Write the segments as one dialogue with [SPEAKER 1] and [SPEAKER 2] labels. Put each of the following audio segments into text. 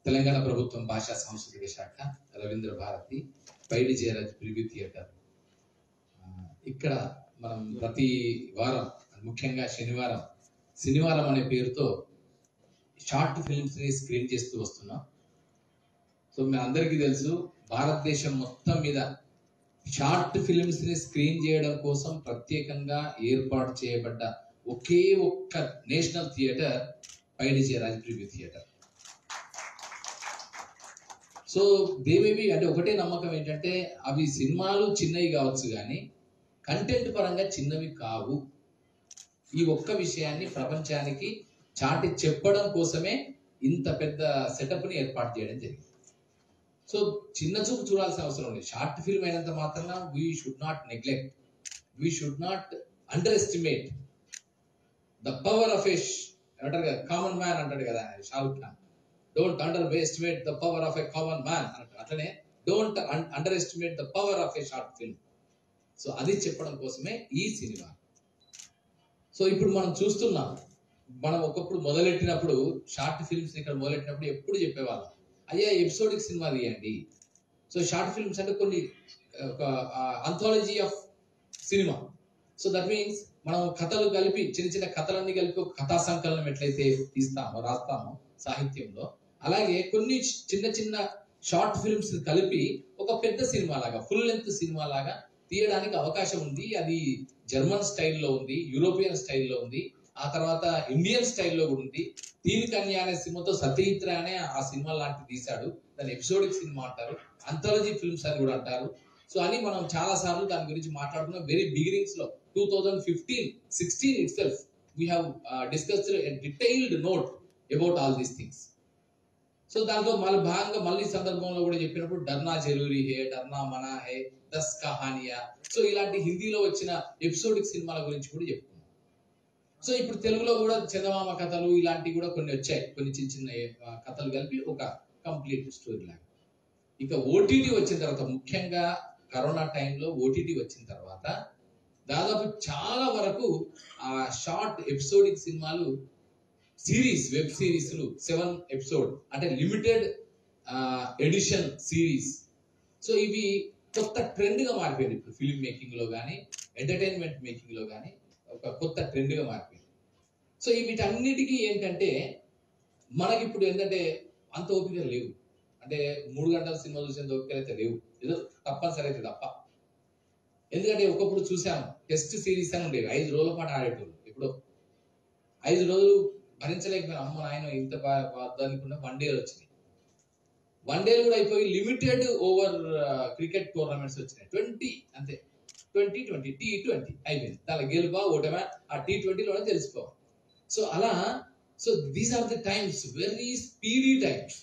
[SPEAKER 1] తెలంగాణ ప్రభుత్వం భాషా సాంస్కృతిక శాఖ రవీంద్ర భారతి పైడి జయరాజ్ ప్రివ్యూ థియేటర్ ఆ, ఇక్కడ మనం ప్రతి వారం ముఖ్యంగా శనివారం శనివారం అనే పేరుతో షార్ట్ ఫిల్మ్స్ ని స్క్రీన్ చేస్తూ వస్తున్నాం సో మీ అందరికీ తెలుసు భారతదేశం మొత్తం మీద షార్ట్ ఫిల్మ్స్ ని స్క్రీన్ చేయడం కోసం ప్రత్యేకంగా ఏర్పాటు చేయబడ్డ ఒకే ఒక్క national theatre Paidi Jayaraj preview theatre so దేవేవి అంటే ఒకటే నమ్మకం ఏంటంటే అవి సినిమాలు చిన్నవి కావచ్చు కానీ కంటెంట్ పరంగా చిన్నవి కావు ఈ ఒక్క విషయాన్ని ప్రపంచానికి చాటి చెప్పడం కోసమే ఇంత పెద్ద సెటప్ ని ఏర్పాటు చేయడం జరిగింది సో చిన్న చూపు చూడాల్సిన అవసరం లేదు షార్ట్ ఫిల్మ్ అయినంత మాత్రాన we should not neglect we should not underestimate the power of ఎష్ అంటారు కదా కామన్ మ్యాన్ అంటాడు కదా ఆయన Shahrukh Khan don't underestimate the power of a common man అంటాడు అట్లనే don't underestimate the power of a short film so అది చెప్పడం కోసమే ఈ సినిమా సో ఇప్పుడు మనం చూస్తున్నాం మనం ఒకప్పుడు మొదలెట్టినప్పుడు షార్ట్ ఫిల్మ్స్ ఇక్కడ మొదలెట్టినప్పుడు ఎప్పుడు చెప్పేవాళ్ళం అయ్యా ఎపిసోడిక్ సినిమా తీయండి సో షార్ట్ ఫిల్మ్స్ అంటే కొన్ని ఒక anthology of cinema so that means మనం కథలు కలిపి చిన్న చిన్న కథలన్నీ కలిపి ఒక కథా సంకలనం ఎట్లయితే తీస్తామో రాస్తామో సాహిత్యంలో అలాగే కొన్ని చిన్న చిన్న షార్ట్ ఫిల్మ్స్ కలిపి ఒక పెద్ద సినిమా లాగా ఫుల్ లెంత్ సినిమా లాగా తీయడానికి అవకాశం ఉంది అది జర్మన్ స్టైల్లో ఉంది యూరోపియన్ స్టైల్లో ఉంది ఆ తర్వాత ఇండియన్ స్టైల్లో కూడా ఉంది తీన్ కన్యా అనే సినిమాతో సత్యజిత్ర అనే ఆ సినిమా లాంటి తీశాడు దాని ఎపిసోడిక్ సినిమా అంటారు అంథాలజీ ఫిల్మ్స్ అని కూడా అంటారు సో అని మనం చాలా సార్లు దాని గురించి మాట్లాడుకున్నాం వెరీ బిగినింగ్స్ లో two thousand fifteen sixteen itself we have discussed detailed note about all these things so దాంట్లో మళ్ళీ భాగంగా మళ్ళీ సందర్భంలో కూడా చెప్పినప్పుడు డర్నా జరూరీ హే డర్నా మనా హే దస్ కహానియా సో ఇలాంటి హిందీలో వచ్చిన ఎపిసోడిక్ సినిమాల గురించి కూడా చెప్పుకున్నాం సో ఇప్పుడు తెలుగులో కూడా చందమామ కథలు ఇలాంటివి కూడా కొన్ని వచ్చాయి కొన్ని చిన్న చిన్న ఆ, కథలు కలిపి ఒక కంప్లీట్ స్టోరీ లాగా ఇక ఓటీటీ వచ్చిన తర్వాత ముఖ్యంగా కరోనా టైంలో ఓటీటీ వచ్చిన తర్వాత దాదాపు చాలా వరకు ఆ షార్ట్ ఎపిసోడిక్ సినిమాలు సిరీస్ వెబ్ సిరీస్లు సెవెన్ ఎపిసోడ్ అంటే లిమిటెడ్ ఎడిషన్ సిరీస్ సో ఇవి కొత్త ట్రెండ్ గా మారిపోయింది ఇప్పుడు ఫిల్మ్ మేకింగ్ లో కానీ ఎంటర్టైన్మెంట్ మేకింగ్ లో కానీ ఒక కొత్త ట్రెండ్ గా మారిపోయింది సో ఈ వీటన్నిటికీ ఏంటంటే మనకి ఇప్పుడు ఏంటంటే అంత ఓపిక లేవు అంటే మూడు గంటల సినిమా చూసేంత ఓపిక అయితే లేవు ఏదో తప్పనిసరి అయితే తప్ప ఎందుకంటే ఒకప్పుడు చూసాము టెస్ట్ సిరీస్ అని ఉండేవి ఐదు రోజుల పాటు ఆడేటోళ్ళు ఇప్పుడు ఐదు రోజులు భరించలేకపోయినా అమ్మ నాయన ఇంత అనుకున్న వన్ డే వచ్చినాయి వన్ డే కూడా అయిపోయి లిమిటెడ్ ఓవర్ క్రికెట్ టోర్నమెంట్స్ వచ్చినాయి ట్వంటీ అంతే ట్వంటీ ట్వంటీ టీ ట్వంటీ అయిపోయింది దాని గెలుపా ఓటమా ఆ టీ ట్వంటీలోనే తెలుసుకోవాలి సో అలా so these are the times very speedy times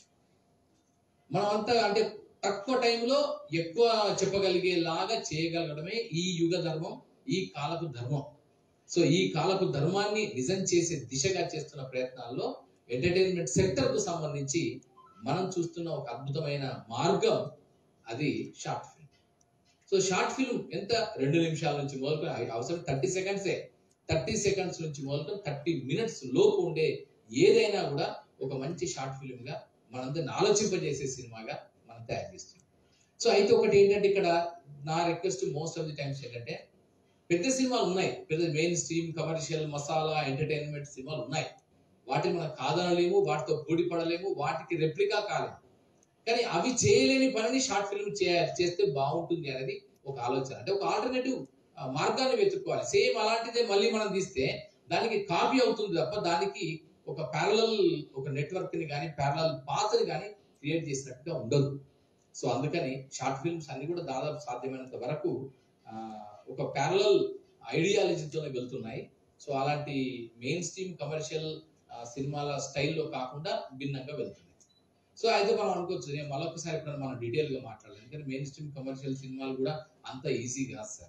[SPEAKER 1] మనం అంతా అంటే తక్కువ టైంలో ఎక్కువ చెప్పగలిగేలాగా చేయగలగడమే ఈ యుగ ధర్మం ఈ కాలపు ధర్మం సో ఈ కాలపు ధర్మాన్ని నిజం చేసే దిశగా చేస్తున్న ప్రయత్నాల్లో ఎంటర్టైన్మెంట్ సెక్టర్ కు సంబంధించి మనం చూస్తున్న ఒక అద్భుతమైన మార్గం అది short film so short film ఎంత రెండు నిమిషాల నుంచి మొదలుకొని అవసరం థర్టీ సెకండ్సే థర్టీ సెకండ్స్ నుంచి మొదలుకొని థర్టీ మినిట్స్ లోపు ఉండే ఏదైనా కూడా ఒక మంచి షార్ట్ ఫిల్మ్ గా మనందరిని ఆలోచింపజేసే సినిమాగా మనం తయారు చేస్తున్నాం సో అయితే ఒకటి ఏంటంటే ఇక్కడ నా request most of the times ఏంటంటే పెద్ద సినిమాలు ఉన్నాయి పెద్ద mainstream commercial masala entertainment సినిమాలు ఉన్నాయి వాటిని మనం కాదనలేము వాటితో పోటీ పడలేము వాటికి రెప్లికా కాలేము కానీ అవి చేయలేని పనిని షార్ట్ ఫిల్మ్ చేస్తే బాగుంటుంది అనేది ఒక ఆలోచన అంటే ఒక ఆల్టర్నేటివ్ మార్గాన్ని వెతుక్కోవాలి సేమ్ అలాంటిదే మళ్ళీ మనం తీస్తే దానికి కాపీ అవుతుంది తప్ప దానికి ఒక ప్యారలల్ ఒక నెట్వర్క్ ని కానీ ప్యారలల్ పాత్ని కానీ క్రియేట్ చేసినట్టుగా ఉండదు సో అందుకని షార్ట్ ఫిల్మ్స్ అన్ని కూడా దాదాపు సాధ్యమైనంత వరకు ఆ, ఒక ప్యారలల్ ఐడియాలజీతోనే వెళ్తున్నాయి సో అలాంటి మెయిన్ స్ట్రీమ్ కమర్షియల్ సినిమాల స్టైల్లో కాకుండా భిన్నంగా వెళ్తున్నాయి సో అయితే మనం అనుకోవచ్చు నేను మరొకసారి ఇప్పుడు మనం డీటెయిల్ గా మాట్లాడాలి ఎందుకంటే మెయిన్ స్ట్రీమ్ కమర్షియల్ సినిమాలు కూడా అంత ఈజీ కాదు సార్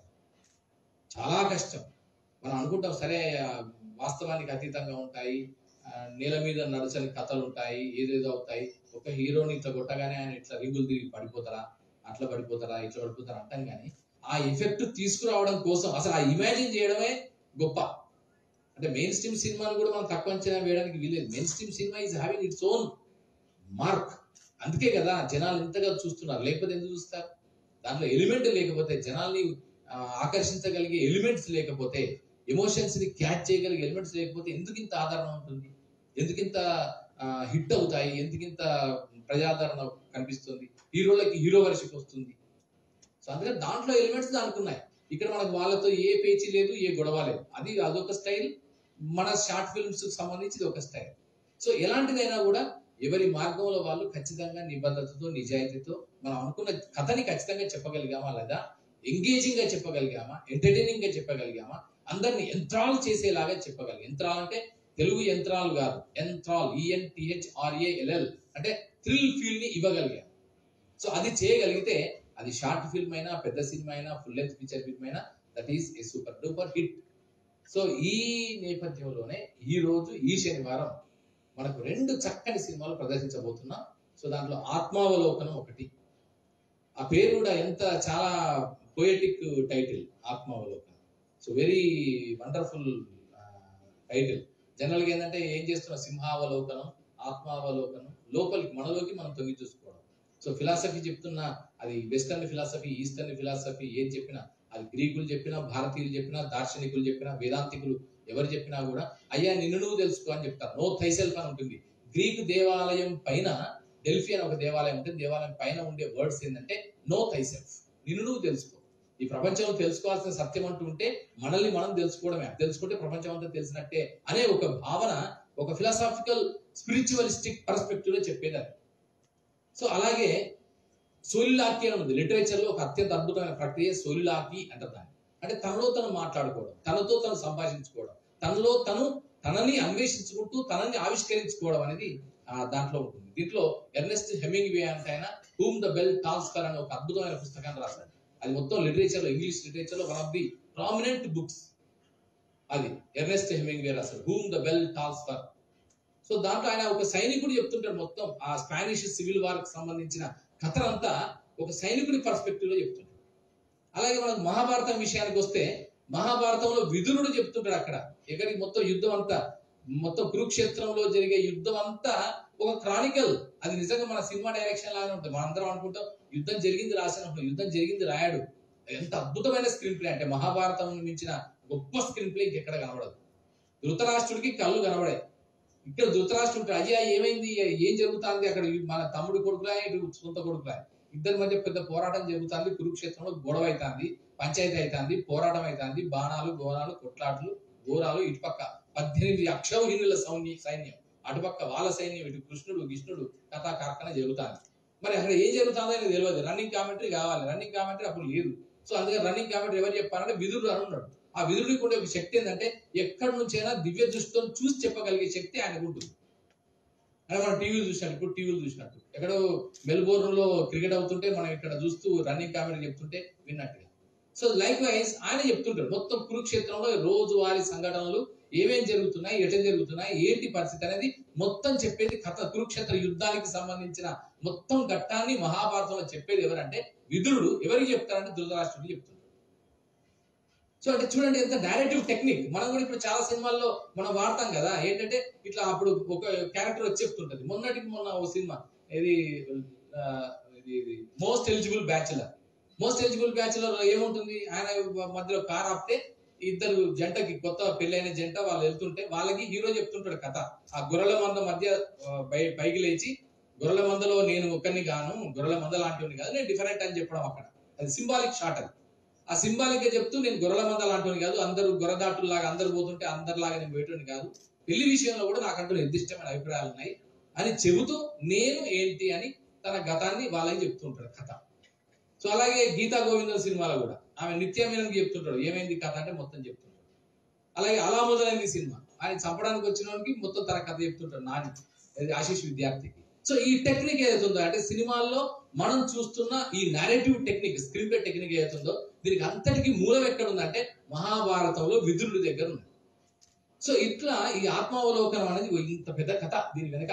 [SPEAKER 1] చాలా కష్టం మనం అనుకుంటాం సరే ఆ, వాస్తవానికి అతీతంగా ఉంటాయి ఆ, నేల మీద నడచని కథలు ఉంటాయి ఏదేదో అవుతాయి ఒక హీరోని ఇట్లా కొట్టగానే ఆయన ఇట్లా రింగులు తిరిగి పడిపోతారా అట్లా పడిపోతారా ఇట్లా పడిపోతారా అంటాం కానీ ఆ ఎఫెక్ట్ తీసుకురావడం కోసం అసలు ఆ ఇమాజిన్ చేయడమే గొప్ప అంటే మెయిన్ స్ట్రీమ్ సినిమాను కూడా మనం తక్కువ అంచనా వేయడానికి వీలేదు mainstream cinema is having its own mark అందుకే కదా జనాలు ఇంతగా చూస్తున్నారు లేకపోతే ఎందుకు చూస్తారు దాంట్లో ఎలిమెంట్ లేకపోతే జనాల్ని ఆ, ఆకర్షించగలిగే ఎలిమెంట్స్ లేకపోతే ఎమోషన్స్ ని క్యాచ్ చేయగలిగే ఎలిమెంట్స్ లేకపోతే ఎందుకు ఇంత ఆదరణ ఉంటుంది ఎందుకు ఇంత హిట్ అవుతాయి ఎందుకు ఇంత ప్రజాదరణ కనిపిస్తుంది హీరోలకి హీరో వర్షిప్ వస్తుంది సో అందుకని దాంట్లో ఎలిమెంట్స్ దానికి ఉన్నాయి ఇక్కడ మనకు వాళ్ళతో ఏ పేచీ లేదు ఏ గొడవ లేదు అది అదొక స్టైల్ మన షార్ట్ ఫిల్మ్స్ సంబంధించి ఇది ఒక స్టైల్ సో ఎలాంటిదైనా కూడా ఎవరి మార్గంలో వాళ్ళు ఖచ్చితంగా నిబద్ధతతో నిజాయితీతో మనం అనుకున్న కథని ఖచ్చితంగా చెప్పగలిగామా లేదా ఎంగేజింగ్ గా చెప్పగలిగామా ఎంటర్టైనింగ్ గా చెప్పగలిగామా అందరిని యంత్రాలు చేసేలాగా చెప్పగలిగాం యంత్రాలు అంటే తెలుగు యంత్రాలు కాదు యంత్రాలు ఈఎన్టిహెచ్ ఆర్ఏఎల్ఎల్ అంటే థ్రిల్ ఫీల్ ని ఇవ్వగలిగాం సో అది చేయగలిగితే అది షార్ట్ ఫిల్మ్ అయినా పెద్ద సినిమా అయినా ఫుల్ లెంత్ ఫీచర్ ఫిల్మ్ అయినా that is a super duper hit so ఈ నేపథ్యంలోనే ఈ రోజు ఈ శనివారం మనకు రెండు చక్కని సినిమాలు ప్రదర్శించబోతున్నాం సో దాంట్లో ఆత్మావలోకనం ఒకటి ఆ పేరు కూడా ఎంత చాలా పోయటిక్ టైటిల్ ఆత్మావలోకనం so very wonderful title general గా ఏంటంటే ఏం చేస్తున్నా సింహావలోకనం ఆత్మావలోకనం లోపలికి మనలోకి మనం తొంగి చూసుకోవడం సో ఫిలాసఫీ చెప్తున్నా అది వెస్టర్న్ ఫిలాసఫీ ఈస్టర్న్ ఫిలాసఫీ ఏది చెప్పినా అది గ్రీకులు చెప్పినా భారతీయులు చెప్పినా దార్శనికులు చెప్పినా వేదాంతికులు ఎవరు చెప్పినా కూడా అయ్యా నిన్ను నువ్వు తెలుసుకో అని చెప్తారు నో థైసెల్ఫ్ అని ఉంటుంది గ్రీకు దేవాలయం పైన డెల్ఫీ అని ఒక దేవాలయం ఉంటుంది దేవాలయం పైన ఉండే వర్డ్స్ ఏంటంటే నో థైసెల్ఫ్ నిన్ను నువ్వు తెలుసుకో ఈ ప్రపంచంలో తెలుసుకోవాల్సిన సత్యం అంటూ ఉంటే మనల్ని మనం తెలుసుకోవడమే తెలుసుకుంటే ప్రపంచం అంతా తెలిసినట్టే అనే ఒక భావన ఒక ఫిలాసాఫికల్ స్పిరిచువలిస్టిక్ పర్స్పెక్టివ్ లో చెప్పేది అది సో అలాగే సోలిలాకి అని ఉంది లిటరేచర్ లో ఒక అత్యంత అద్భుతమైన ప్రక్రియ సోలిలాకి అంటారు దాన్ని అంటే తనలో తను మాట్లాడుకోవడం తనతో తను సంభాషించుకోవడం తనలో తను తనని అన్వేషించుకుంటూ తనని ఆవిష్కరించుకోవడం అనేది ఆ, దాంట్లో ఉంటుంది దీంట్లో ఎర్నెస్ట్ హెమింగ్ వే అంటే ఆయన whom the bell tolls for అనే ఒక అద్భుతమైన పుస్తకాన్ని రాశాడు అది మొత్తం లిటరేచర్ లో ఇంగ్లీష్ లిటరేచర్ లో one of the prominent books అది ఎర్నెస్ట్ హెమింగ్ వే రాశాడు whom the bell tolls for so దాంట్లో ఆయన ఒక సైనికుడు చెప్తుంటాడు మొత్తం ఆ స్పానిష్ సివిల్ వార్ కి సంబంధించిన కథనంతా ఒక సైనికుడి పర్స్పెక్టివ్ లో చెప్తుంటాడు అలాగే మనకు మహాభారతం విషయానికి వస్తే మహాభారతంలో విదురుడు చెప్తుంటాడు అక్కడ ఎక్కడికి మొత్తం యుద్ధం అంతా మొత్తం కురుక్షేత్రంలో జరిగే యుద్ధం అంతా ఒక క్రానికల్ అది నిజంగా మన సినిమా డైరెక్షన్ లాగానే ఉంటుంది మనం అందరం అనుకుంటాం యుద్ధం జరిగింది రాసినప్పుడు యుద్ధం జరిగింది రాయాడు ఎంత అద్భుతమైన స్క్రీన్ ప్లే అంటే మహాభారతం మించిన గొప్ప స్క్రీన్ ప్లే ఇంకెక్కడ కనబడదు ధృతరాష్ట్రుడికి కళ్ళు కనబడాయి ఇక్కడ ధృతరాష్ట్రుడు అయ్యా ఏమైంది ఏం జరుగుతుంది అక్కడ మన తమ్ముడు కొడుకులా ఇటు సొంత కొడుకులా ఇద్దరి మధ్య పెద్ద పోరాటం జరుగుతుంది కురుక్షేత్రంలో గొడవ అవుతుంది పంచాయతీ అవుతుంది పోరాటం అవుతుంది బాణాలు గోరాలు కొట్లాట్లు ఘోరాలు ఇటుపక్క పద్దెనిమిది అక్షౌహిణుల సైన్యం సైన్యం అటుపక్క వాళ్ళ సైన్యం ఇటు కృష్ణుడు గిష్ణుడు కథా కార్ఖాన జరుగుతుంది మరి అక్కడ ఏం జరుగుతుందో అనేది తెలియదు రన్నింగ్ కామెంటరీ కావాలి రన్నింగ్ కామెంటరీ అప్పుడు లేదు సో అందుకని రన్నింగ్ కామెంటరీ ఎవరు చెప్పారంటే విధుడు అని ఉన్నాడు ఆ విధుడికి ఉండే ఒక శక్తి ఏంటంటే ఎక్కడి నుంచైనా దివ్య దృష్టితో చూసి చెప్పగలిగే శక్తి ఆయనకు ఉంటుంది అంటే మనం టీవీలు చూసినట్టు ఇప్పుడు టీవీలు చూసినట్టు ఎక్కడో మెల్బోర్న్ లో క్రికెట్ అవుతుంటే మనం ఇక్కడ చూస్తూ రన్నింగ్ కామెంటరీ చెప్తుంటే విన్నట్టుగా సో లైక్ వైజ్ ఆయన చెప్తుంటాడు మొత్తం కురుక్షేత్రంలో రోజువారీ సంఘటనలు ఏమేం జరుగుతున్నాయి ఎట జరుగుతున్నాయి ఏంటి పరిస్థితి అనేది మొత్తం చెప్పేది కథ కురుక్షేత్ర యుద్ధానికి సంబంధించిన మొత్తం ఘట్టాన్ని మహాభారతంలో చెప్పేది ఎవరంటే విదురుడు ఎవరికి చెప్తారంటే ధృతరాష్ట్రుడికి చెప్తాడు సో అంటే చూడండి ఎంత డైరెక్టివ్ టెక్నిక్ మనం కూడా ఇప్పుడు చాలా సినిమాల్లో మనం వాడతాం కదా ఏంటంటే ఇట్లా అప్పుడు ఒక క్యారెక్టర్ వచ్చి చెప్తుంటది మొన్నటికి మొన్న ఓ సినిమా ఇది ఆ, ఇది ఇది most eligible bachelor most eligible bachelor ఏముంటుంది ఆయన మధ్యలో కార్ ఆపితే ఇద్దరు జంటకి కొత్త పెళ్ళైన జంట వాళ్ళు వెళ్తుంటే వాళ్ళకి హీరో చెప్తుంటాడు కథ ఆ గొర్రెల మంద మధ్య ఆ, పై- పైకి లేచి గొర్రెల మందలో నేను ఒక్కరిని గాను గొర్రెల మంద లాంటివి కాదు నేను డిఫరెంట్ అని చెప్పడం అక్కడ అది సింబాలిక్ షాట్ అది ఆ సింబాలిక్ గా చెప్తూ నేను గొర్రెల మంద లాంటివి కాదు అందరూ గొర్రెదాటులాగా అందరు పోతుంటే అందరిలాగా నేను పోయేటోని కాదు పెళ్లి విషయంలో కూడా నాకంటూ నిర్దిష్టమైన అభిప్రాయాలు ఉన్నాయి అని చెబుతూ నేను ఏంటి అని తన గతాన్ని వాళ్ళకి చెప్తుంటాడు కథ సో అలాగే గీతా గోవిందం సినిమాలో కూడా ఆమె నిత్యమేనకి చెప్తుంటాడు ఏమైంది కథ అంటే మొత్తం చెప్తుంటాడు అలాగే అలా మొదలైంది సినిమా ఆయన చంపడానికి వచ్చిన వాడికి మొత్తం తన కథ చెప్తుంటాడు నాని అది ఆశీష్ విద్యార్థికి సో ఈ టెక్నిక్ ఏదైతే ఉందో అంటే సినిమాల్లో మనం చూస్తున్న ఈ narrative technique screenplay technique ఏదైతే ఉందో దీనికి అంతటికి మూలం ఎక్కడ ఉందంటే మహాభారతంలో విదురుడి దగ్గర ఉంది సో ఇట్లా ఈ ఆత్మావలోకనం అనేది ఓ ఇంత పెద్ద కథ దీని వెనక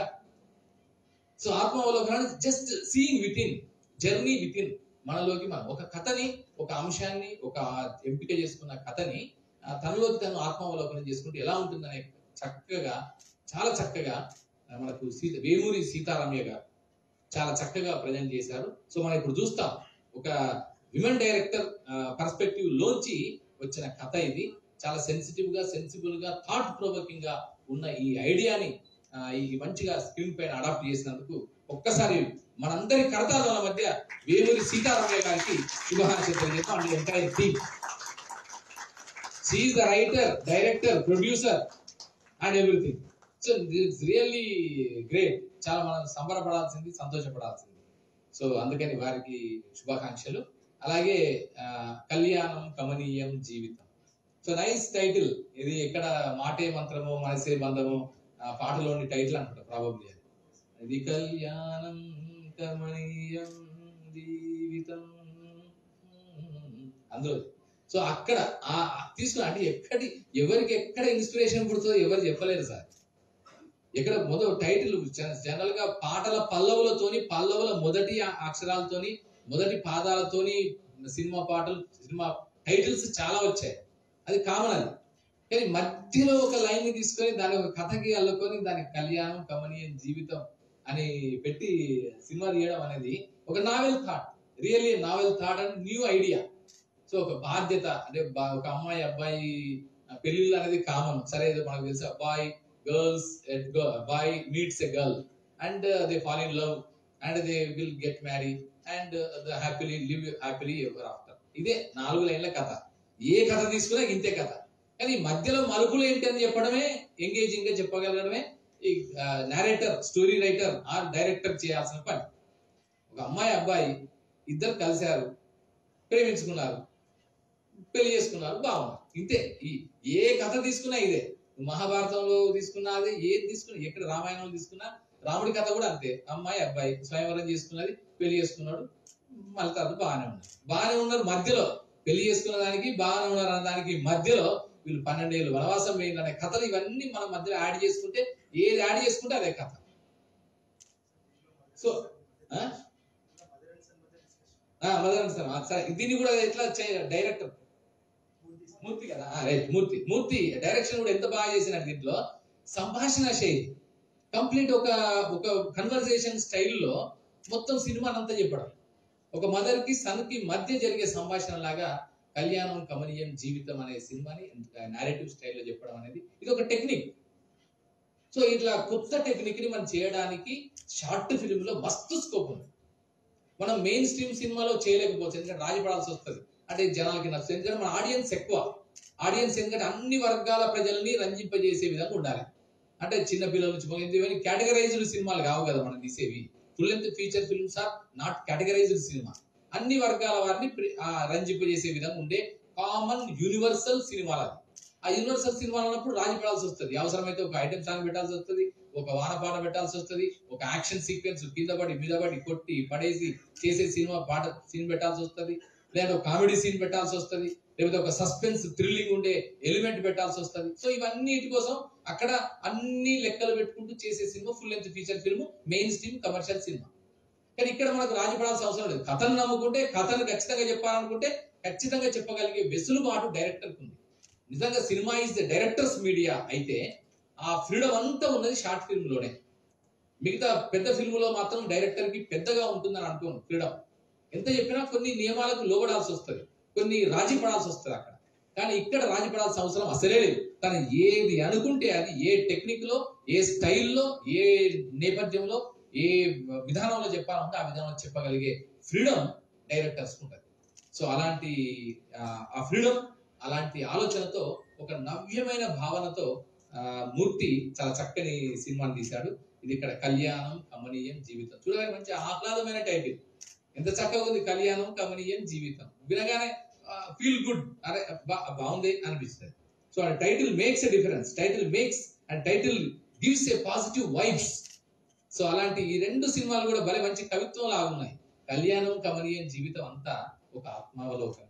[SPEAKER 1] సో ఆత్మావలోకనం అనేది just seeing within journey within మనలోకి మనం ఒక కథని ఒక అంశాన్ని ఒక ఎంపిక చేసుకున్న కథని ఆ, తనలోకి తను ఆత్మావలోకనం చేసుకుంటే ఎలా ఉంటుందనే చక్కగా చాలా చక్కగా ఆ, మనకు సీత వేమూరి సీతారామయ్య గారు చాలా చక్కగా ప్రజెంట్ చేశారు సో మనం ఇప్పుడు చూస్తాం ఒక విమెన్ డైరెక్టర్ పర్స్పెక్టివ్ లోంచి వచ్చిన కథ ఇది చాలా సెన్సిటివ్ గా సెన్సిబుల్ గా థాట్ ప్రొవోకింగ్ గా ఉన్న ఈ ఐడియాని ఆ, ఈ మంచిగా స్క్రీన్ పైన అడాప్ట్ చేసినందుకు ఒక్కసారి మనందరి కరతాళాల మధ్య వేమూరి సీతారామయ్య గారికి శుభాకాంక్షలు తెలియజేస్తాం and entire team she the writer director producer and everything so it's really great చాలా మనం సంబరపడాల్సింది సంతోషపడాల్సింది సో అందుకని వారికి శుభాకాంక్షలు అలాగే ఆ, కళ్యాణం కమనీయం జీవితం సో నైస్ టైటిల్ ఇది ఎక్కడ మాటే మంత్రము మనసే బంధము ఆ, పాటలోని టైటిల్ అనుకుంటా ప్రాబబ్లీ అది ఇది కళ్యాణం కమనీయం జీవితం అందులో సో అక్కడ ఆ తీసుకుని అంటే ఎక్కడి ఎవరికి ఎక్కడ ఇన్స్పిరేషన్ పుడుతుందో ఎవరు చెప్పలేరు సార్ ఇక్కడ మొదటి టైటిల్ జనరల్ గా పాటల పల్లవులతోని పల్లవుల మొదటి ఆ- అక్షరాలతోని మొదటి పాదాలతోని సినిమా పాటలు సినిమా టైటిల్స్ చాలా వచ్చాయి అది కామన్ అది కానీ మధ్యలో ఒక లైన్ ని తీసుకొని దాని ఒక కథకి అల్లుకొని దానికి కళ్యాణం కమనీయం జీవితం అని పెట్టి సినిమా తీయడం అనేది ఒక novel thought really novel thought and new idea so ఒక బాధ్యత అంటే బా- ఒక అమ్మాయి అబ్బాయి ఆ, పెళ్ళిళ్ళు అనేది కామన్ సరే ఇది మనకు తెలుసు అబ్బాయి girls boy meets a girl and they fall in love and they will get marry and happily live happily ever after ఇదే నాలుగు లైన్ల కథ ఏ కథ తీసుకున్నా ఇంతే కథ కానీ ఈ మధ్యలో మలుపులు ఏంటి అని చెప్పడమే ఎంగేజింగ్ గా చెప్పగలగడమే ఈ narrator story writer or director చేయాల్సిన పని ఒక అమ్మాయి అబ్బాయి ఇద్దరు కలిశారు ప్రేమించుకున్నారు పెళ్లి చేసుకున్నారు బాగున్నారు ఇంతే ఈ ఏ కథ తీసుకున్నా ఇదే మహాభారతంలో తీసుకున్నా అదే ఏది తీసుకున్నా ఎక్కడ రామాయణంలో తీసుకున్నా రాముడి కథ కూడా అంతే అమ్మాయి అబ్బాయి స్వయంవరం చేసుకున్నది పెళ్లి చేసుకున్నాడు మళ్ళీ తర్వాత బాగానే ఉన్నారు బాగానే ఉన్నారు మధ్యలో పెళ్లి చేసుకున్న దానికి బాగానే ఉన్నారు అన్న దానికి మధ్యలో వీళ్ళు పన్నెండేళ్ళు వనవాసం వేయండి అనే కథలు ఇవన్నీ మనం మధ్యలో యాడ్ చేసుకుంటే ఏది యాడ్ చేసుకుంటే అదే కథ సో ఆ? ఆ, మదన్ సార్ ఆ, సరే దీన్ని కూడా ఎట్లా డైరెక్టర్ మూర్తి కదా రైట్ మూర్తి మూర్తి డైరెక్షన్ కూడా ఎంత బాగా చేసినాడు దీంట్లో సంభాషణ శైలి కంప్లీట్ ఒక ఒక కన్వర్సేషన్ స్టైల్లో మొత్తం సినిమాని అంతా చెప్పడం ఒక మదర్ కి సన్ కి మధ్య జరిగే సంభాషణ లాగా కళ్యాణం కమనీయం జీవితం అనే సినిమాని నేరేటివ్ స్టైల్లో చెప్పడం అనేది ఇది ఒక టెక్నిక్ సో ఇట్లా కొత్త టెక్నిక్ ని మనం చేయడానికి షార్ట్ ఫిల్మ్ లో మస్తు స్కోప్ ఉంది మనం మెయిన్ స్ట్రీమ్ సినిమాలో చేయలేకపోవచ్చు ఎందుకంటే రాజపడాల్సి వస్తుంది అంటే జనాలకి నచ్చుతుంది ఎందుకంటే మన ఆడియన్స్ ఎక్కువ ఆడియన్స్ ఎందుకంటే అన్ని వర్గాల ప్రజల్ని రంజింపజేసే విధంగా ఉండాలి అంటే చిన్న పిల్లల నుంచి మొదలు ఇవన్నీ కేటగరైజ్డ్ సినిమాలు కావు కదా మనం తీసేవి full length feature films are not categorized cinema అన్ని వర్గాల వారిని ప్రి- ఆ, రంజింపజేసే విధంగా ఉండే కామన్ యూనివర్సల్ సినిమాలు అది ఆ యూనివర్సల్ సినిమాలు అన్నప్పుడు రాజీ పడాల్సి వస్తుంది అవసరమైతే ఒక ఐటమ్ సాంగ్ పెట్టాల్సి వస్తుంది ఒక వానపాట పెట్టాల్సి వస్తుంది ఒక యాక్షన్ సీక్వెన్స్ కింద పడి మీద పడి కొట్టి పడేసి చేసే సినిమా పాట సీన్ పెట్టాల్సి వస్తుంది లేదా ఒక కామెడీ సీన్ పెట్టాల్సి వస్తుంది లేకపోతే ఒక సస్పెన్స్ థ్రిల్లింగ్ ఉండే ఎలిమెంట్ పెట్టాల్సి వస్తుంది సో ఇవన్నిటి కోసం అక్కడ అన్ని లెక్కలు పెట్టుకుంటూ చేసే cinema full length feature film mainstream commercial cinema కానీ ఇక్కడ మనకు రాజపడాల్సిన అవసరం లేదు కథను నమ్ముకుంటే కథను ఖచ్చితంగా చెప్పాలనుకుంటే ఖచ్చితంగా చెప్పగలిగే వెసులుబాటు డైరెక్టర్ ఉంది నిజంగా cinema is the director's media అయితే ఆ ఫ్రీడమ్ అంతా ఉన్నది షార్ట్ ఫిల్మ్ లోనే మిగతా పెద్ద ఫిల్మ్ లో మాత్రం డైరెక్టర్ కి పెద్దగా ఉంటుందని అనుకోను ఫ్రీడమ్ ఎంత చెప్పినా కొన్ని నియమాలకు లోబడాల్సి వస్తుంది కొన్ని రాజీ పడాల్సి వస్తుంది అక్కడ కానీ ఇక్కడ రాజీ పడాల్సిన అవసరం అసలే లేదు తను ఏది అనుకుంటే అది ఏ టెక్నిక్ లో ఏ స్టైల్లో ఏ నేపథ్యంలో ఏ విధానంలో చెప్పాలంటే ఆ విధానంలో చెప్పగలిగే ఫ్రీడమ్ డైరెక్టర్స్ ఉంటుంది సో అలాంటి ఆ, ఆ ఫ్రీడమ్ అలాంటి ఆలోచనతో ఒక నవ్యమైన భావనతో ఆ, మూర్తి చాలా చక్కని సినిమాని తీశాడు ఇది ఇక్కడ కళ్యాణం కమనీయం జీవితం చూడగానే మంచి ఆహ్లాదమైన టైటిల్ ఎంత చక్కగా ఉంది కళ్యాణం కమనీయం జీవితం వినగానే ఫీల్ గుడ్ అరే బా- బాగుంది అనిపిస్తుంది సో ఆ title makes a difference title makes and title gives a positive vibes so అలాంటి ఈ రెండు సినిమాలు కూడా భలే మంచి కవిత్వం లాగా ఉన్నాయి కళ్యాణం కమనీయం జీవితం అంతా ఒక ఆత్మావలోకనం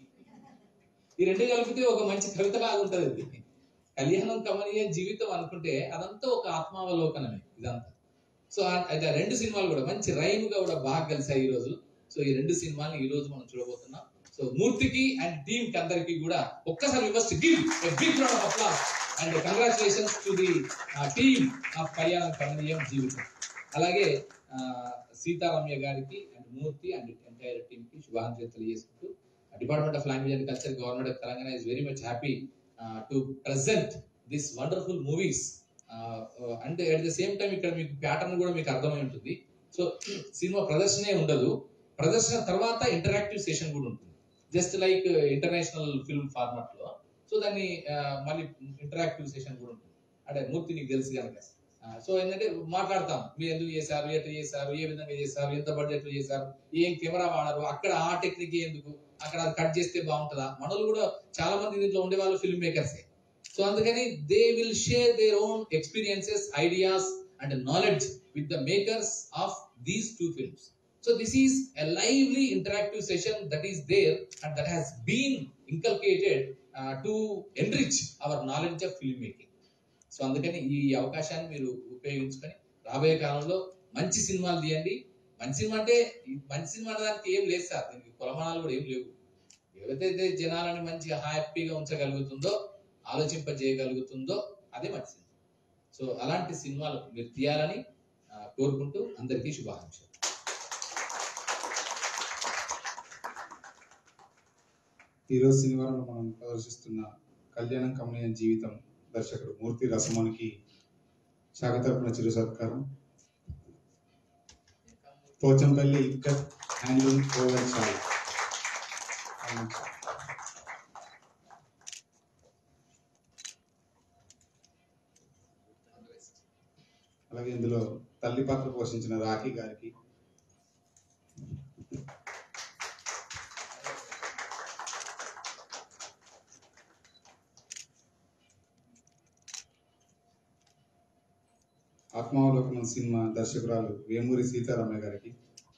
[SPEAKER 1] ఈ రెండు కలిపితే ఒక మంచి కవిత లాగా ఉంటది ఇది కళ్యాణం కమనీయ జీవితం అనుకుంటే అదంతా ఒక ఆత్మావలోకనమే ఇదంతా సో ఆ- అయితే ఆ రెండు సినిమాలు కూడా మంచి రైమ్ గా కూడా బాగా కలిసాయి ఈ రోజు సో ఈ రెండు సినిమాలు ఈ రోజు మనం చూడబోతున్నాం సో మూర్తికి అండ్ టీమ్ కి అందరికి కూడా ఒక్కసారి must give a big round of applause and congratulations to the team of Kalyanam Kamaneeyam Jeevitham అలాగే సీతారామయ్య గారికి and Murthy and entire team కి శుభాకాంక్షలు తెలియజేసుకుంటూ department of language and culture government of Telangana is very much happy to present this wonderful movies and at the same time ఇక్కడ మీకు pattern కూడా మీకు అర్థమై ఉంటుంది సో సినిమా ప్రదర్శనే ఉండదు ప్రదర్శన తర్వాత ఇంటరాక్టివ్ సెషన్ కూడా ఉంటుంది just like international film format లో సో దాన్ని ఆ, మళ్ళీ ఇంటరాక్టివ్ సెషన్ కూడా ఉంటుంది అంటే మూర్తి నీకు తెలుసు కనుక సో ఏంటంటే మాట్లాడతాం మీరు ఎందుకు చేశారు ఎట్లా చేశారు ఏ విధంగా చేశారు ఎంత బడ్జెట్ లో చేశారు ఏం కెమెరా వాడారు అక్కడ ఆ టెక్నిక్ ఎందుకు అక్కడ అది కట్ చేస్తే బాగుంటుందా మనలు కూడా చాలా మంది దీంట్లో ఉండే వాళ్ళు ఫిల్మ్ మేకర్సే సో అందుకని they will share their own experiences ideas and knowledge with the makers of these two films so this is a lively interactive session that is there and that has been inculcated to enrich our knowledge of film making so అందుకని ఈ అవకాశాన్ని మీరు ఉపయోగించుకొని రాబోయే కాలంలో మంచి సినిమాలు తీయండి మంచి సినిమా అంటే ఈ మంచి సినిమా అనడానికి ఏం లేదు సార్ దీనికి కులమానాలు కూడా ఏం లేవు ఏదైతే జనాలని మంచిగా హ్యాపీగా ఉంచగలుగుతుందో ఆలోచింపజేయగలుగుతుందో అదే మంచి సినిమా సో అలాంటి సినిమాలు మీరు తీయాలని ఆ, కోరుకుంటూ అందరికీ శుభాకాంక్షలు
[SPEAKER 2] ఈరోజు శనివారం మనం ప్రదర్శిస్తున్న కళ్యాణం కమనీయ జీవితం దర్శకుడు మూర్తి రసమోనికి శాఖ తరపున చిరు సత్కారం Pochampally ikat handloom woven shop అలాగే ఇందులో తల్లి పాత్ర పోషించిన రాఖీ గారికి ఆత్మావలోకనం సినిమా దర్శకురాలు వేమూరి సీతారామయ్య గారికి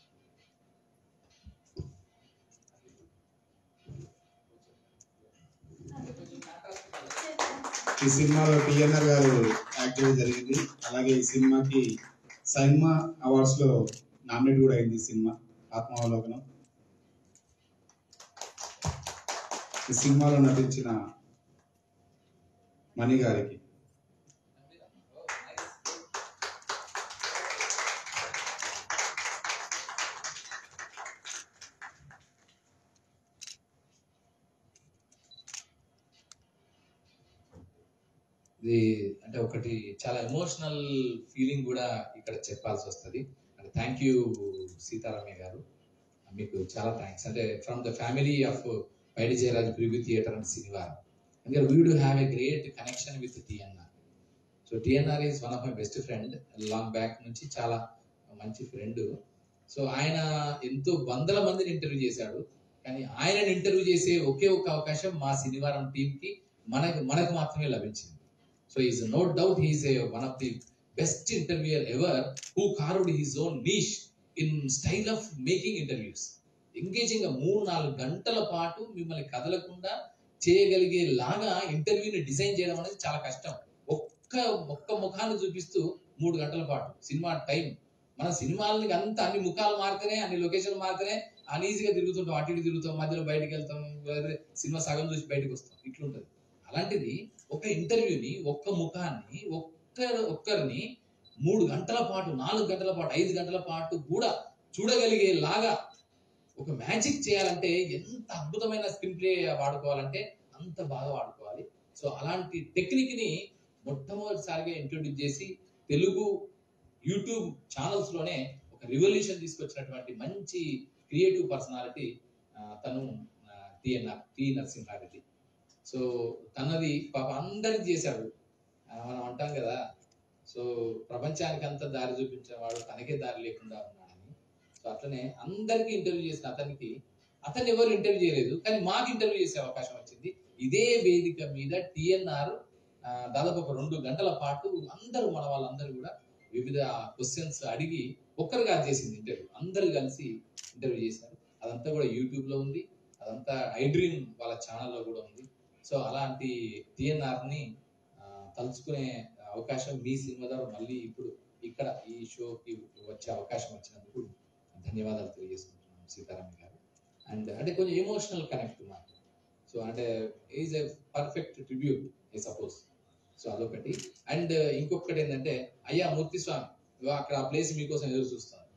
[SPEAKER 2] ఈ సినిమాలో టిఎన్ఆర్ గారు యాక్ట్ చేయడం జరిగింది అలాగే ఈ సినిమాకి సైన్మా అవార్డ్స్ లో నామినేట్ కూడా అయింది ఈ సినిమా ఆత్మావలోకనం ఈ సినిమాలో నటించిన మణి గారికి
[SPEAKER 1] ఇది అంటే ఒకటి చాలా ఎమోషనల్ ఫీలింగ్ కూడా ఇక్కడ చెప్పాల్సి వస్తుంది అంటే థ్యాంక్ యూ సీతారామయ్య గారు మీకు చాలా థ్యాంక్స్ అంటే from the family of Paidi Jayaraj preview theatre and శనివారం ఎందుకంటే we do have a great connection with TNR so TNR is one of my best friend long back నుంచి చాలా మంచి ఫ్రెండ్ సో ఆయన ఎంతో వందల మందిని ఇంటర్వ్యూ చేశాడు కానీ ఆయనని ఇంటర్వ్యూ చేసే ఒకే ఒక అవకాశం మా శనివారం టీంకి మనకు మనకు మాత్రమే లభించింది so is no doubt he's a one of the best interviewer ever who carved his own niche in style of making interviews engaging మూడు నాలుగు గంటల పాటు మిమ్మల్ని కదలకుండా చేయగలిగే లాగా ఇంటర్వ్యూని డిజైన్ చేయడం అనేది చాలా కష్టం ఒక్క ఒక్క ముఖాన్ని చూపిస్తూ మూడు గంటల పాటు సినిమా టైం మన సినిమాలని అంత అన్ని ముఖాలు మారితేనే అన్ని లొకేషన్లు మారితేనే అన్ఈజీగా తిరుగుతుంటాం అటు ఇటు తిరుగుతాం మధ్యలో బయటికి వెళ్తాం వేరే సినిమా సగం చూసి బయటకు వస్తాం ఇట్లుంటది అలాంటిది ఒక ఇంటర్వ్యూని ఒక్క ముఖాన్ని ఒక్క ఒక్కరిని మూడు గంటల పాటు నాలుగు గంటల పాటు ఐదు గంటల పాటు కూడా చూడగలిగేలాగా ఒక మ్యాజిక్ చేయాలంటే ఎంత అద్భుతమైన స్క్రీన్ ప్లే వాడుకోవాలంటే అంత బాగా వాడుకోవాలి సో అలాంటి టెక్నిక్ ని మొట్టమొదటిసారిగా ఇంట్రొడ్యూస్ చేసి తెలుగు యూట్యూబ్ ఛానల్స్ లోనే ఒక రివల్యూషన్ తీసుకొచ్చినటువంటి మంచి క్రియేటివ్ పర్సనాలిటీ తను టిఎన్ఆర్ టి నరసింహారెడ్డి సో తనది పాప అందరికి చేశాడు ఆ, మనం అంటాం కదా సో ప్రపంచానికి అంతా దారి చూపించిన వాడు తనకే దారి లేకుండా ఉన్నాడని సో అట్లనే అందరికీ ఇంటర్వ్యూ చేసిన అతనికి అతను ఎవరు ఇంటర్వ్యూ చేయలేదు కానీ మాకు ఇంటర్వ్యూ చేసే అవకాశం వచ్చింది ఇదే వేదిక మీద టిఎన్ఆర్ దాదాపు ఒక రెండు గంటల పాటు అందరూ మన వాళ్ళందరూ కూడా వివిధ క్వశ్చన్స్ అడిగి ఒక్కరుగా చేసింది ఇంటర్వ్యూ అందరూ కలిసి ఇంటర్వ్యూ చేశారు అదంతా కూడా యూట్యూబ్ లో ఉంది అదంతా ఐ డ్రీమ్ వాళ్ళ ఛానల్లో కూడా ఉంది సో అలాంటి టిఎన్ఆర్ ని ఆ, తలుచుకునే అవకాశం మీ సినిమా ద్వారా మళ్ళీ ఇప్పుడు ఇక్కడ ఈ షోకి వచ్చే అవకాశం వచ్చినందుకు ధన్యవాదాలు తెలియజేసుకుంటున్నాను సీతారామ గారు అండ్ అంటే కొంచెం ఎమోషనల్ కనెక్ట్ నాకు సో అంటే is a perfect tribute I suppose so అదొకటి అండ్ ఇంకొకటి ఏంటంటే అయ్యా మూర్తి స్వామి ఇగో అక్కడ ఆ ప్లేస్ మీకోసం ఎదురు చూస్తాను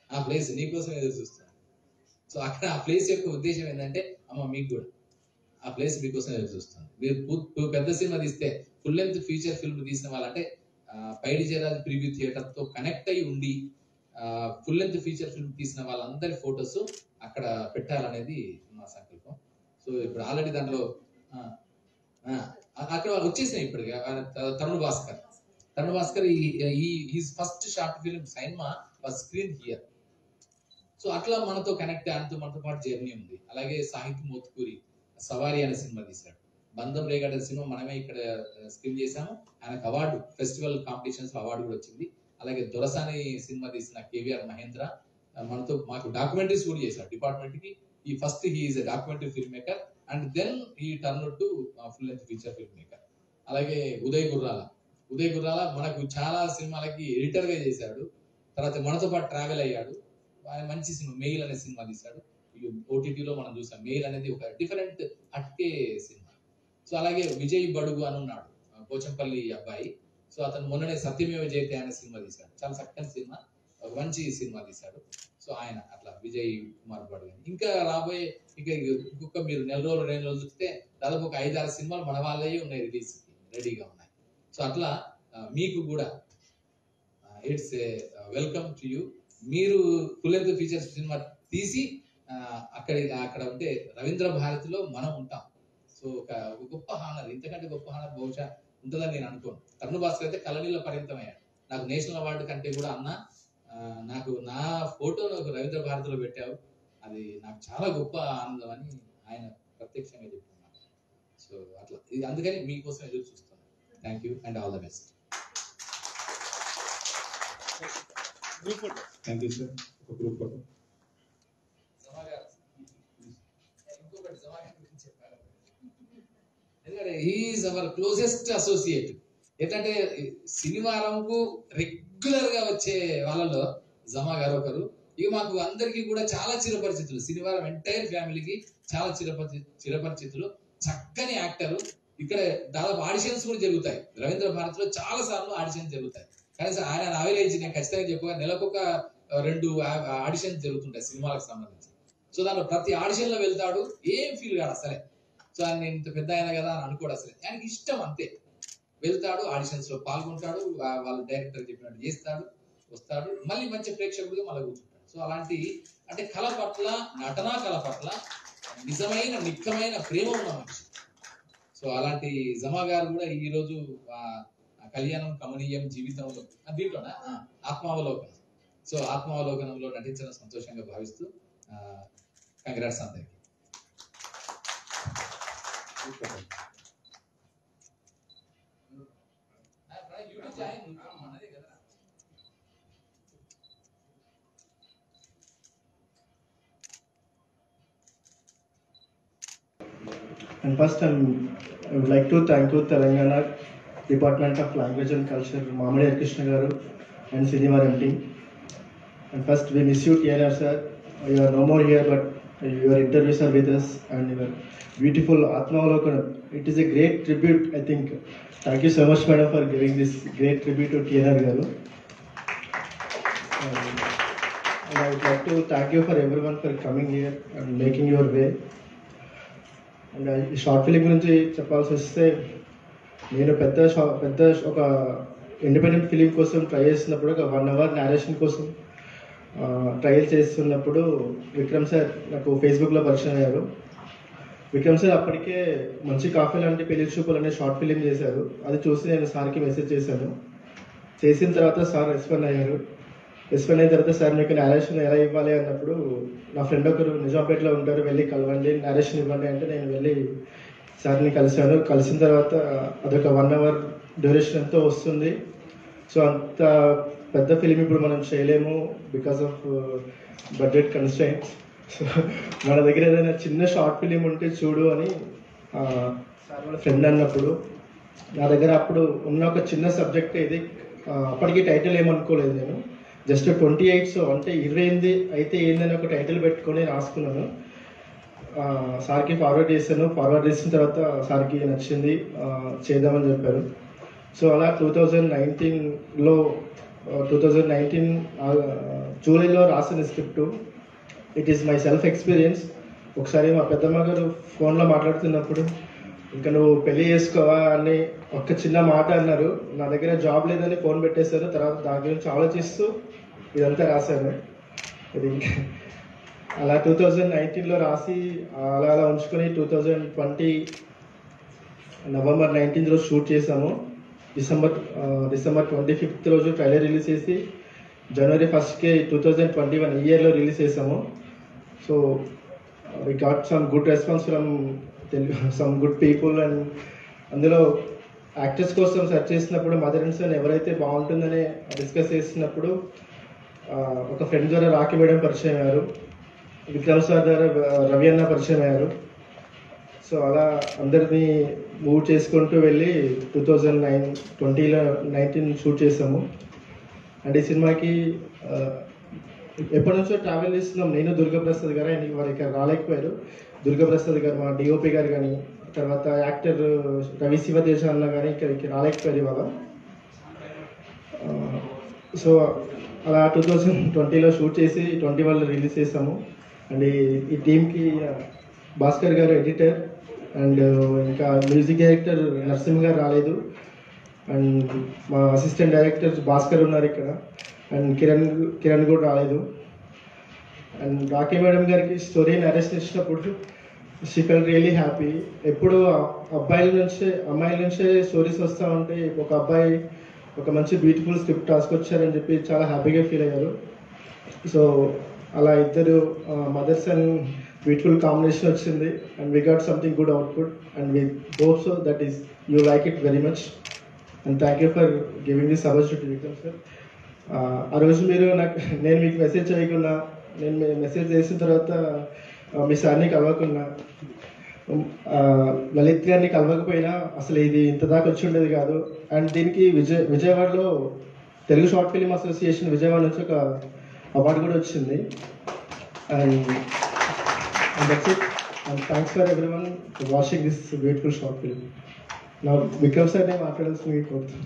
[SPEAKER 1] ఆ ప్లేస్ నీకోసం ఎదురు చూస్తాను సో అక్కడ ఆ ప్లేస్ యొక్క ఉద్దేశం ఏంటంటే అమ్మ మీకు కూడా ఆ ప్లేస్ మీకోసం ఎదురు చూస్తాను మీరు పు- పు- పెద్ద సినిమా తీస్తే ఫుల్ లెంత్ ఫీచర్ ఫిల్మ్ తీసిన వాళ్ళంటే ఆ, పైడి జయరాజ్ ప్రివ్యూ థియేటర్ తో కనెక్ట్ అయి ఉండి ఫుల్ లెంత్ ఫీచర్ ఫిల్మ్ తీసిన వాళ్ళందరి ఫొటోస్ అక్కడ పెట్టాలనేది మా సంకల్పం సో ఇప్పుడు ఆల్రెడీ దాంట్లో ఆ, ఆ, అక్కడ వచ్చేసినాయి ఇప్పుడు తరుణ్ భాస్కర్ తరుణ్ భాస్కర్ ఈ he's first short film Sainma was screen here so అట్లా మనతో కనెక్ట్ ఆయనతో మనతో పాటు జర్నీ ఉంది అలాగే సాహిత్య మోత్కూరి సవారి అనే సినిమా తీశాడు బంధం రేగడ సినిమా మనమే ఇక్కడ స్క్రీన్ చేశాము ఆయనకు అవార్డు ఫెస్టివల్ కాంపిటీషన్స్ లో అవార్డు కూడా వచ్చింది అలాగే దొరసాని సినిమా తీసిన కేవీఆర్ మహేంద్ర ఆ, మనతో మాకు డాక్యుమెంటరీస్ కూడా చేశాడు డిపార్ట్మెంట్ కి ఈ first he is a documentary film maker and then he turn to full length feature film maker అలాగే ఉదయ్ గుర్రాల ఉదయ్ గుర్రాల మనకు చాలా సినిమాలకి ఎడిటర్ గా చేశాడు తర్వాత మనతో పాటు ట్రావెల్ అయ్యాడు ఆయన మంచి సినిమా మెయిల్ అనే సినిమా తీశాడు ఓటీటీలో మనం చూసాం మెయిల్ అనేది ఒక డిఫరెంట్ అట్టే సినిమా సో అలాగే విజయ్ బడుగు అని ఉన్నాడు ఆ, పోచంపల్లి అబ్బాయి సో అతను మొన్ననే సత్యమేవ జయతే అనే సినిమా తీశాడు చాలా చక్కని సినిమా ఒక మంచి సినిమా తీశాడు సో ఆయన అట్లా విజయ్ కుమార్ బడుగు అని. ఇంకా రాబోయే ఇక ఇంకొక మీరు నెల రోజులు రెండు రోజులు చూస్తే దాదాపు ఒక ఐదు ఆరు సినిమాలు మన వాళ్ళే ఉన్నాయి రిలీజ్ రెడీగా ఉన్నాయి సో అట్లా ఆ, మీకు కూడా ఇట్స్ వెల్కమ్ టు యూ మీరు ఫుల్ లెంత్ ఫీచర్స్ సినిమా తీసి ఆ, అక్కడ అక్కడ ఉంటే రవీంద్ర భారతిలో మనం ఉంటాం సో ఒక ఒక గొప్ప హానర్ ఇంతకంటే గొప్ప హానర్ బహుశా ఉంటుందని నేను అనుకోను తరుణ్ భాస్కర్ అయితే కలనీలో పరిమితమయ్యాడు నాకు నేషనల్ అవార్డు కంటే కూడా అన్న ఆ, నాకు నా ఫోటో నాకు రవీంద్ర భారతిలో పెట్టావు అది నాకు చాలా గొప్ప ఆనందం అని ఆయన ప్రత్యక్షంగా చెప్తున్నాను సో అట్లా ఇది అందుకని మీకోసం ఎదురు చూస్తున్నాను thank you and all the best
[SPEAKER 2] thank you sir ఒక గ్రూప్ ఫోటో
[SPEAKER 1] ఇంకొకటి జమాగా గురించి చెప్పాలి ఎందుకంటే ఈజ్ అవర్ క్లోజెస్ట్ అసోసియేట్ ఏంటంటే శనివారంకు రెగ్యులర్ గా వచ్చే వాళ్ళలో జమా గారు ఒకరు ఇక మాకు అందరికీ కూడా చాలా చిరపరిచితులు శనివారం ఎంటైర్ ఫ్యామిలీకి చాలా చిరపరి చిరపరిచితులు చక్కని యాక్టర్ ఇక్కడ దాదాపు ఆడిషన్స్ కూడా జరుగుతాయి రవీంద్ర భారత్ లో చాలా సార్లు ఆడిషన్స్ జరుగుతాయి కనీసం ఆయన నావెలేజ్ నేను ఖచ్చితంగా చెప్పుగా నెలకొక రెండు ఆడిషన్స్ జరుగుతుంటాయి సినిమాలకు సంబంధించి సో దాంట్లో ప్రతి ఆడిషన్ లో వెళ్తాడు ఏం ఫీల్ కాదు అసలే సో ఆయన నేను ఇంత పెద్ద అయినా కదా అని అనుకోడు అసలే ఆయనకి ఇష్టం అంతే వెళ్తాడు ఆడిషన్స్ లో పాల్గొంటాడు వా- వాళ్ళ డైరెక్టర్ చెప్పినట్టు చేస్తాడు వస్తాడు మళ్ళీ మంచి ప్రేక్షకుడిగా మళ్ళీ కూర్చుంటాడు సో అలాంటి అంటే కళ పట్ల నటనా కళ పట్ల నిజమైన నిక్కమైన ప్రేమ ఉన్న మనిషి సో అలాంటి జమా గారు కూడా ఈ రోజు ఆ, ఆ కళ్యాణం కమనీయం జీవితంలో ఆ, దీంట్లోనా ఆ, ఆత్మావలోకనం సో ఆత్మావలోకనంలో నటించడం సంతోషంగా భావిస్తూ కంగ్రాట్స్ అందరికి
[SPEAKER 3] And first, I'm, I would like to thank you, Telangana Department of Language and Culture, Mamadi Krishna Garu and Sinivaram team. And first, we miss you, TNR sir. You are no more here, but your interviews are with us and your beautiful Atma Avalokanam. It is a great tribute, I think. Thank you so much, madam, for giving this great tribute to TNR Garu. And, and I would like to thank you for everyone for coming here and making your way. And ఈ short film గురించి చెప్పాల్సి వస్తే నేను పెద్ద షా పెద్ద ఒక independent film కోసం try చేసినప్పుడు ఒక వన్ అవర్ నేరేషన్ కోసం ట్రయల్ చేస్తున్నప్పుడు విక్రమ్ సార్ నాకు ఫేస్బుక్లో పరిచయం అయ్యారు విక్రమ్ సార్ అప్పటికే మంచి కాఫీ లాంటి పెళ్లి చూపులు అనే షార్ట్ ఫిలిం చేశారు అది చూసి నేను సార్కి మెసేజ్ చేశాను చేసిన తర్వాత సార్ రెస్పాండ్ అయ్యారు రెస్పాండ్ అయిన తర్వాత సార్ మీకు నేరేషన్ ఎలా ఇవ్వాలి అన్నప్పుడు నా ఫ్రెండ్ ఒకరు నిజాంపేటలో ఉంటారు వెళ్ళి కలవండి నేరేషన్ ఇవ్వండి అంటే నేను వెళ్ళి సార్ని కలిశాను కలిసిన తర్వాత అదొక వన్ అవర్ డ్యూరేషన్ ఎంతో వస్తుంది సో అంత పెద్ద ఫిలిం ఇప్పుడు మనం చేయలేము because of budget constraints so మన దగ్గర ఏదైనా చిన్న షార్ట్ ఫిలిం ఉంటే చూడు అని ఆ, సార్ వాళ్ళ ఫ్రెండ్ అన్నప్పుడు నా దగ్గర అప్పుడు ఉన్న ఒక చిన్న సబ్జెక్ట్ ఇది ఆ, అప్పటికి టైటిల్ ఏమనుకోలేదు నేను జస్ట్ ట్వంటీ ఎయిట్ సో అంటే ఇరవై ఎనిమిది అయితే ఏందని ఒక టైటిల్ పెట్టుకొని రాసుకున్నాను ఆ, సార్కి ఫార్వర్డ్ చేశాను ఫార్వర్డ్ చేసిన తర్వాత సార్కి నచ్చింది ఆ, చేద్దామని చెప్పారు సో అలా టూ థౌజండ్ నైన్టీన్లో టూ థౌజండ్ నైన్టీన్ జూలైలో రాసిన script it is myself experience ఒకసారి మా పెద్దమ్మ గారు ఫోన్లో మాట్లాడుతున్నప్పుడు ఇంకా నువ్వు పెళ్లి చేసుకోవా అని ఒక్క చిన్న మాట అన్నారు నా దగ్గర జాబ్ లేదని ఫోన్ పెట్టేశారు తర్వాత దాని గురించి ఆలోచిస్తూ ఇదంతా రాశాను ఇది ఇంకా అలా టూ థౌజండ్ నైన్టీన్లో రాసి అలా అలా ఉంచుకొని two thousand twenty November nineteenth రోజు షూట్ చేసాము డిసెంబర్ ఆ, డిసెంబర్ ట్వంటీ ఫిఫ్త్ రోజు ట్రైలర్ రిలీజ్ చేసి జనవరి ఫస్ట్కి టూ థౌజండ్ ట్వంటీ వన్ ఇయర్లో రిలీజ్ చేసాము so we got some good response from Telugu some good people and అందులో యాక్టర్స్ కోసం సెర్చ్ చేసినప్పుడు మదర్ అండ్ సన్ ఎవరైతే బాగుంటుందని డిస్కస్ చేసినప్పుడు ఆ, ఒక ఫ్రెండ్ ద్వారా రాఖీ మేడం పరిచయం అయ్యారు విక్రమ్ సార్ ద్వారా రవి అన్న పరిచయం అయ్యారు సో అలా అందరినీ మూవ్ చేసుకుంటూ వెళ్ళి టూ థౌజండ్ నైన్ ట్వంటీలో నైన్టీన్ షూట్ చేసాము అండ్ ఈ సినిమాకి ఆ, ఎప్పటి నుంచో ట్రావెల్ చేస్తున్నాం నేను దుర్గాప్రసాద్ గారు ఆయన వారు ఇక్కడ రాలేకపోయారు దుర్గాప్రసాద్ గారు మా డిఓపి గారు కానీ తర్వాత యాక్టర్ రవి శివతేజ అన్న కానీ ఇక్కడికి రాలేకపోయారు ఇవాళ ఆ, సో అలా టూ థౌజండ్ ట్వంటీలో షూట్ చేసి ట్వంటీ వన్లో రిలీజ్ చేసాము అండ్ ఈ- ఈ టీంకి భాస్కర్ గారు ఎడిటర్ అండ్ ఇంకా మ్యూజిక్ డైరెక్టర్ నరసింహ గారు రాలేదు అండ్ మా అసిస్టెంట్ డైరెక్టర్ భాస్కర్ ఉన్నారు ఇక్కడ అండ్ కిరణ్ కిరణ్ కూడా రాలేదు అండ్ రాఖీ మేడం గారికి స్టోరీ నరేషన్ ఇచ్చినప్పుడు షీ ఫెల్ రియలీ హ్యాపీ ఎప్పుడు అబ్బాయిల నుంచే అమ్మాయిల నుంచే స్టోరీస్ వస్తూ ఉంటే ఒక అబ్బాయి ఒక మంచి బ్యూటిఫుల్ స్క్రిప్ట్ రాసుకొచ్చారని చెప్పి చాలా హ్యాపీగా ఫీల్ అయ్యారు సో అలా ఇద్దరు మదర్స్ అండ్ బ్యూటిఫుల్ కాంబినేషన్ వచ్చింది and we got something good output and we hope so that is you like it very much and thank you for giving this opportunity Vikram sir ఆ రోజు మీరు నాకు నేను మీకు మెసేజ్ చేయకున్నా నేను మీ మెసేజ్ చేసిన తర్వాత ఆ, మీ సార్ని కలవకున్నా ఆ, లలిత్ గారిని కలవకపోయినా అసలు ఇది ఇంత దాకా వచ్చి ఉండేది కాదు అండ్ దీనికి విజయ్ విజయవాడలో Telugu short film association Vijayawada నుంచి ఒక అవార్డు కూడా వచ్చింది and that's it and thanks for everyone watching this beautiful short film నా విక్రమ్ సార్ నేను మాట్లాడాల్సింది కోరుతున్నాను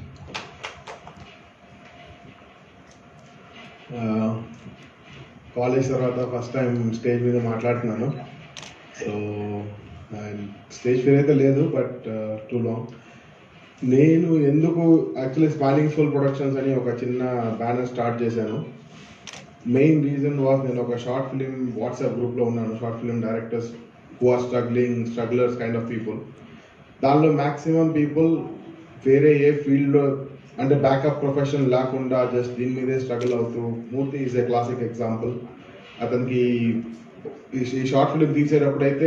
[SPEAKER 4] కాలేజ్ తర్వాత ఫస్ట్ టైం స్టేజ్ మీద మాట్లాడుతున్నాను సో స్టేజ్ ఫియర్ అయితే లేదు బట్ టూ లాంగ్ నేను ఎందుకు యాక్చువల్లీ స్మైలింగ్ ఫుల్ ప్రొడక్షన్స్ అని ఒక చిన్న బ్యానర్ స్టార్ట్ చేశాను మెయిన్ రీజన్ వాస్ నేను ఒక షార్ట్ ఫిలిం వాట్సాప్ గ్రూప్లో ఉన్నాను short film directors who are struggling strugglers kind of people దానిలో మ్యాక్సిమం పీపుల్ వేరే ఏ ఫీల్డ్లో అంటే బ్యాకప్ ప్రొఫెషన్ లేకుండా జస్ట్ దీని మీదే స్ట్రగుల్ అవుతూ Murthy is a classic example అతనికి ఈ- ఈ షార్ట్ ఫిలిం తీసేటప్పుడైతే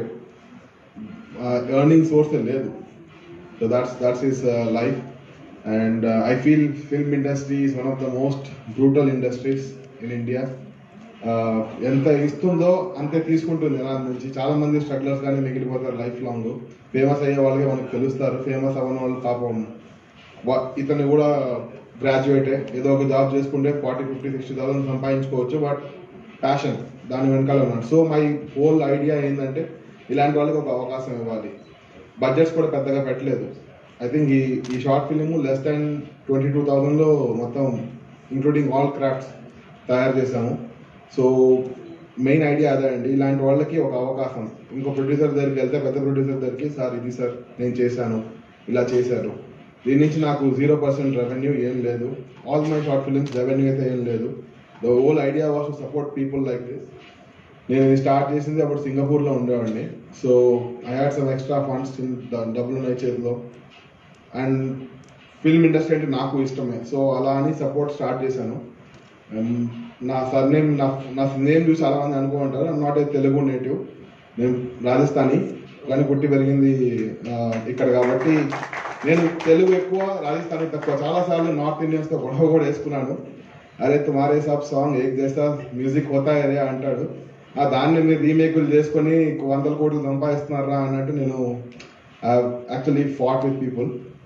[SPEAKER 4] ఎర్నింగ్ సోర్స్ లేదు so that's that's his life and I feel film industry is one of the most brutal industries in India ఎంత ఇస్తుందో అంతే తీసుకుంటుంది దాని నుంచి చాలా మంది స్ట్రగ్లర్స్ కానీ మిగిలిపోతారు లైఫ్ లాంగ్ ఫేమస్ అయ్యే వాళ్ళకి మనకు తెలుస్తారు ఫేమస్ అవ్వని వాళ్ళు పాపం వా- ఇతను కూడా గ్రాడ్యుయేటే ఏదో ఒక జాబ్ చేసుకుంటే ఫార్టీ ఫిఫ్టీ సిక్స్టీ థౌసండ్ సంపాదించుకోవచ్చు బట్ ప్యాషన్ దాని వెనకాల ఉన్నాడు సో మై హోల్ ఐడియా ఏంటంటే ఇలాంటి వాళ్ళకి ఒక అవకాశం ఇవ్వాలి బడ్జెట్స్ కూడా పెద్దగా పెట్టలేదు ఐ థింక్ ఈ ఈ short film less than twenty two థౌజండ్లో మొత్తం ఇంక్లూడింగ్ ఆల్ క్రాఫ్ట్స్ తయారు చేశాము సో మెయిన్ ఐడియా అదే అండి ఇలాంటి వాళ్ళకి ఒక అవకాశం ఇంకో ప్రొడ్యూసర్ దగ్గరికి వెళ్తే పెద్ద ప్రొడ్యూసర్ దగ్గరికి సార్ ఇది సార్ నేను చేశాను ఇలా చేశారు దీని నుంచి నాకు జీరో పర్సెంట్ రెవెన్యూ ఏం లేదు all my short films revenue అయితే ఏం లేదు the whole idea was to support people like this నేను ఇది స్టార్ట్ చేసింది అప్పుడు సింగపూర్లో ఉండేవాడిని so I had some extra funds డబ్బులు ఉన్నాయి చేతిలో అండ్ ఫిల్మ్ ఇండస్ట్రీ అంటే నాకు ఇష్టమే సో అలా అని సపోర్ట్ స్టార్ట్ చేశాను And నా సర్నేమ్ నా నా నేమ్ చూసి చాలా మంది అనుకుంటారు I'm not a Telugu native నేను రాజస్థానీ కానీ పుట్టి పెరిగింది ఆ, ఇక్కడ కాబట్టి నేను తెలుగు ఎక్కువ రాజస్థానీ తక్కువ చాలాసార్లు నార్త్ ఇండియన్స్తో గొడవ కూడా వేసుకున్నాను అరే తుమారే సాబ్ సాంగ్ ఏక్ జైసా మ్యూజిక్ హోతా అరే అంటాడు ఆ దాన్ని మీరు రీమేకులు చేసుకొని వందల కోట్లు సంపాదిస్తున్నారా అన్నట్టు నేను యాక్చువల్లీ ఫాట్ విత్ పీపుల్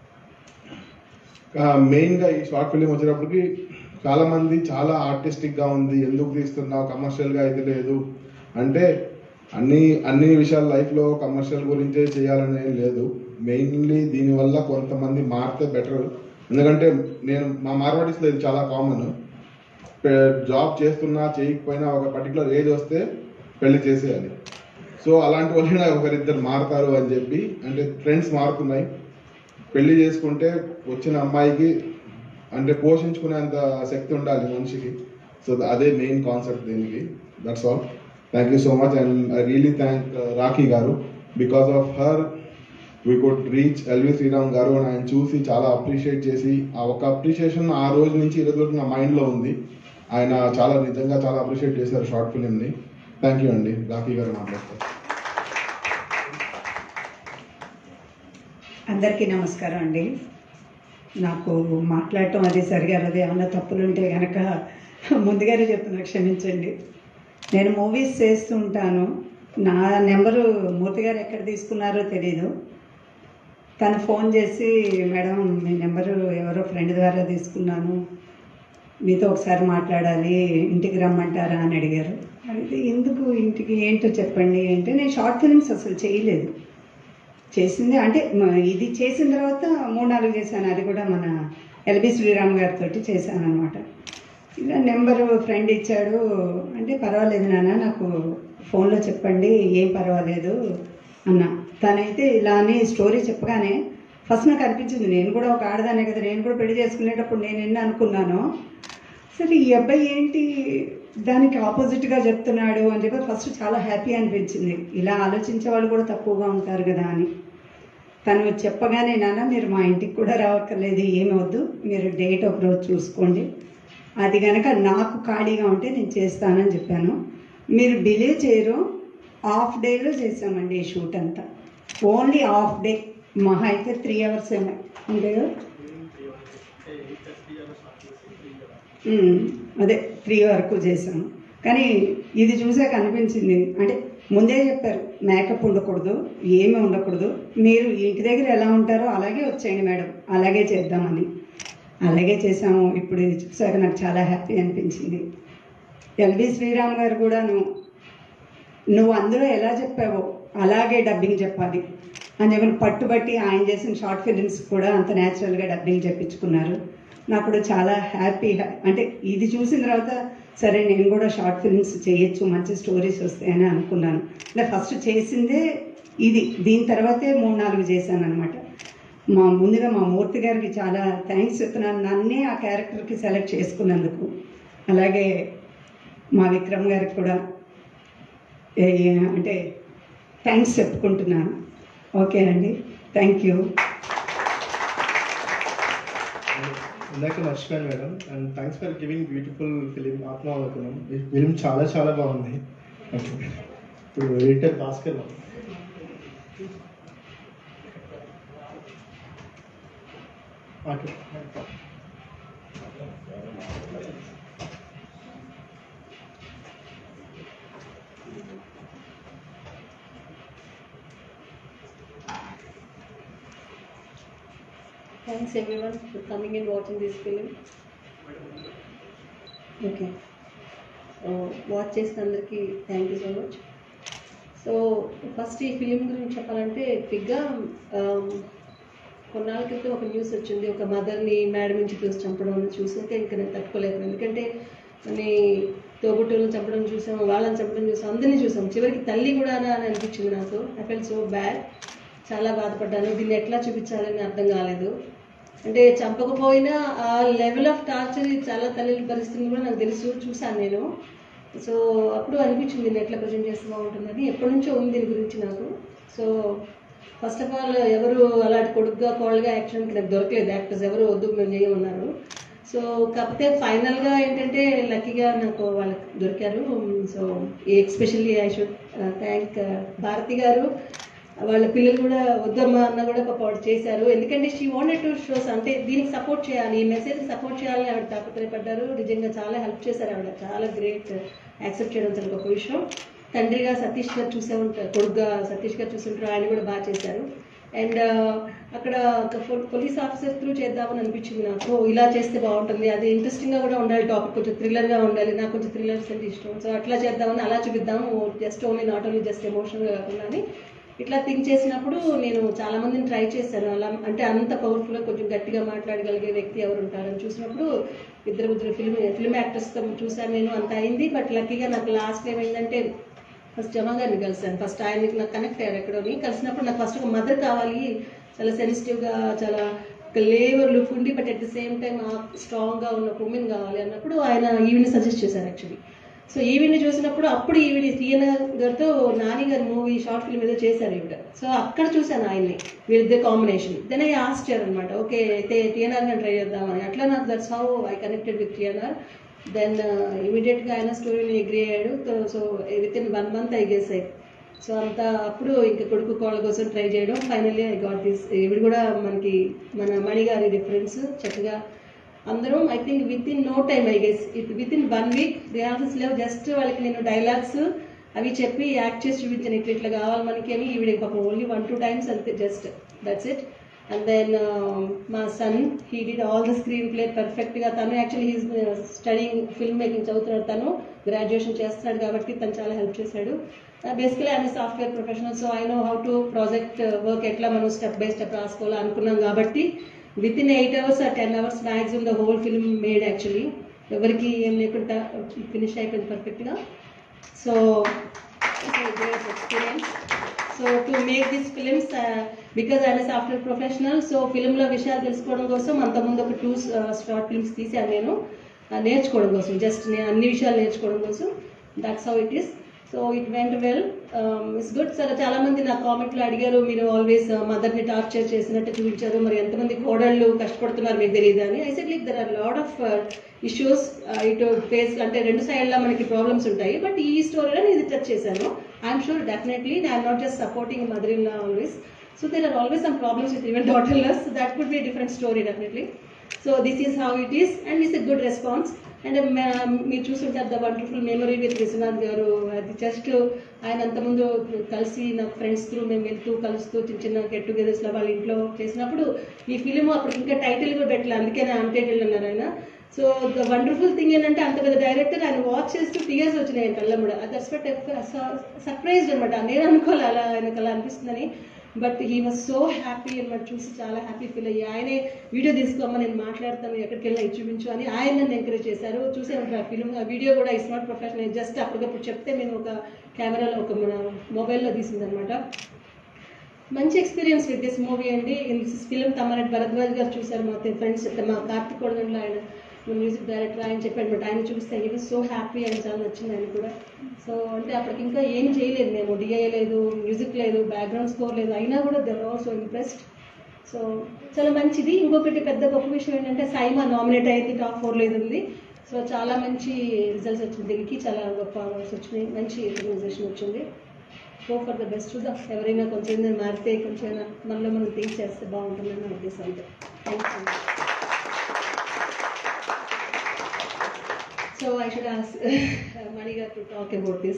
[SPEAKER 4] మెయిన్గా ఈ షార్ట్ ఫిలిం వచ్చేటప్పటికి చాలా మంది చాలా ఆర్టిస్టిక్ గా ఉంది ఎందుకు తీస్తున్నావు కమర్షియల్ గా ఇది లేదు అంటే అన్ని అన్ని విషయాలు లైఫ్ లో కమర్షియల్ గురించే చేయాలనే లేదు మెయిన్లీ దీనివల్ల కొంతమంది మారితే బెటర్ ఎందుకంటే నేను మా మార్వాడీస్లో ఇది చాలా కామన్ జాబ్ చేస్తున్నా చేయకపోయినా ఒక పర్టికులర్ ఏజ్ వస్తే పెళ్లి చేసేయాలి సో అలాంటి వాళ్ళైనా ఒకరిద్దరు మారుతారు అని చెప్పి అంటే ట్రెండ్స్ మారుతున్నాయి పెళ్లి చేసుకుంటే వచ్చిన అమ్మాయికి అంటే పోషించుకునేంత శక్తి ఉండాలి మనిషికి సో అదే మెయిన్ కాన్సెప్ట్ దీనికి that's all thank you so much and I really thank Rakhi గారు because of her we could reach LV Sriram గారు అని ఆయన చూసి చాలా అప్రిషియేట్ చేసి ఆ ఒక అప్రిషియేషన్ ఆ రోజు నుంచి ఈ రోజు వరకు నా మైండ్లో ఉంది ఆయన చాలా నిజంగా చాలా అప్రిషియేట్ చేశారు షార్ట్ ఫిలింని థ్యాంక్ యూ అండి రాఖీ గారు మాట్లాడతారు
[SPEAKER 5] అందరికీ నమస్కారం అండి నాకు మాట్లాడటం అది సరిగా రాదు ఏమన్నా తప్పులు ఉంటే కనుక ముందుగానే చెప్తున్నా క్షమించండి నేను మూవీస్ చేస్తూ ఉంటాను నా నెంబరు మూర్తి గారు ఎక్కడ తీసుకున్నారో తెలీదు తను ఫోన్ చేసి మేడం మీ నెంబరు ఎవరో ఫ్రెండ్ ద్వారా తీసుకున్నాను మీతో ఒకసారి మాట్లాడాలి ఇంటికి రమ్మంటారా అని అడిగారు అడిగితే ఎందుకు ఇంటికి ఏంటో చెప్పండి అంటే నేను షార్ట్ ఫిల్మ్స్ అసలు చేయలేదు చేసింది అంటే మ- ఇది చేసిన తర్వాత మూడు నాలుగు చేశాను అది కూడా మన ఎల్బి శ్రీరామ్ గారితో చేశాను అనమాట ఇలా నెంబర్ ఫ్రెండ్ ఇచ్చాడు అంటే పర్వాలేదు నాన్న నాకు ఫోన్లో చెప్పండి ఏం పర్వాలేదు అన్న తనైతే ఇలా అని స్టోరీ చెప్పగానే ఫస్ట్ నాకు అనిపించింది నేను కూడా ఒక ఆడదానే కదా నేను కూడా పెళ్లి చేసుకునేటప్పుడు నేను ఎన్ని అనుకున్నాను సరే ఈ అబ్బాయి ఏంటి దానికి ఆపోజిట్గా చెప్తున్నాడు అని చెప్పి ఫస్ట్ చాలా హ్యాపీ అనిపించింది ఇలా ఆలోచించే వాళ్ళు కూడా తక్కువగా ఉంటారు కదా అని తను చెప్పగానే నాన్న మీరు మా ఇంటికి కూడా రావక్కర్లేదు ఏమి వద్దు మీరు డేట్ ఒక రోజు చూసుకోండి అది కనుక నాకు ఖాళీగా ఉంటే నేను చేస్తానని చెప్పాను మీరు బిలీవ్ చేయరు హాఫ్ డేలో చేసామండి ఈ షూట్ అంతా ఓన్లీ హాఫ్ డే మహా అయితే త్రీ అవర్స్ ఏమో అంతే కదా ఉమ్, అదే త్రీ వరకు చేశాను కానీ ఇది చూసాక అనిపించింది అంటే ముందే చెప్పారు మేకప్ ఉండకూడదు ఏమీ ఉండకూడదు మీరు ఇంటి దగ్గర ఎలా ఉంటారో అలాగే వచ్చేయండి మేడం అలాగే చేద్దామని అలాగే చేసాము ఇప్పుడు ఇది చూసాక నాకు చాలా హ్యాపీ అనిపించింది ఎల్వి శ్రీరామ్ గారు కూడాను నువ్వు అందులో ఎలా చెప్పావో అలాగే డబ్బింగ్ చెప్పాలి అని చెప్పి పట్టుబట్టి ఆయన చేసిన షార్ట్ ఫిలిమ్స్ కూడా అంత న్యాచురల్గా డబ్బింగ్ చెప్పించుకున్నారు నాకు కూడా చాలా హ్యాపీ అంటే ఇది చూసిన తర్వాత సరే నేను కూడా షార్ట్ ఫిల్మ్స్ చేయొచ్చు మంచి స్టోరీస్ వస్తాయని అనుకున్నాను అంటే ఫస్ట్ చేసిందే ఇది దీని తర్వాతే మూడు నాలుగు చేశాను అనమాట మా ముందుగా మా మూర్తి గారికి చాలా థ్యాంక్స్ చెప్తున్నాను నన్నే ఆ క్యారెక్టర్కి సెలెక్ట్ చేసుకున్నందుకు అలాగే మా విక్రమ్ గారికి కూడా ఏ- ఏ- అంటే థ్యాంక్స్ చెప్పుకుంటున్నాను ఓకే అండి థ్యాంక్ యూ
[SPEAKER 3] ఇందాక మర్చిపోయాను madam and thanks for giving beautiful film Atmavalokanam ఈ ఫిలిం చాలా చాలా బాగుంది ఓకే ఇప్పుడు editor Bhaskar Babu. Okay
[SPEAKER 6] Thanks everyone for coming and watching this film. Okay watch చేసిన అందరికీ thank you so much so first ఈ ఫిలిం గురించి చెప్పాలంటే బిగ్గా కొన్నాళ్ళ క్రితం ఒక న్యూస్ వచ్చింది ఒక మదర్ని మేడం నుంచి చూసి చంపడం అని చూసాక ఇంకా నేను తట్టుకోలేదు ఎందుకంటే కొన్ని తోబుట్టులను చంపడం చూసాం వాళ్ళని చంపడం చూసాం అందరినీ చూసాం చివరికి తల్లి కూడా అని అనిపించింది నాకు ఐ ఫెల్ సో బ్యాడ్ చాలా బాధపడ్డాను దీన్ని ఎట్లా చూపించాలని అర్థం కాలేదు అంటే చంపకపోయినా ఆ లెవెల్ ఆఫ్ టార్చర్ చాలా తల్లి పరిస్థితులు కూడా నాకు తెలుసు చూశాను నేను సో అప్పుడు అనిపించింది దీన్ని ఎట్లా ప్రజెంట్ చేస్తే బాగుంటుందని ఎప్పటి నుంచో ఉంది దీని గురించి నాకు సో ఫస్ట్ ఆఫ్ ఆల్ ఎవరు అలాంటి కొడుకుగా కోళ్ళగా యాక్షన్కి నాకు దొరకలేదు యాక్టర్స్ ఎవరు వద్దు మేము చేయమన్నారు సో కాకపోతే ఫైనల్గా ఏంటంటే లక్కీగా నాకు వాళ్ళకి దొరికారు so especially I should thank Bharathi గారు వాళ్ళ పిల్లలు కూడా వద్దమ్మా అన్న కూడా పాప వాడు చేశారు ఎందుకంటే షీ వాంటెడ్ టు షోస్ అంటే దీనికి సపోర్ట్ చేయాలి ఈ మెసేజ్ సపోర్ట్ చేయాలని ఆవిడ తాపత్రయపడ్డారు నిజంగా చాలా హెల్ప్ చేశారు ఆవిడ చాలా గ్రేట్ యాక్సెప్ట్ చేయడం చాలా గొప్ప విషయం తండ్రిగా సతీష్ గారు చూసే ఉంటారు కొడుకుగా సతీష్ గారు చూసుంటారు ఆయన కూడా బాగా చేశారు అండ్ అక్కడ ఒక పోలీస్ ఆఫీసర్ త్రూ చేద్దామని అనిపించింది నాకు ఇలా చేస్తే బాగుంటుంది అది ఇంట్రెస్టింగ్గా కూడా ఉండాలి టాపిక్ కొంచెం థ్రిల్లర్గా ఉండాలి నాకు కొంచెం థ్రిల్లర్స్ అంటే ఇష్టం సో అట్లా చేద్దామని అలా చూపిద్దాము just only not only just ఎమోషనల్గా కాకుండా అని ఇట్లా థింక్ చేసినప్పుడు నేను చాలా మందిని ట్రై చేశాను అలా అంటే అంత పవర్ఫుల్గా కొంచెం గట్టిగా మాట్లాడగలిగే వ్యక్తి ఎవరు ఉంటారని చూసినప్పుడు ఇద్దరు ఇద్దరు ఫిల్మ్ ఫిల్మ్ యాక్టర్స్తో చూశాను నేను అంత అయింది బట్ లక్కీగా నాకు లాస్ట్ ఏమైందంటే ఫస్ట్ జమా గారిని కలిసాను ఫస్ట్ ఆయనకి నాకు కనెక్ట్ అయ్యారు ఎక్కడోని కలిసినప్పుడు నాకు ఫస్ట్ ఒక మదర్ కావాలి చాలా సెన్సిటివ్గా చాలా లేవర్ లుక్ ఉండి but at the same time స్ట్రాంగ్గా ఉన్న ఉమెన్ కావాలి అన్నప్పుడు ఆయన ఈవిని సజెస్ట్ చేశారు యాక్చువల్లీ సో ఈవిని చూసినప్పుడు అప్పుడు ఈవిని టీఎన్ గారితో నాని గారి మూవీ షార్ట్ ఫిల్మ్ ఏదో చేశారు ఈవిడ సో అక్కడ చూశాను ఆయన్ని వీళ్ళిద్దరు కాంబినేషన్ దెన్ ఐ ఆస్టర్ అనమాట ఓకే అయితే టీఎన్ఆర్ గారిని ట్రై చేద్దామని అట్లా నాకు that's how I connected with TNR then ఇమీడియట్గా ఆయన స్టోరీని అగ్రి అయ్యాడు so within one month I guess అయ్యి సో అంత అప్పుడు ఇంకా కొడుకు కోళ్ళ కోసం ట్రై చేయడం ఫైనల్లీ ఐ గాట్ దిస్ ఇవి కూడా మనకి మన మణిగారి డిఫరెన్స్ చక్కగా అందరం I think within no time I guess it within one week rehearsals లేవు జస్ట్ వాళ్ళకి నేను డైలాగ్స్ అవి చెప్పి యాక్ట్ చేసి చూపించాను ఇట్లా ఇట్లా కావాలి మనకి అని ఈవిడ పాపం ఓన్లీ వన్ టూ టైమ్స్ అంతే just that's it and then మా son he did all the screen play పర్ఫెక్ట్గా తను actually he's studying film making చదువుతున్నాడు తను గ్రాడ్యుయేషన్ చేస్తున్నాడు కాబట్టి తను చాలా హెల్ప్ చేశాడు బేసికలీ ఆయన software professional so I know how to project work ఎట్లా మనం స్టెప్ బై స్టెప్ రాసుకోవాలో అనుకున్నాం కాబట్టి within eight hours uh ten hours maximum the whole film made actually ఎవరికి ఏం లేకుండా ఫినిష్ అయిపోయింది పర్ఫెక్ట్గా so great experience so to make this films because I'm software professional so ఫిలింలో విషయాలు తెలుసుకోవడం కోసం అంతకుముందు ఒక టూ షార్ట్ ఫిల్మ్స్ తీసాను నేను uh, నేర్చుకోవడం కోసం జస్ట్ నేను అన్ని విషయాలు నేర్చుకోవడం కోసం that's how it is so it went well it's good సరే చాలా మంది నా కామెంట్లో అడిగారు మీరు ఆల్వేస్ మదర్ని టార్చర్ చేసినట్టు చూపించారు మరి ఎంతమంది కోడళ్ళు కష్టపడుతున్నారు మీకు తెలియదు అని I said like there are lot of issues to face అంటే రెండు సైడ్లో మనకి ప్రాబ్లమ్స్ ఉంటాయి బట్ ఈ స్టోరీలో నేను ఇది టచ్ చేశాను I'm sure definitely I'm not just supporting mother in always so there are always some problems with even daughter less that could be different story definitely so this is how it is and it's a good response and మీరు చూసుంటారు the wonderful memory with Vishwanath garu అది just ఆయన అంతకుముందు కలిసి నాకు friends through మేము వెళ్తూ కలుస్తూ చిన్న చిన్న గెట్ టుగెదర్స్లో వాళ్ళ ఇంట్లో చేసినప్పుడు ఈ ఫిలిం అప్పుడు ఇంకా టైటిల్ కూడా పెట్టలే అందుకే అన్టైటిల్ అన్నారు ఆయన సో ద వండర్ఫుల్ థింగ్ ఏంటంటే అంత పెద్ద డైరెక్టర్ ఆయన వాచ్ చేస్తూ టీయర్స్ వచ్చినాయి ఆయన కళ్ళ కూడా దట్స్ బట్ సర్ప్రైజ్ అనమాట నేను అనుకోలే అలా ఆయనకు అలా అనిపిస్తుందని but he was so happy అనమాట చూసి చాలా హ్యాపీ ఫీల్ అయ్యి ఆయనే వీడియో తీసుకోమ్మా నేను మాట్లాడతాను ఎక్కడికి వెళ్ళినా ఇది చూపించు అని ఆయన నన్ను ఎంకరేజ్ చేశారు చూసే ఉంటారు ఆ ఫిల్మ్ ఆ వీడియో కూడా ఇస్ నాట్ ప్రొఫెషనల్ జస్ట్ అప్పటికప్పుడు చెప్తే నేను ఒక కెమెరాలో ఒక మన మొబైల్లో తీసిందనమాట మంచి ఎక్స్పీరియన్స్ విత్ దిస్ మూవీ అండి in this film Tammareddy Bharadwaj garu చూశారు మా ఫ్రెండ్స్ మా కార్తిక్ కొడగండ్లో ఆయన మ్యూజిక్ డైరెక్టర్ ఆయన చెప్పాడు బట్ ఆయన చూస్తే ఇది సో హ్యాపీ అని చాలా నచ్చింది ఆయన కూడా సో అంటే అప్పటికి ఇంకా ఏం చేయలేదు మేము డిఐ లేదు మ్యూజిక్ లేదు బ్యాక్గ్రౌండ్ స్కోర్ లేదు అయినా కూడా దెర్ ఆల్సో ఇంట్రెస్ట్ సో చాలా మంచిది ఇంకొకటి పెద్ద గొప్ప విషయం ఏంటంటే సైమా నామినేట్ అయితే టాప్ ఫోర్లో ఇది ఉంది సో చాలా మంచి రిజల్ట్స్ వచ్చింది దీనికి చాలా గొప్ప అవార్డ్స్ వచ్చినాయి మంచి రికగ్నైజేషన్ వచ్చింది గో ఫర్ ద బెస్ట్ చూద్దాం ఎవరైనా కొంచెం ఏదైనా మారితే కొంచెం మనలో మనం థింక్ చేస్తే బాగుంటుందని నా ఉద్దేశం అంతే thank you so I should ask Mani garu to talk about this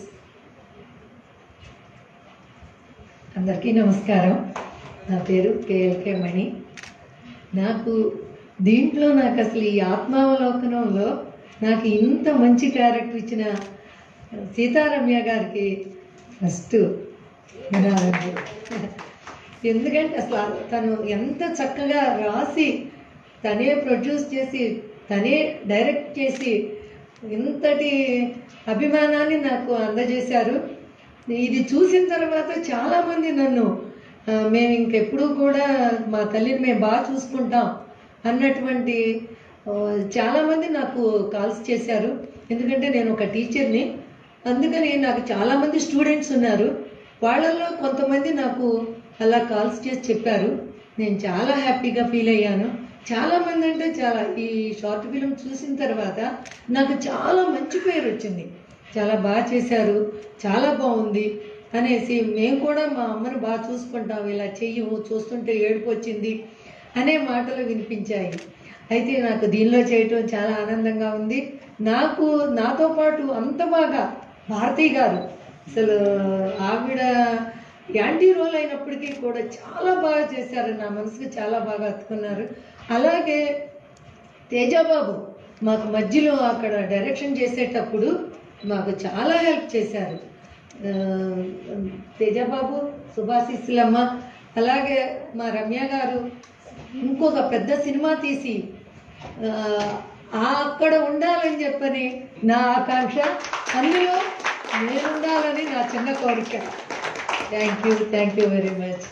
[SPEAKER 7] అందరికీ నమస్కారం నా పేరు కేఎల్కే మణి నాకు దీంట్లో నాకు అసలు ఈ ఆత్మావలోకనంలో నాకు ఇంత మంచి క్యారెక్టర్ ఇచ్చిన సీతారమ్య గారికి ఫస్ట్ వినాలండి ఎందుకంటే అసలు తను ఎంత చక్కగా రాసి తనే ప్రొడ్యూస్ చేసి తనే డైరెక్ట్ చేసి ఇంతటి అభిమానాన్ని నాకు అందజేశారు ఇది చూసిన తర్వాత చాలామంది నన్ను ఆ, మేము ఇంకెప్పుడు కూడా మా తల్లిని మేము బాగా చూసుకుంటాం అన్నటువంటి ఆ, చాలామంది నాకు కాల్స్ చేశారు ఎందుకంటే నేను ఒక టీచర్ని అందుకని నాకు చాలామంది స్టూడెంట్స్ ఉన్నారు వాళ్ళల్లో కొంతమంది నాకు అలా కాల్స్ చేసి చెప్పారు నేను చాలా హ్యాపీగా ఫీల్ అయ్యాను చాలా మంది అంటే చాలా ఈ షార్ట్ ఫిలిం చూసిన తర్వాత నాకు చాలా మంచి పేరు వచ్చింది చాలా బాగా చేశారు చాలా బాగుంది అనేసి మేము కూడా మా అమ్మను బాగా చూసుకుంటాం ఇలా చెయ్యము చూస్తుంటే ఏడుపు వచ్చింది అనే మాటలు వినిపించాయి అయితే నాకు దీనిలో చేయటం చాలా ఆనందంగా ఉంది నాకు నాతో పాటు అంత బాగా భారతి గారు అసలు ఆవిడ యాంటీ రోల్ అయినప్పటికీ కూడా చాలా బాగా చేశారు నా మనసుకు చాలా బాగా హత్తుకున్నారు అలాగే తేజాబాబు మాకు మధ్యలో అక్కడ డైరెక్షన్ చేసేటప్పుడు మాకు చాలా హెల్ప్ చేశారు ఆ, తేజాబాబు శుభాశిస్సులమ్మ అలాగే మా రమ్య గారు ఇంకొక పెద్ద సినిమా తీసి ఆ, ఆ అక్కడ ఉండాలని చెప్పని నా ఆకాంక్ష అందులో నేను ఉండాలని నా చిన్న కోరిక thank you thank you very much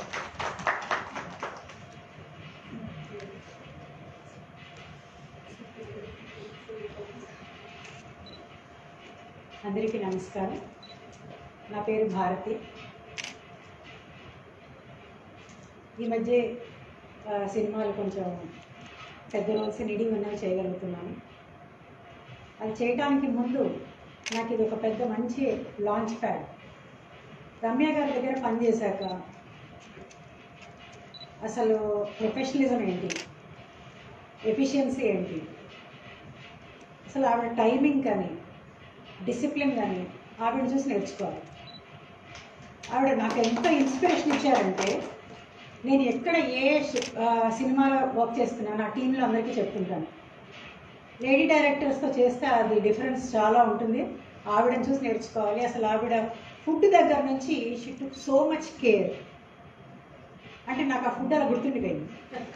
[SPEAKER 8] అందరికీ నమస్కారం నా పేరు భారతి ఈ మధ్య ఆ, సినిమాలు కొంచెం పెద్ద రోల్స్ నిడి ఉన్నవి చేయగలుగుతున్నాను అది చేయడానికి ముందు నాకు ఇది ఒక పెద్ద మంచి లాంచ్ ప్యాడ్ రమ్య గారి దగ్గర పనిచేశాక అసలు ప్రొఫెషనలిజం ఏంటి ఎఫిషియన్సీ ఏంటి అసలు ఆవిడ టైమింగ్ కానీ డిసిప్లిన్ కానీ ఆవిడ చూసి నేర్చుకోవాలి ఆవిడ నాకు ఎంత ఇన్స్పిరేషన్ ఇచ్చారంటే నేను ఎక్కడ ఏ షి- ఆ, సినిమాలో వర్క్ చేస్తున్నాను నా టీంలో అందరికీ చెప్తుంటాను లేడీ డైరెక్టర్స్తో చేస్తే అది డిఫరెన్స్ చాలా ఉంటుంది ఆవిడని చూసి నేర్చుకోవాలి అసలు ఆవిడ ఫుడ్ దగ్గర నుంచి she took so much care అంటే నాకు ఆ ఫుడ్ అలా గుర్తుండిపోయింది